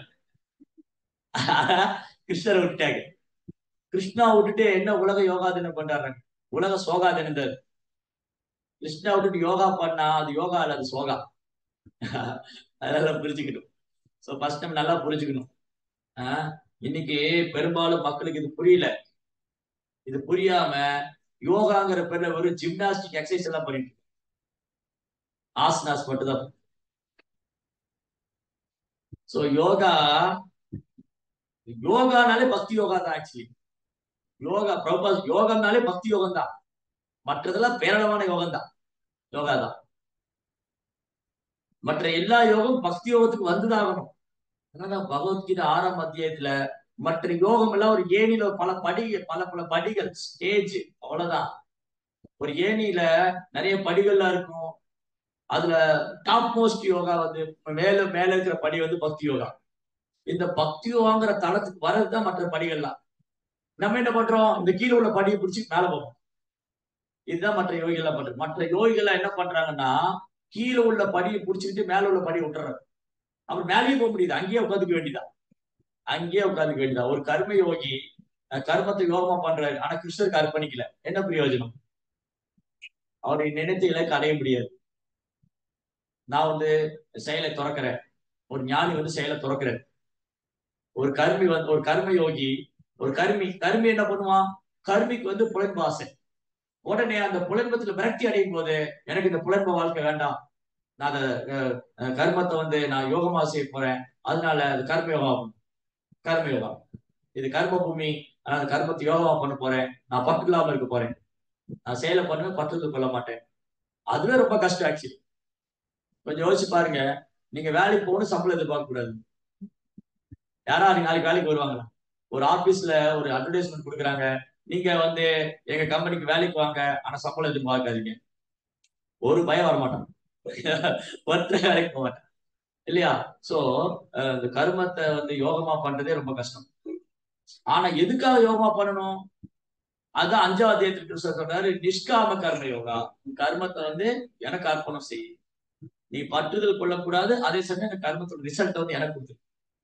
கிருஷ்ணரை விட்டுட்டாங்க கிருஷ்ணா விட்டுட்டு என்ன உலக யோகா தினம் கொண்டாடுறாங்க உலக சோகா தினம் தான் இது. கிருஷ்ணா விட்டுட்டு யோகா பண்ணா அது யோகா இல்ல அது சோகா அதெல்லாம் புரிஞ்சுக்கணும் ஸோ ஃபர்ஸ்ட் நம்ம நல்லா புரிஞ்சுக்கணும் ஆஹ் இன்னைக்கு பெரும்பாலும் மக்களுக்கு இது புரியல இது புரியாம யோகாங்கிற பேர்ல ஒரு ஜிம்னாஸ்டிக் எக்ஸசைஸ் எல்லாம் பண்ணிட்டு இருக்கு. ஆசனாஸ் மட்டும்தான் சோ யோகா யோகானாலே பக்தி யோகா தான் ஆக்சுவலி யோகா பிரபா யோகம்னாலே பக்தி யோகம் தான் மற்றதெல்லாம் பேரளவான யோகம் தான் யோகா தான் மற்ற எல்லா யோகம் பக்தி யோகத்துக்கு வந்துதாகணும் அதனால பகவத்கீதை ஆறாம் அத்தியாயத்துல மற்ற யோகம் எல்லாம் ஒரு ஏணியில பல படி பல பல படிகள் ஸ்டேஜ் அவ்வளவுதான் ஒரு ஏணியில நிறைய படிகள்லாம் இருக்கும் அதுல டாப் மோஸ்ட் யோகா வந்து மேல மேல இருக்கிற படி வந்து பக்தி யோகா இந்த பக்தி யோகாங்கிற தளத்துக்கு வர்றதுதான் மற்ற படிகள்லாம் நம்ம என்ன பண்றோம் இந்த கீழே உள்ள படியை பிடிச்சி மேல போவோம் இதுதான் மற்ற யோகிகள் பண்றது மற்ற யோகிகள் என்ன பண்றாங்கன்னா கீழே உள்ள படியை பிடிச்சிக்கிட்டு மேல உள்ள படியை விட்டுறாங்க அப்புறம் மேலேயே போக முடியுது அங்கேயே உட்காந்துக்க வேண்டியதான் அங்கேயே உட்காந்துக்க வேண்டியதான் ஒரு கர்ம யோகி அஹ், கர்மத்தை யோகமா பண்றாரு ஆனா கிருஷ்ணருக்கு அர்ப்பணிக்கல என்ன பிரயோஜனம் அவரை நினைத்த இலக்கு அடைய முடியாது நான் வந்து செயலை துறக்கிறேன் ஒரு ஞானி வந்து செயலை துறக்கிறேன் ஒரு கர்மி வந்து ஒரு கர்ம யோகி ஒரு கர்மி கர்மி என்ன பண்ணுவான் கர்மிக்கு வந்து புலன்பு ஆசை உடனே அந்த புலன்பத்துல விரக்தி அடையும் போது எனக்கு இந்த புலன்ப வாழ்க்கை வேண்டாம் நான் அந்த அஹ், அஹ், கர்மத்தை வந்து நான் யோகமா செய்ய போறேன் அதனால அது கர்ம யோகம் கர்ம யோகம் இது கர்ம பூமி நான் அந்த கர்மத்தை யோகமா பண்ண போறேன் நான் பற்று இல்லாம இருக்க போறேன் நான் செயலை பண்ணுவேன் பற்றுதல் கொள்ள மாட்டேன் அதுவே ரொம்ப கஷ்டம் ஆக்சுவலி கொஞ்சம் யோசிச்சு பாருங்க நீங்க வேலைக்கு போகணும் சம்பளம் எதிர்பார்க்க கூடாது யாரா நீங்க நாளைக்கு வேலைக்கு வருவாங்களா ஒரு ஆபீஸ்ல ஒரு அட்வர்டைஸ்மெண்ட் கொடுக்குறாங்க நீங்க வந்து எங்க கம்பெனிக்கு வேலைக்கு வாங்க ஆனா சம்பளம் எதிர்பார்க்காதீங்க ஒரு பயம் வர மாட்டான் ஒருத்தர் வேலைக்கு போக மாட்டான் இல்லையா சோ இந்த கர்மத்தை வந்து யோகமா பண்றதே ரொம்ப கஷ்டம் ஆனா எதுக்காக யோகமா பண்ணணும் அதான் அஞ்சாவது அத்தியாயத்தில் கிருஷ்ணர் சொன்னாரு நிஷ்காம கர்ம யோகா உன் கர்மத்தை வந்து எனக்கு அர்ப்பணம் செய் நீ பற்றுதல் கொள்ளக்கூடாது அதே சமயம் அந்த கர்மத்தோட ரிசல்ட் வந்து எனக்கு கொடுத்து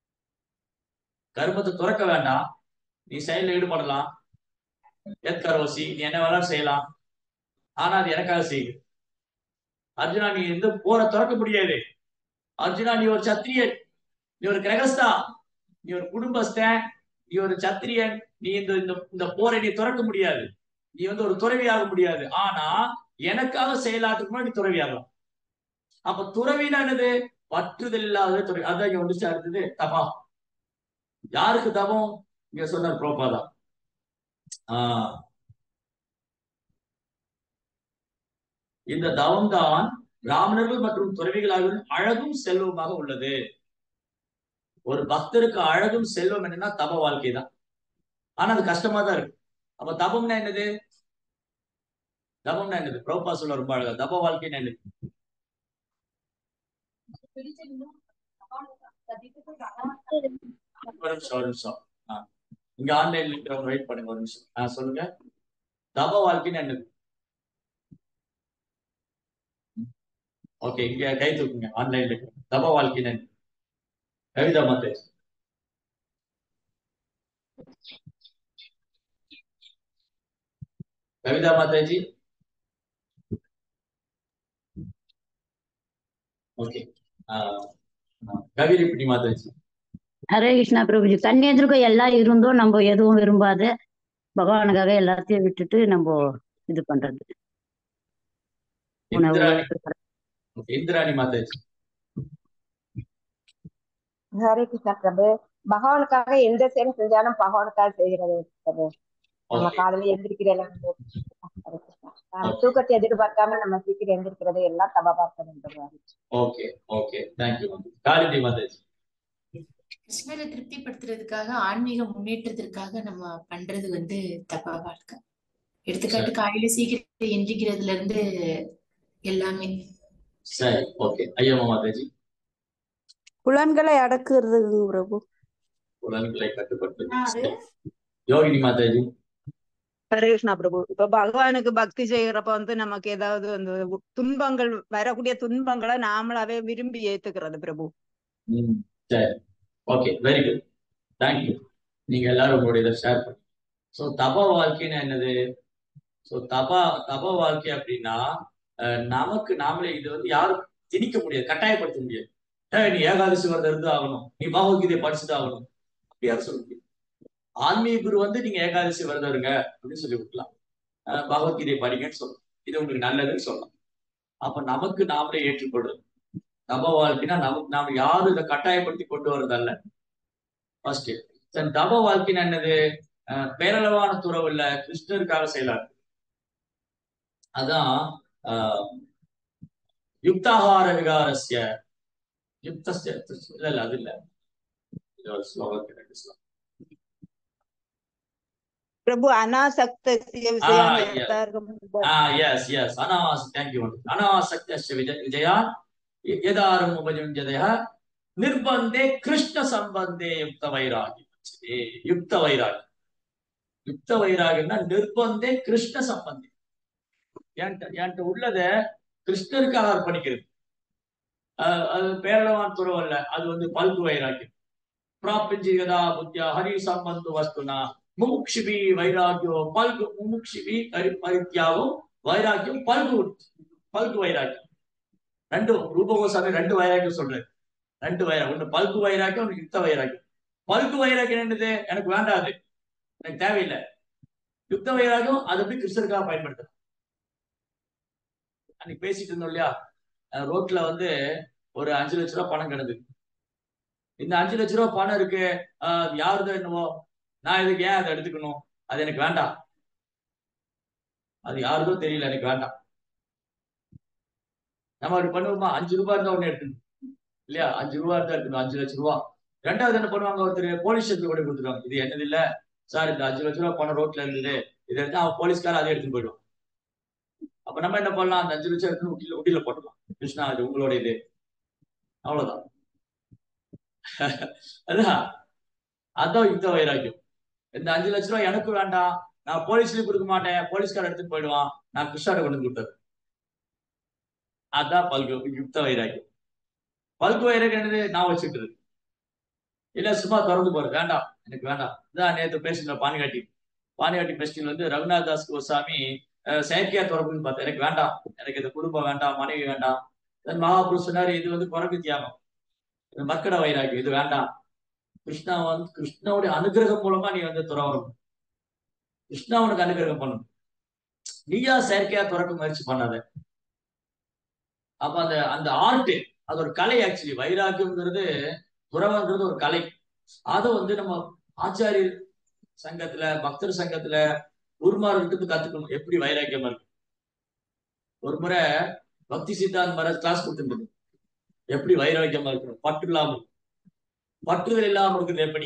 கர்மத்தை துறக்க வேண்டாம் நீ செயலில் ஈடுபடலாம் எத்கரோசி நீ என்ன வேணாலும் செய்யலாம் ஆனா அது எனக்காக செய்யுது அர்ஜுனா நீ எந்த போற துறக்க முடியாது அர்ஜுனா நீ ஒரு சத்திரியன் நீ ஒரு கிரகஸ்தா நீ ஒரு குடும்பஸ்தன் நீ ஒரு சத்திரியன் நீ இந்த இந்த இந்த போரை நீ துறக்க முடியாது நீ வந்து ஒரு துறவியாக முடியாது ஆனா எனக்காக செயலாற்றுக்கு முன்னாடி நீ துறவியாகலாம் அப்ப துறவினா என்னது பற்றுதல் இல்லாத துறவி அதான் இங்க வந்துச்சு அடுத்தது தபா யாருக்கு தபம் இங்க சொன்னார் புரோபாதா ஆஹ் இந்த தவம் தான் பிராமணர்கள் மற்றும் துறவிகளாக அழகும் செல்வமாக உள்ளது ஒரு பக்தருக்கு அழகும் செல்வம் என்னன்னா தப வாழ்க்கை தான் ஆனா அது கஷ்டமா தான் இருக்கு அப்ப தபம்னா என்னது தபம்னா என்னது பிரபா சொல்ல ரொம்ப அழகா தப வாழ்க்கைன்னு என்னது ஒரு நிமிஷம் ஒரு நிமிஷம் ஆ. இங்க ஆன்லைன்ல இருக்கிறவங்க வெயிட் பண்ணுங்க ஒரு நிமிஷம் ஆ சொல்லுங்க தப வாழ்க்கைன்னு என்னது ஓகே இங்க கை தூக்குங்க ஆன்லைன்ல இருக்கிறவங்க. தப வாழ்க்கைன்னு என்னது கவிதா மாத்தேஜ் கவிதா மாதாஜி ஓகே கவிரிப்பிடி மாதாஜி ஹரே கிருஷ்ணா பிரபுஜி கண் எதிர்க்க எல்லாம் இருந்தும் நம்ம எதுவும் விரும்பாத பகவானுக்காக எல்லாத்தையும் விட்டுட்டு நம்ம இது பண்றது உணவு இந்திராணி okay, இந்திராணி மாதாஜி ஹரே கிருஷ்ணா பிரபு பகவானுக்காக எந்த செயல் செஞ்சாலும் பகவானுக்காக செய்கிறது பிரபு நம்ம ஓகே காலையில எந்திரிக்கிறேன் ஹரே கிருஷ்ணா ஆஹ் Okay. தூக்கத்தை எதிர்பார்க்காம நம்ம சீக்கிரம் எந்திரிக்கிறது எல்லாம் தபா பார்க்கணும் பிரபு ஓகே ஓகே தேங்க்யூ காலிதி மாதாஜி கிருஷ்ணரை திருப்திப்படுத்துறதுக்காக ஆன்மீக முன்னேற்றத்திற்காக நம்ம பண்றது வந்து தப்பா வாழ்க்கை எடுத்துக்காட்டு காலையில சீக்கிரம் எந்திரிக்கிறதுல இருந்து எல்லாமே சரி ஓகே ஐயம்மா மாதாஜி புலன்களை அடக்குறது பிரபு புலன்களை கட்டுப்படுத்து யோகினி மாதாஜி ஹரே கிருஷ்ணா பிரபு இப்ப பகவானுக்கு பக்தி செய்யறப்ப வந்து நமக்கு ஏதாவது வந்து துன்பங்கள் வரக்கூடிய துன்பங்களை நாமளாவே விரும்பி ஏத்துக்கிறது பிரபு ம் சரி ஓகே வெரி குட் தேங்க்யூ நீங்க எல்லாரும் உங்களுடைய இதை ஷேர் பண்ணி ஸோ தப வாழ்க்கைன்னா என்னது ஸோ தபா தப வாழ்க்கை அப்படின்னா அஹ், நமக்கு நாமளே இது வந்து யாரும் திணிக்க முடியாது கட்டாயப்படுத்த முடியாது ஏய் நீ ஏகாதசி விரதம் இருந்து ஆகணும் நீ பகவத்கீதையை படிச்சுட்டு ஆகணும் அப்படி யாரும் சொல்ல முடியாது ஆன்மீக குரு வந்து நீங்க ஏகாதசி விரதம் இருங்க அப்படின்னு சொல்லி விட்டுலாம் அஹ், பகவத்கீதையை படிங்கன்னு சொல்லலாம் இது உங்களுக்கு நல்லதுன்னு சொல்லலாம் அப்ப நமக்கு நாமளே ஏற்றுக்கொள்றது தப வாழ்க்கைனா நமக்கு நாம யாரும் இதை கட்டாயப்படுத்தி கொண்டு வரதல்ல ஃபர்ஸ்ட் தென் தப வாழ்க்கைனா என்னது அஹ் பேரளவான துறவு இல்ல கிருஷ்ணருக்காக செயலாறு அதான் ஆஹ் யுக்தாகார விகாரஸ்ய யுக்தஸ்ய இல்ல இல்ல அது இல்ல இது ஒரு ஸ்லோகத்துக்கு ரெண்டு ஸ்லோகம் பிரபு அனாசக்த Ah, yes. Ah, yes, yes. Anavas, thank you. Anavasaktasya vijay- vijayan यदारम उपयुञ्जतः निर्बन्धे Krishna सम्बन्धे युक्त वैराग्य युक्त वैराग्य யுக்த வைராகியம்னா நிர்பந்தே கிருஷ்ண சம்பந்தி என்கிட்ட என்கிட்ட உள்ளத கிருஷ்ணருக்காக அர்ப்பணிக்கிறது அஹ் அது பேரளவான் துறவு அல்ல அது வந்து பல்கு வைராக்கியம் பிராபிஞ்சிகதா புத்தியா ஹரி சம்பந்து வஸ்துனா முமுக்ஷிபி வைராக்கியோ பல்கு முமுக்ஷிபி ஹரி பரித்யாவும் வைராக்கியம் பல்கு பல்கு வைராக்கியம் ரெண்டு ரூபகோசாமி ரெண்டு வைராக்கியம் சொல்றாரு ரெண்டு வைராக்கியம் ஒண்ணு பல்கு வைராக்கியம் ஒண்ணு யுக்த வைராக்கியம் பல்கு வைராக்கியம் என்னது எனக்கு வேண்டாது எனக்கு தேவையில்லை யுக்த வைராகியம் அதை எப்படி கிருஷ்ணருக்காக பயன்படுத்தணும் அன்னைக்கு பேசிட்டு இருந்தோம் இல்லையா அஹ் ரோட்ல வந்து ஒரு அஞ்சு லட்ச ரூபா பணம் கிடந்து இந்த அஞ்சு லட்ச ரூபா பணம் இருக்கு ஆஹ் யாருதான் என்னவோ நான் இதுக்கு ஏன் அதை எடுத்துக்கணும் அது எனக்கு வேண்டாம் அது யாருதோ தெரியல எனக்கு வேண்டாம் நம்ம அப்படி பண்ணுவோமா அஞ்சு ரூபாய் இருந்தா ஒண்ணு எடுத்துக்கணும் இல்லையா அஞ்சு ரூபா இருந்தா எடுத்துக்கணும் அஞ்சு லட்ச ரூபா ரெண்டாவது என்ன பண்ணுவாங்க ஒருத்தர் போலீஸ் ஸ்டேஷன்ல கொண்டு கொடுத்துருவாங்க இது என்னது இல்ல சார் இந்த அஞ்சு லட்ச ரூபா பணம் ரோட்ல இருந்தது இதை எடுத்து அவன் போலீஸ்கார அதை எடுத்துட்டு போயிடுவான் அப்ப நம்ம என்ன பண்ணலாம் அந்த அஞ்சு லட்சம் எடுத்து உட்டில உட்டில போட்டுக்கலாம் கிருஷ்ணா அது உங்களோட இது அவ்வளவுதான் அதான் அதான் யுக்த வைராக்கியம் இந்த அஞ்சு லட்ச ரூபாய் எனக்கு வேண்டாம் நான் போலீஸ்லயும் கொடுக்க மாட்டேன் போலீஸ்கார எடுத்துட்டு போயிடுவான் நான் கிருஷ்ணாட கொண்டு வந்து கொடுத்தது அதான் பல்கு யுக்த வைராக்கியம் பல்கு வைராக்கியம் என்னது நான் வச்சுக்கிறது இல்ல சும்மா திறந்து போறது வேண்டாம் எனக்கு வேண்டாம் இதான் நேற்று பேசின பானிகாட்டி பானிகாட்டி ஃபெஸ்டிவல் வந்து ரகுநாத் தாஸ் கோசாமி அஹ், செயற்கையா திறப்புன்னு பார்த்தேன் எனக்கு வேண்டாம் எனக்கு இந்த குடும்பம் வேண்டாம் மனைவி வேண்டாம் தென் மகாபுருஷ் சொன்னாரு இது வந்து குரங்கு தியாகம் இது மக்கட வைராக்கியம் இது வேண்டாம் கிருஷ்ணா வந்து கிருஷ்ணாவுடைய அனுகிரகம் மூலமா நீ வந்து துறவணும் கிருஷ்ணா உனக்கு அனுகிரகம் பண்ணணும் நீயா செயற்கையா துறக்க முயற்சி பண்ணாத அப்ப அந்த அந்த ஆர்ட் அது ஒரு கலை ஆக்சுவலி வைராக்கியம்ங்கிறது துறவங்கிறது ஒரு கலை அதை வந்து நம்ம ஆச்சாரியர் சங்கத்துல பக்தர் சங்கத்துல குருமார்கிட்ட கத்துக்கணும் எப்படி வைராக்கியமா இருக்கு ஒரு முறை பக்தி சித்தாந்த் மர கிளாஸ் கொடுத்துருந்தது எப்படி வைராக்கியமா இருக்கணும் பற்று இல்லாம பற்றுதல் இல்லாம இருக்குது எப்படி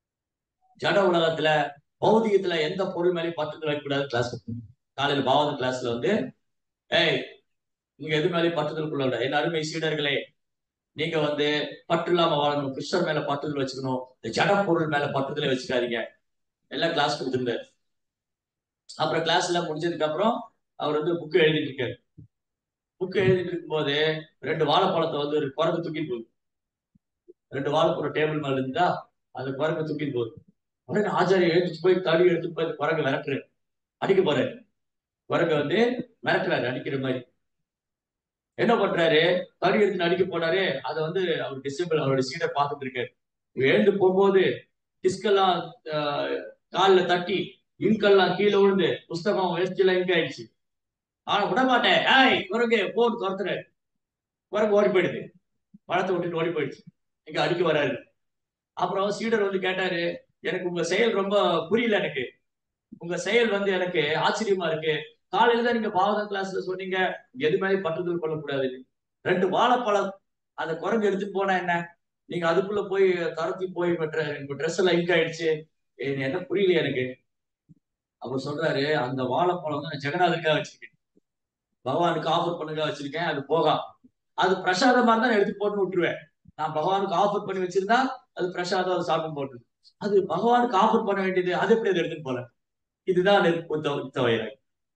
ஜட உலகத்துல பௌதிகத்துல எந்த பொருள் மேலேயும் பற்றுதல் வைக்கக்கூடாது கிளாஸ் காலையில பாவத கிளாஸ்ல வந்து ஏய் நீங்க எது மேலேயும் பற்றுதல் கொள்ள என் அருமை சீடர்களே நீங்க வந்து பற்று இல்லாம வாழணும் கிருஷ்ணர் மேல பற்றுதல் வச்சுக்கணும் இந்த ஜட பொருள் மேல பற்றுதலை வச்சுக்காதீங்க எல்லாம் கிளாஸ் கொடுத்துருந்தாரு அப்புறம் கிளாஸ் எல்லாம் முடிஞ்சதுக்கு அப்புறம் அவர் வந்து புக்கு எழுதிட்டு இருக்காரு புக்கு எழுதிட்டு இருக்கும்போது ரெண்டு வாழைப்பழத்தை வந்து ஒரு குரங்கு தூக்கிட்டு போகுது ரெண்டு வாழைப்பழம் டேபிள் மேல இருந்தா அந்த குரங்கு தூக்கிட்டு போகுது உடனே ஆச்சாரியம் எழுதிட்டு போய் தடி எடுத்துட்டு போய் அந்த குரங்கு விரட்டுறாரு அடிக்க போறாரு குரங்கு வந்து மிரட்டுறாரு அடிக்கிற மாதிரி என்ன பண்றாரு தடி எடுத்து அடிக்க போனாரு அதை வந்து அவர் டிசம்பிள் அவருடைய சீடை பார்த்துட்டு இருக்காரு எழுந்து போகும்போது டிஸ்கெல்லாம் காலில் தட்டி இங்கெல்லாம் கீழே விழுந்து புஸ்தகம் வேஸ்டில இங்க ஆயிடுச்சு ஆனா விட மாட்டேன் ஏய் குரங்கு போன் துரத்துற குரங்கு ஓடி போயிடுது பழத்தை விட்டுட்டு ஓடி போயிடுச்சு இங்க அடிக்க வராரு அப்புறம் சீடர் வந்து கேட்டாரு எனக்கு உங்க செயல் ரொம்ப புரியல எனக்கு உங்க செயல் வந்து எனக்கு ஆச்சரியமா இருக்கு காலையில தான் நீங்க பாவதம் கிளாஸ்ல சொன்னீங்க எது மாதிரி பற்றுதல் கொள்ளக்கூடாது ரெண்டு வாழைப்பழம் அந்த குரங்கு எடுத்துட்டு போனா என்ன நீங்க அதுக்குள்ள போய் தரத்தி போய் ட்ரெஸ் எல்லாம் இங்க் ஆயிடுச்சு என்ன புரியல எனக்கு அவர் சொல்றாரு அந்த வாழைப்பழம் வந்து நான் ஜெகநாதனுக்காக வச்சிருக்கேன் பகவானுக்கு ஆஃபர் பண்ணுங்க வச்சிருக்கேன் அது போகா அது பிரசாதமா இருந்தா நான் எடுத்து போட்டு விட்டுருவேன் நான் பகவானுக்கு ஆஃபர் பண்ணி வச்சிருந்தா அது பிரசாதம் அது சாப்பிட்டு போட்டு அது பகவானுக்கு ஆஃபர் பண்ண வேண்டியது அது எப்படி அதை எடுத்துட்டு போல இதுதான் உத்த வைராய்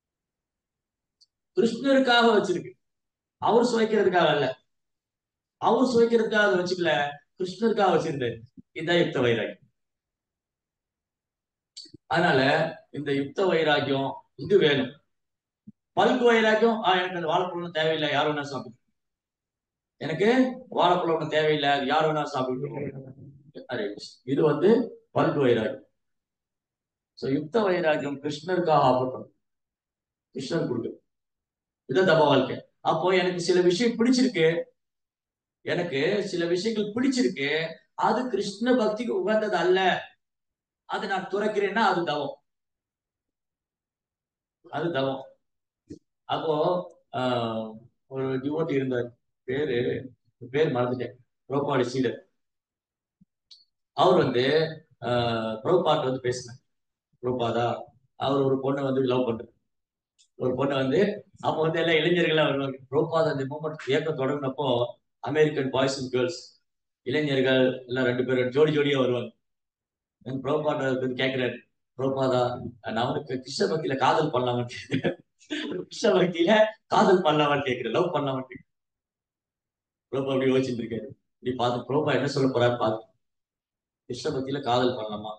கிருஷ்ணருக்காக வச்சிருக்கு அவர் சுவைக்கிறதுக்காக அல்ல அவர் சுவைக்கிறதுக்காக அதை வச்சுக்கல கிருஷ்ணருக்காக வச்சிருந்தாரு இதுதான் யுக்த வைராகி அதனால இந்த யுக்த வைராக்கியம் இது வேணும் பல்கு வைராக்கியம் ஆஹ் எனக்கு அந்த வாழைப்பழம் தேவையில்லை யார் வேணா சாப்பிடும் எனக்கு வாழைப்பழம் ஒன்றும் தேவையில்லை யார் வேணா சாப்பிடும் இது வந்து பல்கு வைராக்கியம் சோ யுக்த வைராக்கியம் கிருஷ்ணருக்காக ஆஃபர் பண்ணும் கிருஷ்ணர் கொடுக்கு இதுதான் தப வாழ்க்கை அப்போ எனக்கு சில விஷயம் பிடிச்சிருக்கு எனக்கு சில விஷயங்கள் பிடிச்சிருக்கு அது கிருஷ்ண பக்திக்கு உகந்தது அல்ல அது நான் துறக்கிறேன்னா அது தவம் அது தவம் அப்போ ஆஹ் ஒரு டிவோட்டி இருந்தார் பேரு பேர் மறந்துட்டேன் புரோபாடி சீடர் அவர் வந்து ஆஹ் புரோபாட் வந்து பேசினார் புரோபாதா அவர் ஒரு பொண்ணை வந்து லவ் பண்றாரு ஒரு பொண்ணை வந்து அப்போ வந்து எல்லாம் இளைஞர்களா வருவாங்க புரோபாத் அந்த மூமெண்ட் இயக்கம் தொடங்கினப்போ அமெரிக்கன் பாய்ஸ் அண்ட் கேர்ள்ஸ் இளைஞர்கள் எல்லாம் ரெண்டு பேரும் ஜோடி ஜோடியா வருவாங்க புரோபாட் வந்து கேட்கிறாரு புரோபாதா நான் அவனுக்கு கிருஷ்ண பக்தியில காதல் பண்ணலாமான்னு கேட்கிறேன் கிருஷ்ண பக்தியில காதல் பண்ணலாமான்னு கேட்கிறேன் லவ் பண்ணலாமான்னு கேட்கிறேன் புரோபா அப்படி யோசிச்சுட்டு இருக்காரு இப்படி பார்த்து புரோபா என்ன சொல்ல போறாரு பார்த்து கிருஷ்ண பக்தியில காதல் பண்ணலாமா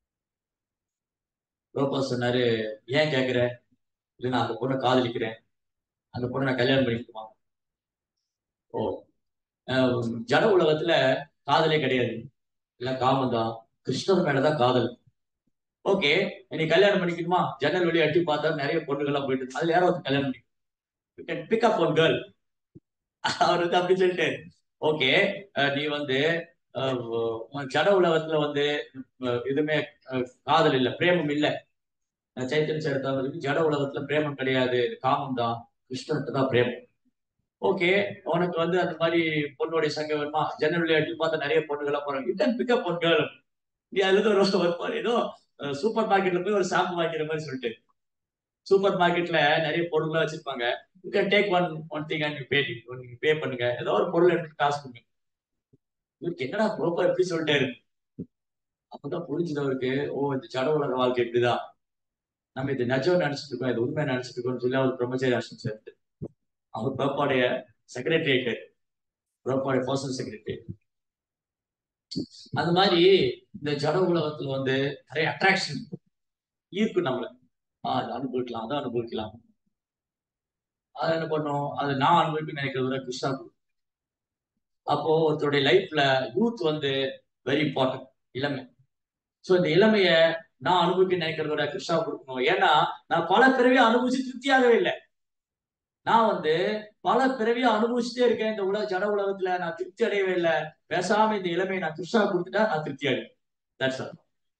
புரோபா சொன்னாரு ஏன் கேக்குற இல்ல நான் அந்த பொண்ணை காதலிக்கிறேன் அந்த பொண்ணை நான் கல்யாணம் பண்ணிக்குமா ஓ ஜட உலகத்துல காதலே கிடையாது இல்ல காமம் தான் கிருஷ்ணர் மேலதான் காதல் ஓகே நீ கல்யாணம் பண்ணிக்கணுமா ஜன்னல் வெளியே அட்டி பார்த்தா நிறைய பொண்ணுகள்லாம் போயிட்டு அதுல யாரோ வந்து கல்யாணம் பண்ணி பிக் அப் ஒன் கேர்ள் அவர் வந்து அப்படி சொல்லிட்டு ஓகே நீ வந்து ஜட உலகத்துல வந்து எதுவுமே காதல் இல்லை பிரேமம் இல்லை சைத்தன்ய எடுத்தாங்க ஜட உலகத்துல பிரேமம் கிடையாது காமம் தான் கிருஷ்ணர்கிட்ட தான் பிரேமம் ஓகே உனக்கு வந்து அந்த மாதிரி பொண்ணுடைய சங்கம் வேணுமா ஜன்னல் விளையாட்டு பார்த்தா நிறைய பொண்ணுகள்லாம் போறாங்க you can pick up one girl நீ அதுல ஒரு ஒரு ஏதோ சூப்பர் மார்க்கெட்ல போய் ஒரு ஷாம்பு வாங்கிற மாதிரி சொல்லிட்டு சூப்பர் மார்க்கெட்ல நிறைய பொருள்லாம் வச்சிருப்பாங்க you can take one one thing and pay pay பண்ணுங்க ஏதோ ஒரு பொருள் எடுத்து காசு பண்ணுங்க இவருக்கு என்னடா ப்ரோப்பர் எப்படி சொல்லிட்டாரு அப்பதான் புரிஞ்சுது அவருக்கு ஓ இந்த ஜட உலக வாழ்க்கை இப்படிதான் நம்ம இது நிஜம் நினைச்சிட்டு இருக்கோம் இது உண்மை நினைச்சிட்டு இருக்கோம்னு சொல்லி அவர் பிரம்மச்சாரி ஆசிரம் சேர்த்து அவர் பிரபாடைய செக்ரட்டரியேட் பிரபாடைய பர்சனல் செக்ரட்டரி அந்த மாதிரி இந்த ஜட உலகத்துல வந்து நிறைய அட்ராக்ஷன் ஈர்ப்பு நம்மள ஆஹ் அதை அனுபவிக்கலாம் அதை அனுபவிக்கலாம் அதை என்ன பண்ணும் அதை நான் அனுபவிக்க நினைக்கிறத விட கிருஷ்ணா அப்போ ஒருத்தருடைய லைஃப்ல யூத் வந்து வெரி இம்பார்ட்டன்ட் இளமை சோ இந்த இளமைய நான் அனுபவிக்க நினைக்கிறத விட கிருஷ்ணா கொடுக்கணும் ஏன்னா நான் பல பிறவியை அனுபவிச்சு திருப்தியாகவே இல்லை நான் வந்து பல பிறவியை அனுபவிச்சுட்டே இருக்கேன் இந்த உலக ஜட உலகத்துல நான் திருப்தி அடையவே இல்லை பேசாம இந்த இளமையை நான் கிருஷ்ணா கொடுத்துட்டா நான் திருப்தி அடைவேன் தட்ஸ் ஆல்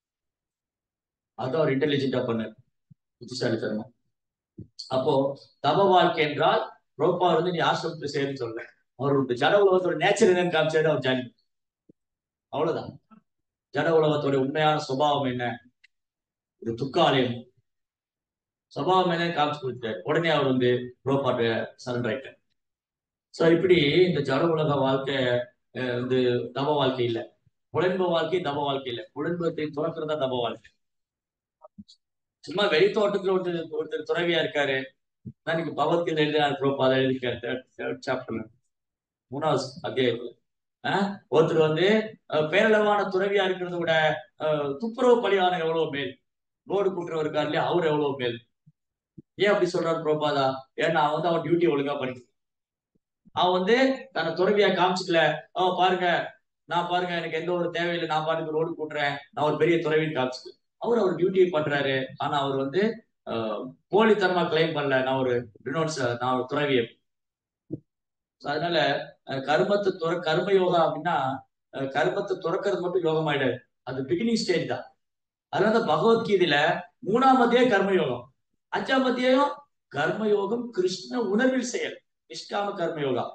அதான் அவர் இன்டெலிஜென்டா பண்ணார் புத்திசாலித்தனமா அப்போ தப வாழ்க்கை என்றால் ரோப்பா வந்து நீ ஆசிரமத்தை சேருன்னு சொல்ல அவரோட ஜட உலகத்தோட நேச்சர் என்னன்னு காமிச்சாரு அவர் ஜாலி அவ்வளவுதான் ஜட உலகத்தோட உண்மையான சுபாவம் என்ன ஒரு துக்காலயம் சுபாவம் என்னன்னு காமிச்சு கொடுத்தாரு உடனே அவர் வந்து ரோப்பாட்ட சரண்டர் ஆயிட்டார் சோ இப்படி இந்த ஜட உலக வாழ்க்கை அஹ், வந்து தப வாழ்க்கை இல்ல புலன்ப வாழ்க்கை தப வாழ்க்கை இல்ல புலன்பத்தை துறக்கிறதா தப வாழ்க்கை சும்மா வெளி தோட்டத்துல ஒருத்தர் ஒருத்தர் துறவியா இருக்காரு நான் இன்னைக்கு பகவத்கீதை எழுதினார் ப்ரோப்பா அதை எழுதிருக்காரு தேர்ட் சாப்டர்ல மூணாவது அத்தியாயத்துல ஆஹ் ஒருத்தர் வந்து அஹ், பேரளவான துறவியா இருக்கிறத விட அஹ், துப்புரவு பலியான எவ்வளவு மேல் ரோடு கூட்டுறவர் இருக்காரு இல்லையா அவர் எவ்வளவு மேல் ஏன் அப்படி சொல்றாரு ப்ரோபாதா ஏன்னா அவன் வந்து அவன் டியூட்டி ஒழுங்கா படிக்கல அவன் வந்து தன்னை துறவியா காமிச்சுக்கல அவன் பாருங்க நான் பாருங்க எனக்கு எந்த ஒரு தேவையில்லை நான் பாருங்க ரோடு கூட்டுறேன் நான் ஒரு பெரிய துறவின்னு காமிச்சுக்கல அவர் அவர் டியூட்டியை பண்றாரு ஆனா அவர் வந்து அஹ், போலித்தனமா கிளைம் பண்ணல நான் ஒரு ரினோன்ஸ் நான் ஒரு துறவியை So, அதனால அஹ், கர்மத்தை துற கர்ம யோகா அப்படின்னா அஹ், கர்மத்தை துறக்கிறது மட்டும் யோகம் ஆயிடாது அது பிகினிங் ஸ்டேஜ் தான் அதனால தான் பகவத்கீதையில மூணாம் அத்தியாயம் கர்ம யோகம் அஞ்சாம் அத்தியாயம் கர்ம யோகம் கிருஷ்ண உணர்வில் செயல் நிஷ்காம கர்ம யோகா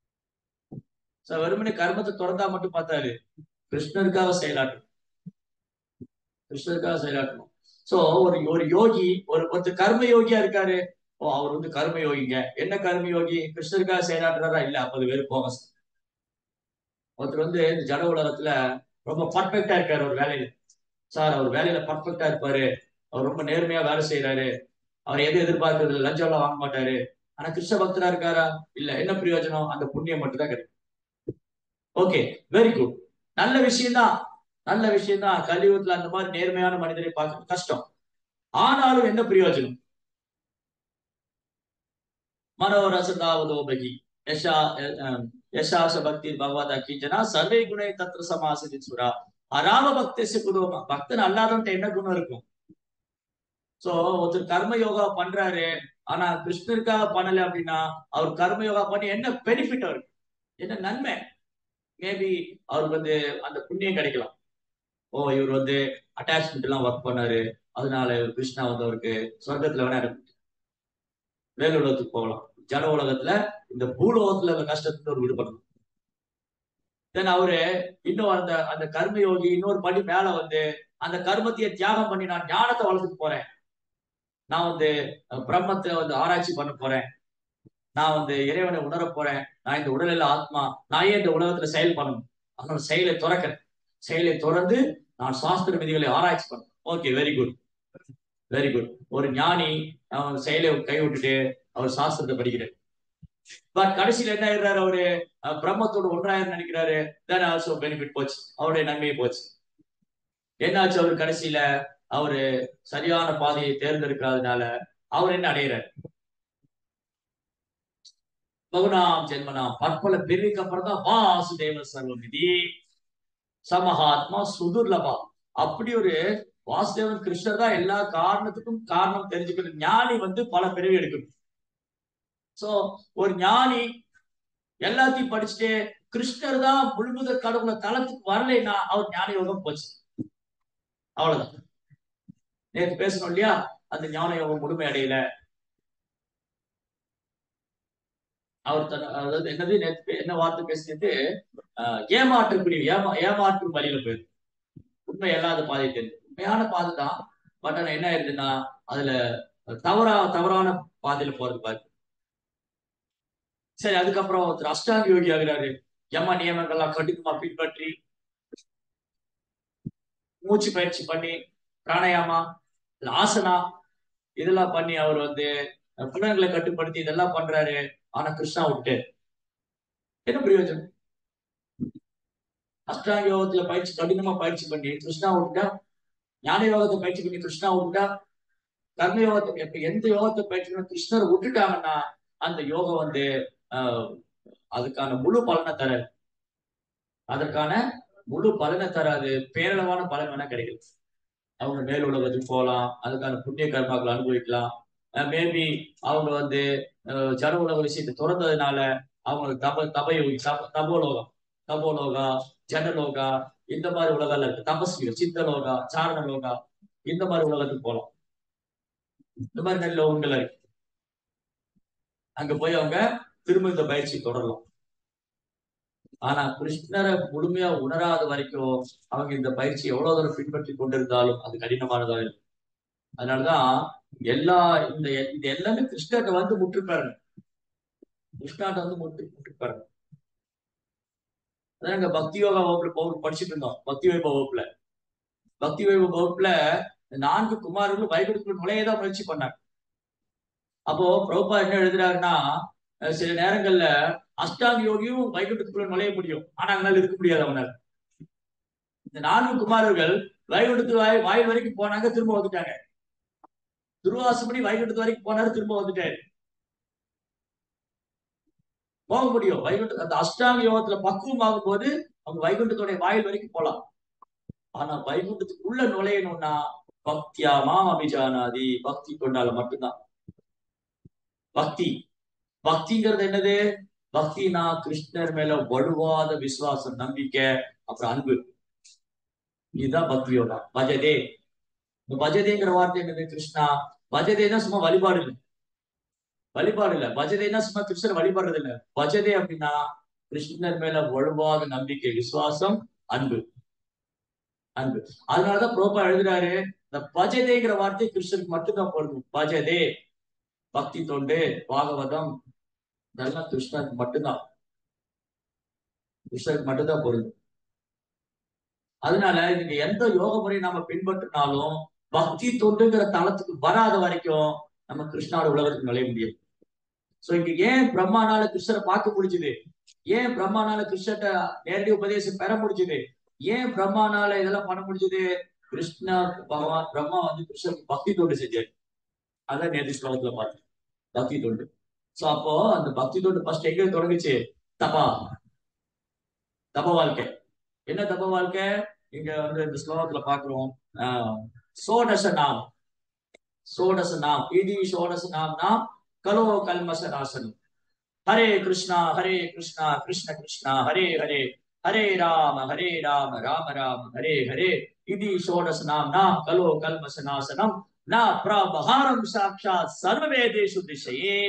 So, வெறுமனே கர்மத்தை திறந்தா மட்டும் பார்த்தாரு கிருஷ்ணருக்காக செயலாற்றணும் கிருஷ்ணருக்காக செயலாற்றணும் சோ ஒரு ஒரு யோகி ஒரு ஒருத்தர் கர்ம யோகியா இருக்காரு ஓ அவர் வந்து கர்ம யோகிங்க என்ன கர்ம யோகி கிருஷ்ணருக்காக செயலாற்றுறாரா இல்ல அப்ப அது வெறும் போகஸ் ஒருத்தர் வந்து இந்த ஜட உலகத்துல ரொம்ப பர்ஃபெக்டா இருக்காரு ஒரு வேலையில சார் அவர் வேலையில பர்ஃபெக்டா இருப்பாரு அவர் ரொம்ப நேர்மையா வேலை செய்யறாரு அவர் எது எதிர்பார்க்கறது இல்ல, லஞ்சம் எல்லாம் வாங்க மாட்டாரு ஆனா கிருஷ்ண பக்தரா இருக்காரா இல்ல என்ன பிரயோஜனம் அந்த புண்ணியம் மட்டும் தான் கிடைக்கும் ஓகே வெரி குட் நல்ல விஷயம்தான் நல்ல விஷயம்தான் கலியுகத்துல அந்த மாதிரி நேர்மையான மனிதரை பார்க்கறது கஷ்டம் ஆனாலும் என்ன பிரயோஜனம் மனோரசதாவதோபகி யசா அஹ், யசாச பக்தி பகவத கீஞ்சனா சர்வே குணை தத்ர சமாசதி சுரா அராம பக்தேச குருவமா பக்தன் அல்லாதவன்ட்ட என்ன குணம் இருக்கும் சோ ஒருத்தர் கர்ம யோகா பண்றாரு ஆனா கிருஷ்ணருக்காக பண்ணல அப்படின்னா அவர் கர்ம யோகா பண்ணி என்ன பெனிஃபிட் அவருக்கு என்ன நன்மை மேபி அவருக்கு வந்து அந்த புண்ணியம் கிடைக்கலாம் ஓ இவர் வந்து அட்டாச்மெண்ட் எல்லாம் ஒர்க் பண்ணாரு அதனால இவர் கிருஷ்ணா வந்து அவருக்கு சொர்க்கத்துல வேணா இருக்கு வேலை உலகத்துக்கு போகலாம் ஜட உலகத்துல இந்த பூலோகத்துல அந்த கஷ்டத்துல ஒரு விடுபடணும் தென் அவரு இன்னும் அந்த அந்த கர்ம யோகி இன்னொரு படி மேல வந்து அந்த கர்மத்தையே தியாகம் பண்ணி நான் ஞானத்தை வளர்த்துட்டு போறேன் நான் வந்து அஹ், பிரம்மத்தை வந்து ஆராய்ச்சி பண்ண போறேன் நான் வந்து இறைவனை உணர போறேன் நான் இந்த உடலில் ஆத்மா நான் ஏன் இந்த உலகத்துல செயல் பண்ணணும் அதனால செயலை துறக்கிறேன் செயலை துறந்து நான் சாஸ்திர விதிகளை ஆராய்ச்சி பண்ணேன் okay very good very good ஒரு ஞானி அவன் செயலை கை விட்டுட்டு அவர் சாஸ்திரத்தை படிக்கிறார் பட் கடைசியில என்ன ஆயிடுறாரு அவரு அஹ், பிரம்மத்தோட ஒன்றாயிரம் நினைக்கிறாரு தென் ஆல்சோ பெனிஃபிட் போச்சு அவருடைய நன்மையை போச்சு என்னாச்சு அவர் கடைசியில அவரு சரியான பாதையை தேர்ந்தெடுக்காதனால அவர் என்ன அடையிறாரு பகுனாம் ஜென்மனாம் பற்பல பிரிவுக்கு அப்புறம் தான் வாசுதேவ சர்வநிதி சமஹாத்மா சுதுர்லபா அப்படி ஒரு வாசுதேவன் கிருஷ்ணர் தான் எல்லா காரணத்துக்கும் காரணம் தெரிஞ்சுக்கணும் ஞானி வந்து பல பிறவி எடுக்கணும் சோ ஒரு ஞானி எல்லாத்தையும் படிச்சுட்டு கிருஷ்ணர் தான் முழுமுதல் கடவுள தளத்துக்கு வரலைன்னா அவர் ஞான யோகம் போச்சு அவ்வளவுதான் நேற்று பேசணும் இல்லையா அந்த ஞான யோகம் முழுமை அடையல அவர் தன் அதாவது என்னது நேற்று என்ன வார்த்தை பேசினது ஆஹ் ஏமாற்று பிரிவு ஏமா ஏமாற்றும் வழியில போயிருக்கு உண்மை இல்லாத பாதை தெரியுது உண்மையான பாதை தான் பட் ஆனா என்ன ஆயிருதுன்னா அதுல தவறா தவறான பாதையில போறது பாரு சரி அதுக்கப்புறம் ஒருத்தர் அஷ்டாங்க யோகி ஆகிறாரு யம நியமங்கள்லாம் கடுக்குமா பின்பற்றி மூச்சு பயிற்சி பண்ணி பிராணாயாமா இல்ல ஆசனா இதெல்லாம் பண்ணி அவர் வந்து அஹ், புலன்களை கட்டுப்படுத்தி இதெல்லாம் பண்றாரு ஆனா கிருஷ்ணா விட்டு என்ன பிரயோஜனம் அஷ்டாங்க யோகத்துல பயிற்சி கடினமா பயிற்சி பண்ணி கிருஷ்ணா விட்டுட்டா ஞான யோகத்தை பயிற்சி பண்ணி கிருஷ்ணா விட்டுட்டா கர்ம யோகத்தை எப்ப எந்த யோகத்தை பயிற்சி பண்ணி கிருஷ்ணர் விட்டுட்டாங்கன்னா அந்த யோகம் வந்து ஆஹ் அதுக்கான முழு பலனை தர அதற்கான முழு பலனை தராது பேரளவான பலன் வேணா கிடைக்குது அவங்க மேல் உலகத்துக்கு போகலாம் அதுக்கான புண்ணிய கர்மாக்களை அனுபவிக்கலாம் மேபி அவங்க வந்து அஹ், ஜட உலக விஷயத்தை திறந்ததுனால அவங்களுக்கு தப தபயோகி தப தபோலோகம் தபோலோகா ஜனலோகா இந்த மாதிரி உலகம் இருக்கு தபஸ்விகள் சித்தலோகா சாரணலோகா இந்த மாதிரி உலகத்துக்கு போகலாம் இந்த மாதிரி நல்ல லோகங்கள் இருக்கு அங்க போய் அவங்க திரும்ப இந்த பயிற்சி தொடரலாம் ஆனா கிருஷ்ணரை முழுமையா உணராத வரைக்கும் அவங்க இந்த பயிற்சி எவ்வளவு தூரம் பின்பற்றி கொண்டிருந்தாலும் அது கடினமானதா இருக்கும் அதனாலதான் எல்லா இந்த இது எல்லாமே கிருஷ்ணர்கிட்ட வந்து முற்றுப்பாருங்க கிருஷ்ணாட்ட வந்து முற்று முற்றுப்பாருங்க அதான் இங்க பக்தி யோகா வகுப்புல போ- படிச்சுட்டு இருந்தோம் பக்தி வைபவ வகுப்புல பக்தி வைபவ வகுப்புல நான்கு குமாரர்கள் வைகுண்டத்துக்குள் நுழையதான் முயற்சி பண்ணாங்க அப்போ பிரபா என்ன எழுதுறாருன்னா அஹ் சில நேரங்கள்ல அஷ்டாங்க யோகியும் வைகுண்டத்துக்குள்ள நுழைய முடியும் ஆனா அவனால இருக்க முடியாது அவனால இந்த நான்கு குமாரர்கள் வைகுண்டத்து வாய் வாயில் வரைக்கும் போனாங்க திரும்ப வந்துட்டாங்க துருவாசப்படி வைகுண்டத்து வரைக்கும் போனாரு திரும்ப வந்துட்டாரு போக முடியும் வைகுண்ட அந்த அஷ்டாங்க யோகத்துல பக்குவம் ஆகும்போது அவங்க வைகுண்டத்துடைய வாயில் வரைக்கும் போலாம் ஆனா வைகுண்டத்துக்குள்ள நுழையணும்னா பக்தியா மாம் அபிஜானாதி பக்தி கொண்டால மட்டும்தான் பக்தி பக்திங்கிறது என்னது பக்தினா கிருஷ்ணர் மேல வலுவாத விசுவாசம் நம்பிக்கை அப்புறம் அன்பு இதுதான் பக்தி யோகா பஜதே இந்த பஜதேங்கிற வார்த்தை என்னது கிருஷ்ணா பஜதேனா சும்மா வழிபாடு இல்லை வழிபாடு இல்ல பஜதேனா சும்மா கிருஷ்ணர் வழிபடுறது இல்ல பஜதே அப்படின்னா கிருஷ்ணர் மேல வலுவாத நம்பிக்கை விசுவாசம் அன்பு அன்பு அதனாலதான் புரோபா எழுதுறாரு இந்த பஜதேங்கிற வார்த்தை கிருஷ்ணருக்கு மட்டும்தான் பொருந்தும் பஜதே பக்தி தொண்டு பாகவதம் இதெல்லாம் கிருஷ்ணருக்கு மட்டும்தான் கிருஷ்ணருக்கு மட்டும்தான் பொருந்தும் அதனால நீங்க எந்த யோக முறையை நாம பின்பற்றினாலும் பக்தி தொண்டுங்கிற தளத்துக்கு வராத வரைக்கும் நம்ம கிருஷ்ணாவோட உலகத்துக்கு நுழைய முடியும் சோ இங்க ஏன் பிரம்மானால கிருஷ்ணரை பார்க்க முடிஞ்சுது ஏன் பிரம்மானால கிருஷ்ணர்ட்ட நேரடி உபதேசம் பெற முடிஞ்சுது ஏன் பிரம்மானால இதெல்லாம் பண்ண முடிஞ்சது கிருஷ்ணா பகவான் பிரம்மா வந்து கிருஷ்ணருக்கு பக்தி தொண்டு செஞ்சாரு அதான் நேரடி ஸ்லோகத்துல பார்த்தேன் பக்தி தொண்டு சோ அப்போ அந்த பக்தி தொண்டு ஃபர்ஸ்ட் எங்க தொடங்குச்சு தபா தப வாழ்க்கை என்ன தப வாழ்க்கை இங்க வந்து இந்த ஸ்லோகத்துல பாக்குறோம் ஆஹ் சோடச நாம் சோடச நாம் இதி சோடச நாம் நாம் கலோ கல்மச நாசனம் ஹரே கிருஷ்ணா ஹரே கிருஷ்ணா கிருஷ்ண கிருஷ்ணா ஹரே ஹரே ஹரே ராம ஹரே ராம ராம ராம ஹரே ஹரே இதி சோடச நாம் நாம் கலோ கல்மச நாசனம் ந பிரபகாரம் சாட்சாத் சர்வவேதேஷு திசையே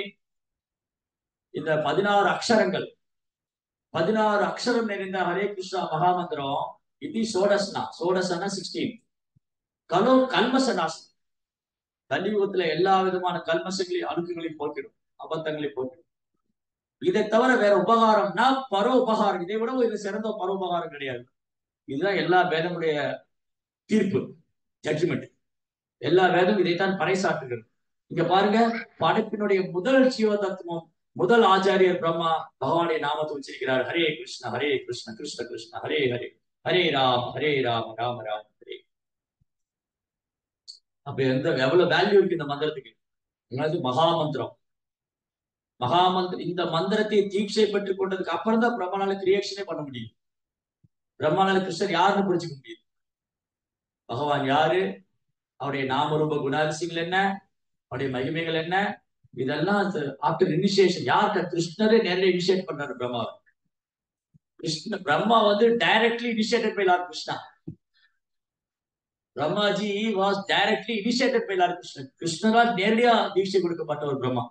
இந்த பதினாறு அக்ஷரங்கள் பதினாறு அக்ஷரம் நிறைந்த ஹரே கிருஷ்ணா மகாமந்திரம் இது சோடஸ்னா சோடசனா சிக்ஸ்டீன் கலோ கல்மசனாசனம் கலியுகத்துல எல்லா விதமான கல்மசங்களையும் அழுக்குகளையும் போக்கிடும் அபத்தங்களையும் போக்கிடும் இதை தவிர வேற உபகாரம்னா பரோ உபகாரம் இதை விட இது சிறந்த பரோ உபகாரம் கிடையாது இதுதான் எல்லா வேதமுடைய தீர்ப்பு ஜட்ஜ்மெண்ட் எல்லா வேதம் இதைத்தான் பறைசாற்றுகிறது இங்க பாருங்க படைப்பினுடைய முதல் ஜீவ தத்துவம் முதல் ஆச்சாரியர் பிரம்மா பகவானுடைய நாமத்தை வச்சிருக்கிறார் ஹரே கிருஷ்ண ஹரே கிருஷ்ண கிருஷ்ண கிருஷ்ண ஹரே ஹரே ஹரே ராம் ஹரே ராம் ராம ராம் ஹரே அப்ப எந்த எவ்வளவு வேல்யூ இருக்கு இந்த மந்திரத்துக்கு அதாவது மகாமந்திரம் மகாமந்திரம் இந்த மந்திரத்தை தீட்சை பெற்றுக் கொண்டதுக்கு அப்புறம் தான் பிரம்மானால கிரியேஷனே பண்ண முடியும் பிரம்மானால கிருஷ்ணர் யாருன்னு புரிஞ்சுக்க முடியும் பகவான் யாரு அவருடைய நாமரூப குணாதிசயங்கள் என்ன அவருடைய மகிமைகள் என்ன இதெல்லாம் ஆஃப்டர் இனிஷியேஷன் யார்கிட்ட கிருஷ்ணரே நேரடி இனிஷியேட் பண்ணாரு பிரம்மா கிருஷ்ண பிரம்மா வந்து directly initiated by Lord Krishna Brahmaji was directly initiated by Lord Krishnan கிருஷ்ணரால் நேரடியா தீட்சை கொடுக்கப்பட்ட ஒரு பிரம்மா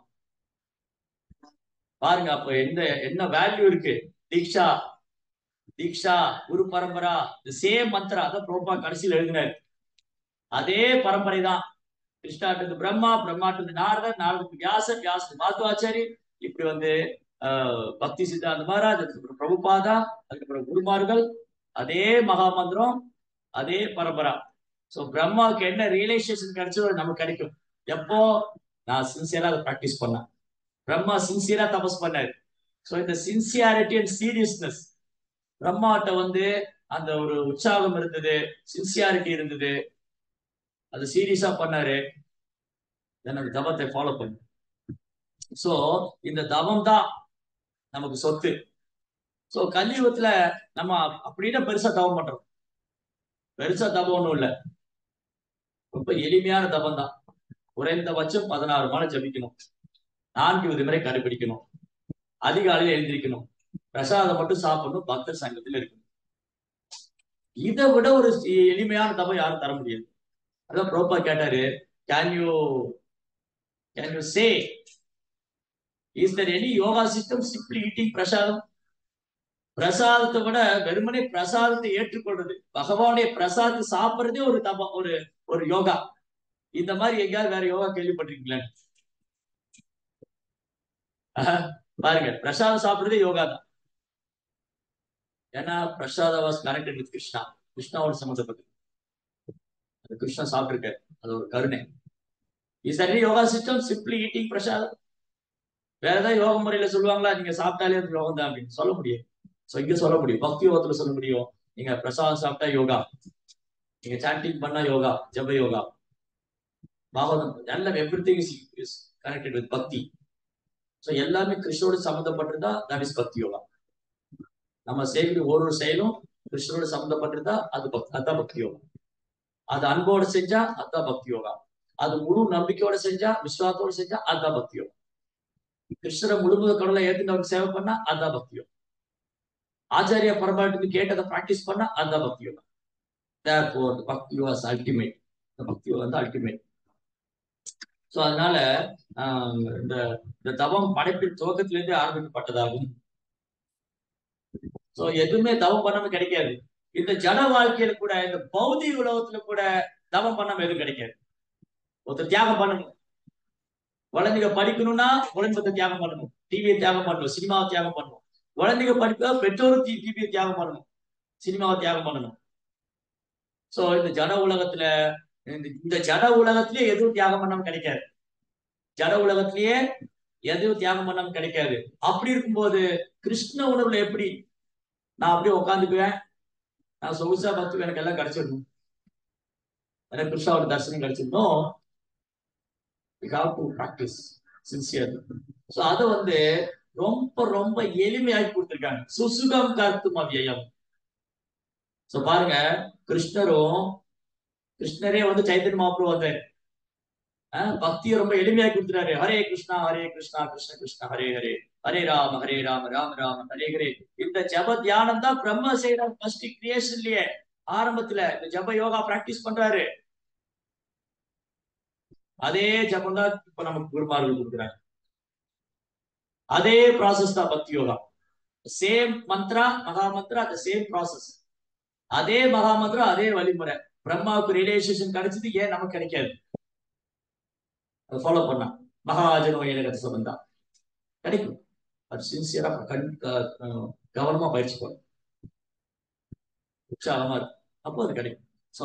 பாருங்க அப்ப என்ன என்ன வேல்யூ இருக்கு தீக்ஷா தீக்ஷா குரு பரம்பரா இந்த சேம் மந்திரா அதான் பிரபா கடைசியில் எழுதினாரு அதே பரம்பரை தான் கிருஷ்ணாட்டு பிரம்மா பிரம்மாட்டு நாரதர் நாரதுக்கு வியாசர் வியாசர் மாதுவாச்சாரி இப்படி வந்து ஆஹ் பக்தி சித்தாந்த மகாராஜ் அதுக்கப்புறம் பிரபுபாதா அதுக்கப்புறம் குருமார்கள் அதே மகா மந்திரம் அதே பரம்பரா சோ பிரம்மாவுக்கு என்ன ரியலைசேஷன் கிடைச்சதோ நமக்கு கிடைக்கும் எப்போ நான் சின்சியரா அதை ப்ராக்டிஸ் பண்ணேன் பிரம்மா சின்சியரா தபஸ் பண்ணாரு சோ இந்த சின்சியாரிட்டி அண்ட் சீரியஸ்னஸ் பிரம்மாட்ட வந்து அந்த ஒரு உற்சாகம் இருந்தது சின்சியாரிட்டி இருந்தது அது சீரியஸா பண்ணாரு அந்த தபத்தை ஃபாலோ பண்ணு சோ இந்த தவம் தான் நமக்கு சொத்து சோ கலியுகத்துல நம்ம அப்படின்னா பெருசா தவம் பண்றோம் பெருசா தவம் ஒண்ணும் இல்ல ரொம்ப எளிமையான தவம் தான் குறைந்தபட்சம் பதினாறு மாலை ஜபிக்கணும் நான்கு விதிமுறை கடைபிடிக்கணும் அதிகாலையில் எழுந்திருக்கணும் பிரசாதம் மட்டும் சாப்பிடணும் பக்தர் சங்கத்தில் இருக்கணும் இதை விட ஒரு எளிமையான தவம் யாரும் தர முடியாது அதான் ப்ரோப்பா கேட்டாரு can you can you say is there any yoga system simply eating prasadam பிரசாதத்தை விட வெறுமனே பிரசாதத்தை ஏற்றுக்கொள்றது பகவானுடைய பிரசாதத்தை சாப்பிடுறதே ஒரு தபம் ஒரு ஒரு யோகா இந்த மாதிரி எங்கேயாவது வேற யோகா கேள்விப்பட்டிருக்கீங்களா பாருங்க பிரசாதம் சாப்பிடுறதே யோகா தான் ஏன்னா prasada was connected with Krishna கிருஷ்ணாவோட சம்மந்தப்பட்டது அது கிருஷ்ணா சாப்பிட்டிருக்காரு அது ஒரு கருணை is that yoga system simply eating prasadam வேற ஏதாவது யோக முறையில சொல்லுவாங்களா நீங்க சாப்பிட்டாலே அது யோகம் தான் அப்படின்னு சொல்ல முடியும் ஸோ இங்க சொல்ல முடியும் பக்தி யோகத்துல சொல்ல முடியும் நீங்க பிரசாதம் சாப்பிட்டா யோகா நீங்க சாண்டிங் பண்ணா யோகா ஜப யோகா பாகவதம் நல்ல everything is is connected with bhakti so எல்லாமே கிருஷ்ணோட சம்மந்தப்பட்டிருந்தா தட் இஸ் பக்தி யோகா நம்ம செய்யக்கூடிய ஒரு ஒரு செயலும் கிருஷ்ணனோட சம்மந்தப்பட்டிருந்தா அது பக் அதுதான் பக்தி யோகா அது அன்போட செஞ்சா அதுதான் பக்தி யோகா அது முழு நம்பிக்கையோட செஞ்சா விஸ்வாசத்தோட செஞ்சா அதுதான் பக்தி யோகா கிருஷ்ணரை முழுமுத கடலை ஏத்துட்டு அவருக்கு சேவை பண்ணா அதுதான் பக்தி யோகா ஆச்சாரிய பரமாட்டு கேட்டதை ப்ராக்டிஸ் பண்ணா அதுதான் பக்தி யோகா தேர்ஃபோர் பக்தி யோகா அல்டிமேட் இந்த பக்தி யோகா வந்து அல்டிமேட் ஸோ அதனால இந்த இந்த தவம் படைப்பின் துவக்கத்திலிருந்தே ஆரம்பிக்கப்பட்டதாகும் ஸோ எதுவுமே தவம் பண்ணாம கிடைக்காது இந்த ஜட வாழ்க்கையில கூட இந்த பௌதிக உலகத்துல கூட தவம் பண்ணாம எதுவும் கிடைக்காது ஒருத்தர் தியாகம் பண்ணணும் குழந்தைங்க படிக்கணும்னா குழந்தைங்க தியாகம் பண்ணணும் டிவியை தியாகம் பண்ணணும் சினிமாவை தியாகம் பண்ணணும் குழந்தைங்க படிக்க பெற்றோரும் டிவியை தியாகம் பண்ணணும் சினிமாவை தியாகம் பண்ணணும் சோ இந்த ஜட உலகத்துல இந்த ஜட உலகத்திலேயே எதுவும் தியாகம் பண்ணாம கிடைக்காது ஜட உலகத்திலேயே எதுவும் தியாகம் பண்ணாம கிடைக்காது அப்படி இருக்கும்போது கிருஷ்ண உணர்வுல எப்படி நான் அப்படியே உட்காந்துக்குவேன் நான் சொகுசா பக்தி எனக்கு எல்லாம் கிடைச்சிடணும் எனக்கு கிருஷ்ணாவோட தரிசனம் கிடைச்சிடணும் we have to practise sincere so அதை வந்து ரொம்ப ரொம்ப எளிமையாக்கி கொடுத்துருக்காங்க சுசுகம் கருத்தும் அவ்வியம் ஸோ பாருங்க கிருஷ்ணரும் கிருஷ்ணரே வந்து சைத்தன்ய மாப்பிள வந்தாரு பக்தியை ரொம்ப எளிமையாக்கி கொடுத்துறாரு ஹரே கிருஷ்ணா ஹரே கிருஷ்ணா கிருஷ்ண கிருஷ்ணா ஹரே ஹரே ஹரே ராம ஹரே ராம ராம ராம ஹரே ஹரே இந்த ஜப தியானம் தான் பிரம்ம செய்யறாரு ஃபர்ஸ்ட் கிரியேஷன்லயே ஆரம்பத்துல இந்த ஜப யோகா பிராக்டிஸ் பண்றாரு அதே ஜபம் தான் இப்ப நமக்கு குருமார்கள் கொடுக்குறாங்க அதே ப்ராசஸ் தான் பக்தி யோகா சேம் மந்த்ரா மகா மந்த்ரா அந்த சேம் ப்ராசஸ் அதே மகா மந்த்ரா அதே வழிமுறை பிரம்மாவுக்கு ரியலைசேஷன் கிடைச்சது ஏன் நமக்கு கிடைக்காது அதை ஃபாலோ பண்ணா மகாஜனோ எனக்கு சம்பந்தா கிடைக்கும் அது சின்சியரா கண் கவனமா பயிற்சி பண்ணும் உற்சாகமா இருக்கும் அப்போ அது கிடைக்கும் ஸோ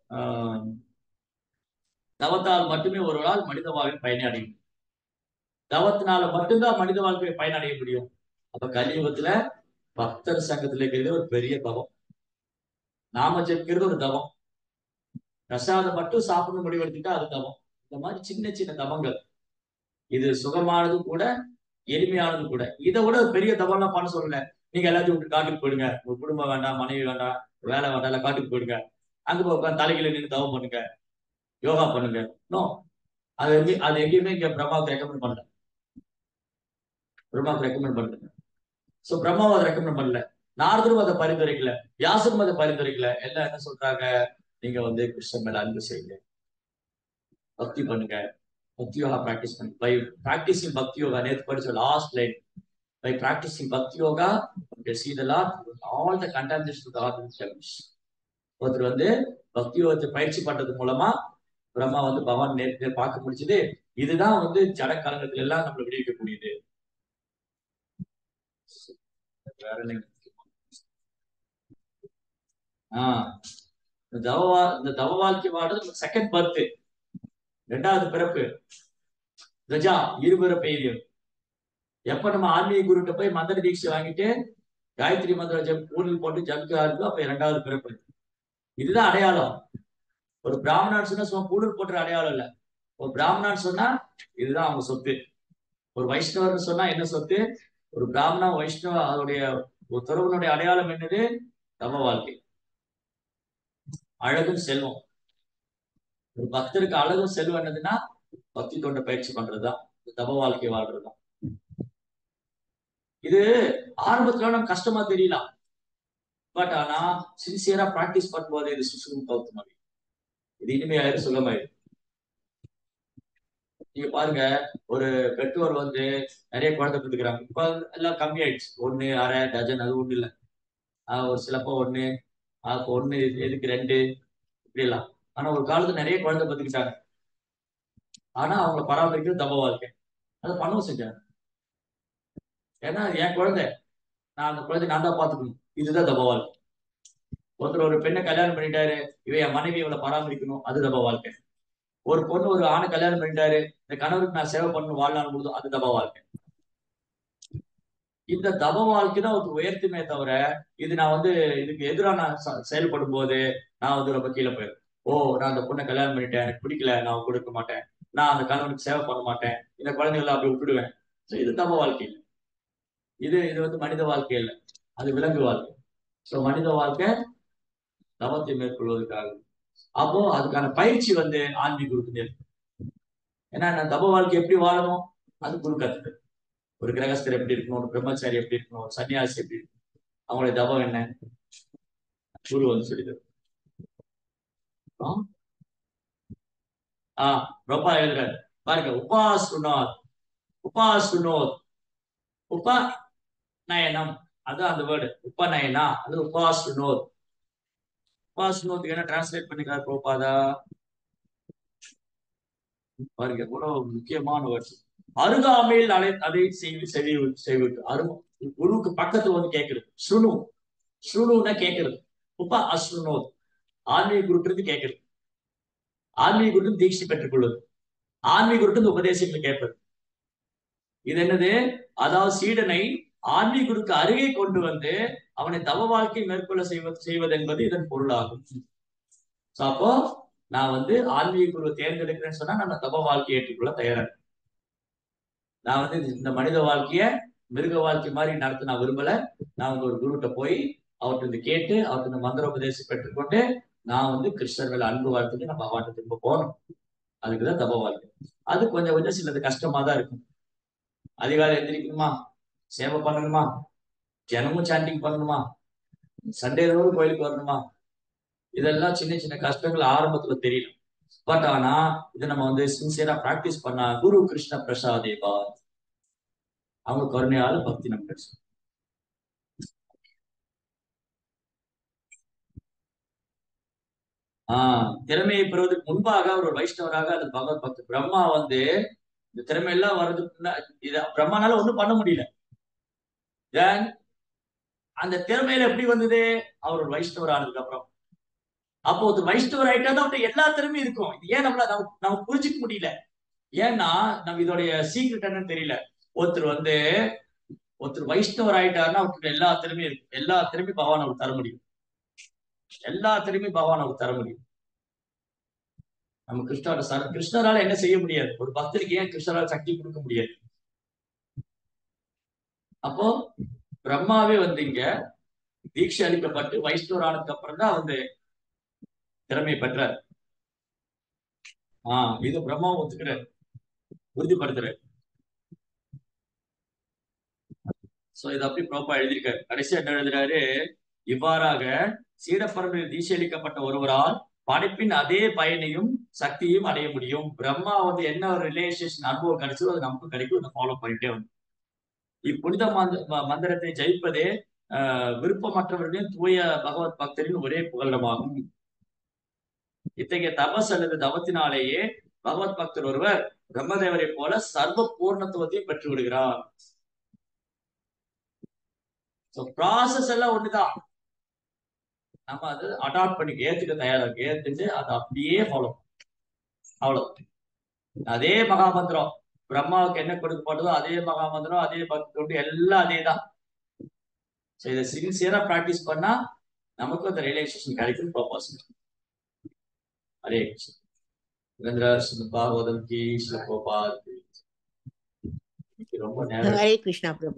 தவத்தால் மட்டுமே ஒரு நாள் மனித வாழ்க்கை பயனடையும் தவத்தினால மட்டும்தான் மனித வாழ்க்கையை பயனடைய முடியும் அப்ப கலியுகத்துல பக்தர் சங்கத்துல இருக்கிறது ஒரு பெரிய தவம் நாம ஜெபிக்கிறது ஒரு தவம் பிரசாதம் மட்டும் சாப்பிடணும் முடிவெடுத்துட்டா அது தவம் இந்த மாதிரி சின்ன சின்ன தவங்கள் இது சுகமானது கூட எளிமையானது கூட இதை விட பெரிய தவம்லாம் பண்ண சொல்லல நீங்க எல்லாத்தையும் விட்டு காட்டுக்கு போயிடுங்க உங்க குடும்பம் வேண்டாம் மனைவி வேண்டாம் வேலை வேண்டாம் எல்லாம் காட்டுக்கு போயிடுங்க அங்க போய் உட்காந்து தலைகளை நின்று தவம் பண்ணுங்க யோகா பண்ணுங்க நோ அது எங்கே அது எங்கேயுமே இங்க பிரம்மாவுக்கு ரெக்கமெண்ட் பண்ணல பிரம்மாவுக்கு ரெக்கமெண்ட் பண்ணல சோ பிரம்மாவை அதை ரெக்கமெண்ட் பண்ணல நாரதரும் அதை பரிந்துரைக்கல வியாசரும் அதை பரிந்துரைக்கல எல்லாம் என்ன சொல்றாங்க நீங்க வந்து கிருஷ்ணன் மேல அன்பு செய்யுங்க பக்தி பண்ணுங்க பக்தி யோகா பிராக்டிஸ் பண்ணுங்க பை பிராக்டிசிங் பக்தி யோகா நேற்று படிச்ச last line by practising bhakti yoga see the Lord all the contamination of the heart will vanish. ஒருத்தர் வந்து பக்தி யோகத்தை பயிற்சி பண்றது மூலமா பிரம்மா வந்து பகவான் நேரத்தை பார்க்க முடிச்சது இதுதான் வந்து ஜட காலங்கத்துல எல்லாம் நம்மளை விடுவிக்கக்கூடியது வேற என்ன ஆஹ் இந்த தவ இந்த தவ வாழ்க்கை வாழ்றது செகண்ட் பர்த் ரெண்டாவது பிறப்பு கஜா இருபிறப்பு எய்தியம் எப்ப நம்ம ஆன்மீக குருட்ட போய் மந்திர தீட்சை வாங்கிட்டு காயத்ரி மந்திர ஜப் ஊரில் போட்டு ஜபிக்க ஆரம்பிக்கும் அப்ப இரண்டாவது பிறப்பு இதுதான் அடையாளம் ஒரு பிராமணன் சொன்னா சும்மா பூடல் போட்டுற அடையாளம் இல்ல ஒரு பிராமணன் சொன்னா இதுதான் அவங்க சொத்து ஒரு வைஷ்ணவர்னு சொன்னா என்ன சொத்து ஒரு பிராமணா வைஷ்ணவ அதோடைய ஒரு துறவனுடைய அடையாளம் என்னது தவ வாழ்க்கை அழகும் செல்வம் ஒரு பக்தருக்கு அழகும் செல்வம் என்னதுன்னா பக்தி தொண்டை பயிற்சி பண்றதுதான் தப வாழ்க்கை வாழ்றதுதான் இது ஆரம்பத்துல நம்ம கஷ்டமா தெரியலாம் பட் ஆனா சின்சியரா பிராக்டிஸ் பண்ணும்போது இது சுசுகும் கௌத்தமாவி இது இனிமையாயிரும் சுகமாயிரும் நீங்க பாருங்க ஒரு பெற்றோர் வந்து நிறைய குழந்தை பெற்றுக்கிறாங்க இப்ப எல்லாம் கம்மி ஆயிடுச்சு ஒண்ணு அரை டஜன் அது ஒண்ணு இல்ல ஆஹ் ஒரு சிலப்போ ஒண்ணு அப்போ ஒண்ணு எதுக்கு ரெண்டு இப்படி எல்லாம் ஆனா ஒரு காலத்துல நிறைய குழந்தை பெற்றுக்கிட்டாங்க ஆனா அவங்க பராமரிக்கிறது தப வாழ்க்கை அதை பண்ணவும் செஞ்சாங்க ஏன்னா என் குழந்தை நான் அந்த குழந்தை நான் தான் பாத்துக்கணும் இதுதான் தப வாழ்க்கை ஒருத்தர் ஒரு பெண்ணை கல்யாணம் பண்ணிட்டாரு இவ என் மனைவி இவளை பராமரிக்கணும் அது தப வாழ்க்கை ஒரு பொண்ணு ஒரு ஆணை கல்யாணம் பண்ணிட்டாரு இந்த கணவருக்கு நான் சேவை பண்ணணும் வாழலாம் முடியும் அது தப வாழ்க்கை இந்த தப வாழ்க்கை தான் ஒரு உயர்த்துமே தவிர இது நான் வந்து இதுக்கு எதிராக நான் ச- செயல்படும் போது நான் வந்து ரொம்ப கீழே போயிடும் ஓ நான் அந்த பொண்ணை கல்யாணம் பண்ணிட்டேன் எனக்கு பிடிக்கல நான் கொடுக்க மாட்டேன் நான் அந்த கணவனுக்கு சேவை பண்ண மாட்டேன் இந்த குழந்தைகளை அப்படி விட்டுடுவேன் ஸோ இது தப வாழ்க்கை இல்லை இது இது வந்து மனித வாழ்க்கை இல்லை அது விலங்கு வாழ்க்கை ஸோ மனித வாழ்க்கை தவத்தை மேற்கொள்வதற்காக அப்போ அதுக்கான பயிற்சி வந்து ஆன்மீக குருக்கு இருக்கு ஏன்னா நான் தப வாழ்க்கை எப்படி வாழணும் அது குரு கத்துது ஒரு கிரகஸ்தர் எப்படி இருக்கணும் ஒரு பிரம்மச்சாரி எப்படி இருக்கணும் ஒரு சன்னியாசி எப்படி இருக்கணும் அவங்களுடைய தபம் என்ன குரு வந்து சொல்லிது ஆ ரொம்ப எழுதுறாரு பாருங்க உபாசுனோத் உபாசுனோத் உப நயனம் அதான் அந்த வேர்டு உபநயனா அது உபாசுனோத் உபாசுனோத்துக்கு என்ன டிரான்ஸ்லேட் பண்ணிக்கிறார் கோபாதா பாருங்க எவ்வளவு முக்கியமான வேர்ட்ஸ் அருகாமையில் அலை அதை செய்து செவி செய்விட்டு அரு குருவுக்கு பக்கத்துல வந்து கேட்கறது சுனு சுனுன்னா கேட்கறது உப அசுனோத் ஆன்மீக குருட்டு கேட்கறது ஆன்மீக குருட்டு தீட்சி பெற்றுக் கொள்வது ஆன்மீக குருட்டு உபதேசங்கள் கேட்பது இது என்னது அதாவது சீடனை ஆன்மீக குருக்கு அருகே கொண்டு வந்து அவனை தவ வாழ்க்கை மேற்கொள்ள செய்வது செய்வது என்பது இதன் பொருளாகும் So, அப்போ நான் வந்து ஆன்மீக குருவை தேர்ந்தெடுக்கிறேன்னு சொன்னா நம்ம தப வாழ்க்கையை ஏற்றுக்கொள்ள தயாரா இருக்கேன். நான் வந்து இந்த மனித வாழ்க்கைய மிருக வாழ்க்கை மாதிரி நடத்த நான் விரும்பல நான் வந்து ஒரு குருட்ட போய் அவர்கிட்ட இருந்து கேட்டு அவர்கிட்ட இந்த மந்திர உபதேசம் பெற்றுக்கொண்டு நான் வந்து கிருஷ்ணர் மேல அன்பு வாழ்த்துக்கு நான் பகவான் திரும்ப போகணும் அதுக்குதான் தப வாழ்க்கை அது கொஞ்சம் கொஞ்சம் சிலது கஷ்டமா தான் இருக்கும் அதிகாலை எந்திரிக்கணுமா சேவை பண்ணணுமா தினமும் சாண்டிங் பண்ணணுமா சண்டே ரோடு கோயிலுக்கு வரணுமா இதெல்லாம் சின்ன சின்ன கஷ்டங்கள் ஆரம்பத்துல தெரியல பட் ஆனா இதை நம்ம வந்து சின்சியரா பிராக்டிஸ் பண்ணா குரு கிருஷ்ண பிரசாதேவா அவங்க கருணையால பக்தி நம்ம கிடைச்சோம் ஆஹ் திறமையை பெறுவதற்கு முன்பாக அவர் ஒரு வைஷ்ணவராக அது பகவத் பக்தர் பிரம்மா வந்து இந்த திறமை எல்லாம் வர்றதுக்கு முன்னா- இத பிரம்மானால ஒண்ணும் பண்ண முடியல ஏன் அந்த திறமையில எப்படி வந்தது அவர் ஒரு வைஷ்ணவர் ஆனதுக்கு அப்புறம் அப்போ ஒரு வைஷ்ணவர் ஆயிட்டா தான் அவர்கிட்ட எல்லா திறமையும் இருக்கும் இது ஏன் நம்மள நம்ம நம்ம புரிஞ்சுக்க முடியல ஏன்னா நம்ம இதோடைய சீக்ரெட் என்னன்னு தெரியல ஒருத்தர் வந்து ஒருத்தர் வைஷ்ணவர் ஆயிட்டாருன்னா அவர்கிட்ட எல்லா திறமையும் இருக்கு எல்லா திறமையும் பகவான் அவருக்கு தர முடியும் எல்லா திறமையும் பகவான் அவருக்கு தர முடியும் நம்ம கிருஷ்ணரோட சர கிருஷ்ணரால என்ன செய்ய முடியாது ஒரு பக்தருக்கு ஏன் கிருஷ்ணரால சக்தி கொடுக்க முடியாது அப்போ பிரம்மாவே வந்து இங்க தீட்சை அளிக்கப்பட்டு வைஷ்ணவர் ஆனதுக்கு அப்புறம் தான் வந்து திறமையை பெற்றார் ஆஹ் இது பிரம்மாவும் ஒத்துக்கிறார் உறுதிப்படுத்துறாரு சோ இது அப்படி ப்ராப்பா எழுதியிருக்காரு கடைசியா என்ன எழுதுறாரு இவ்வாறாக சீடப்பரம்பில் தீட்சையளிக்கப்பட்ட ஒருவரால் படைப்பின் அதே பயனையும் சக்தியும் அடைய முடியும் பிரம்மா வந்து என்ன ஒரு ரிலேஷன் அனுபவம் கிடைச்சதோ அது நமக்கு கிடைக்கும் அதை ஃபாலோ பண்ணிட்டே வந்து இப்புனித மந்த ம- மந்திரத்தை ஜெயிப்பதே ஆஹ் விருப்பமற்றவர்களின் தூய பகவத் பக்தரின் ஒரே புகலிடமாகும் இத்தகைய தபஸ் அல்லது தவத்தினாலேயே பகவத் பக்தர் ஒருவர் பிரம்மதேவரை போல சர்வ பூர்ணத்துவத்தையும் பெற்று விடுகிறார் ப்ராசஸ் எல்லாம் ஒண்ணுதான் நம்ம அது அடாப்ட் பண்ணி ஏத்துக்க தயாரா இருக்கு ஏத்துட்டு அதை அப்படியே ஃபாலோ அவ்வளவு அதே மகாமந்திரம் பிரம்மாவுக்கு என்ன கொடுக்கப்பட்டதோ அதே மகாமந்திரம் அதே பக்தி தொண்டு எல்லாம் அதே தான் ஸோ இதை சின்சியரா ப்ராக்டிஸ் பண்ணா நமக்கு அந்த ரியலைசேஷன் கிடைக்கும் பர்பஸ் ஹரே கிருஷ்ணா சுரேந்திரா ஸ்ரீ பாகவதம் கி ஸ்ரீ கோபால் கி. இன்னைக்கு ரொம்ப நேரம் ஹரே கிருஷ்ணா பிரபு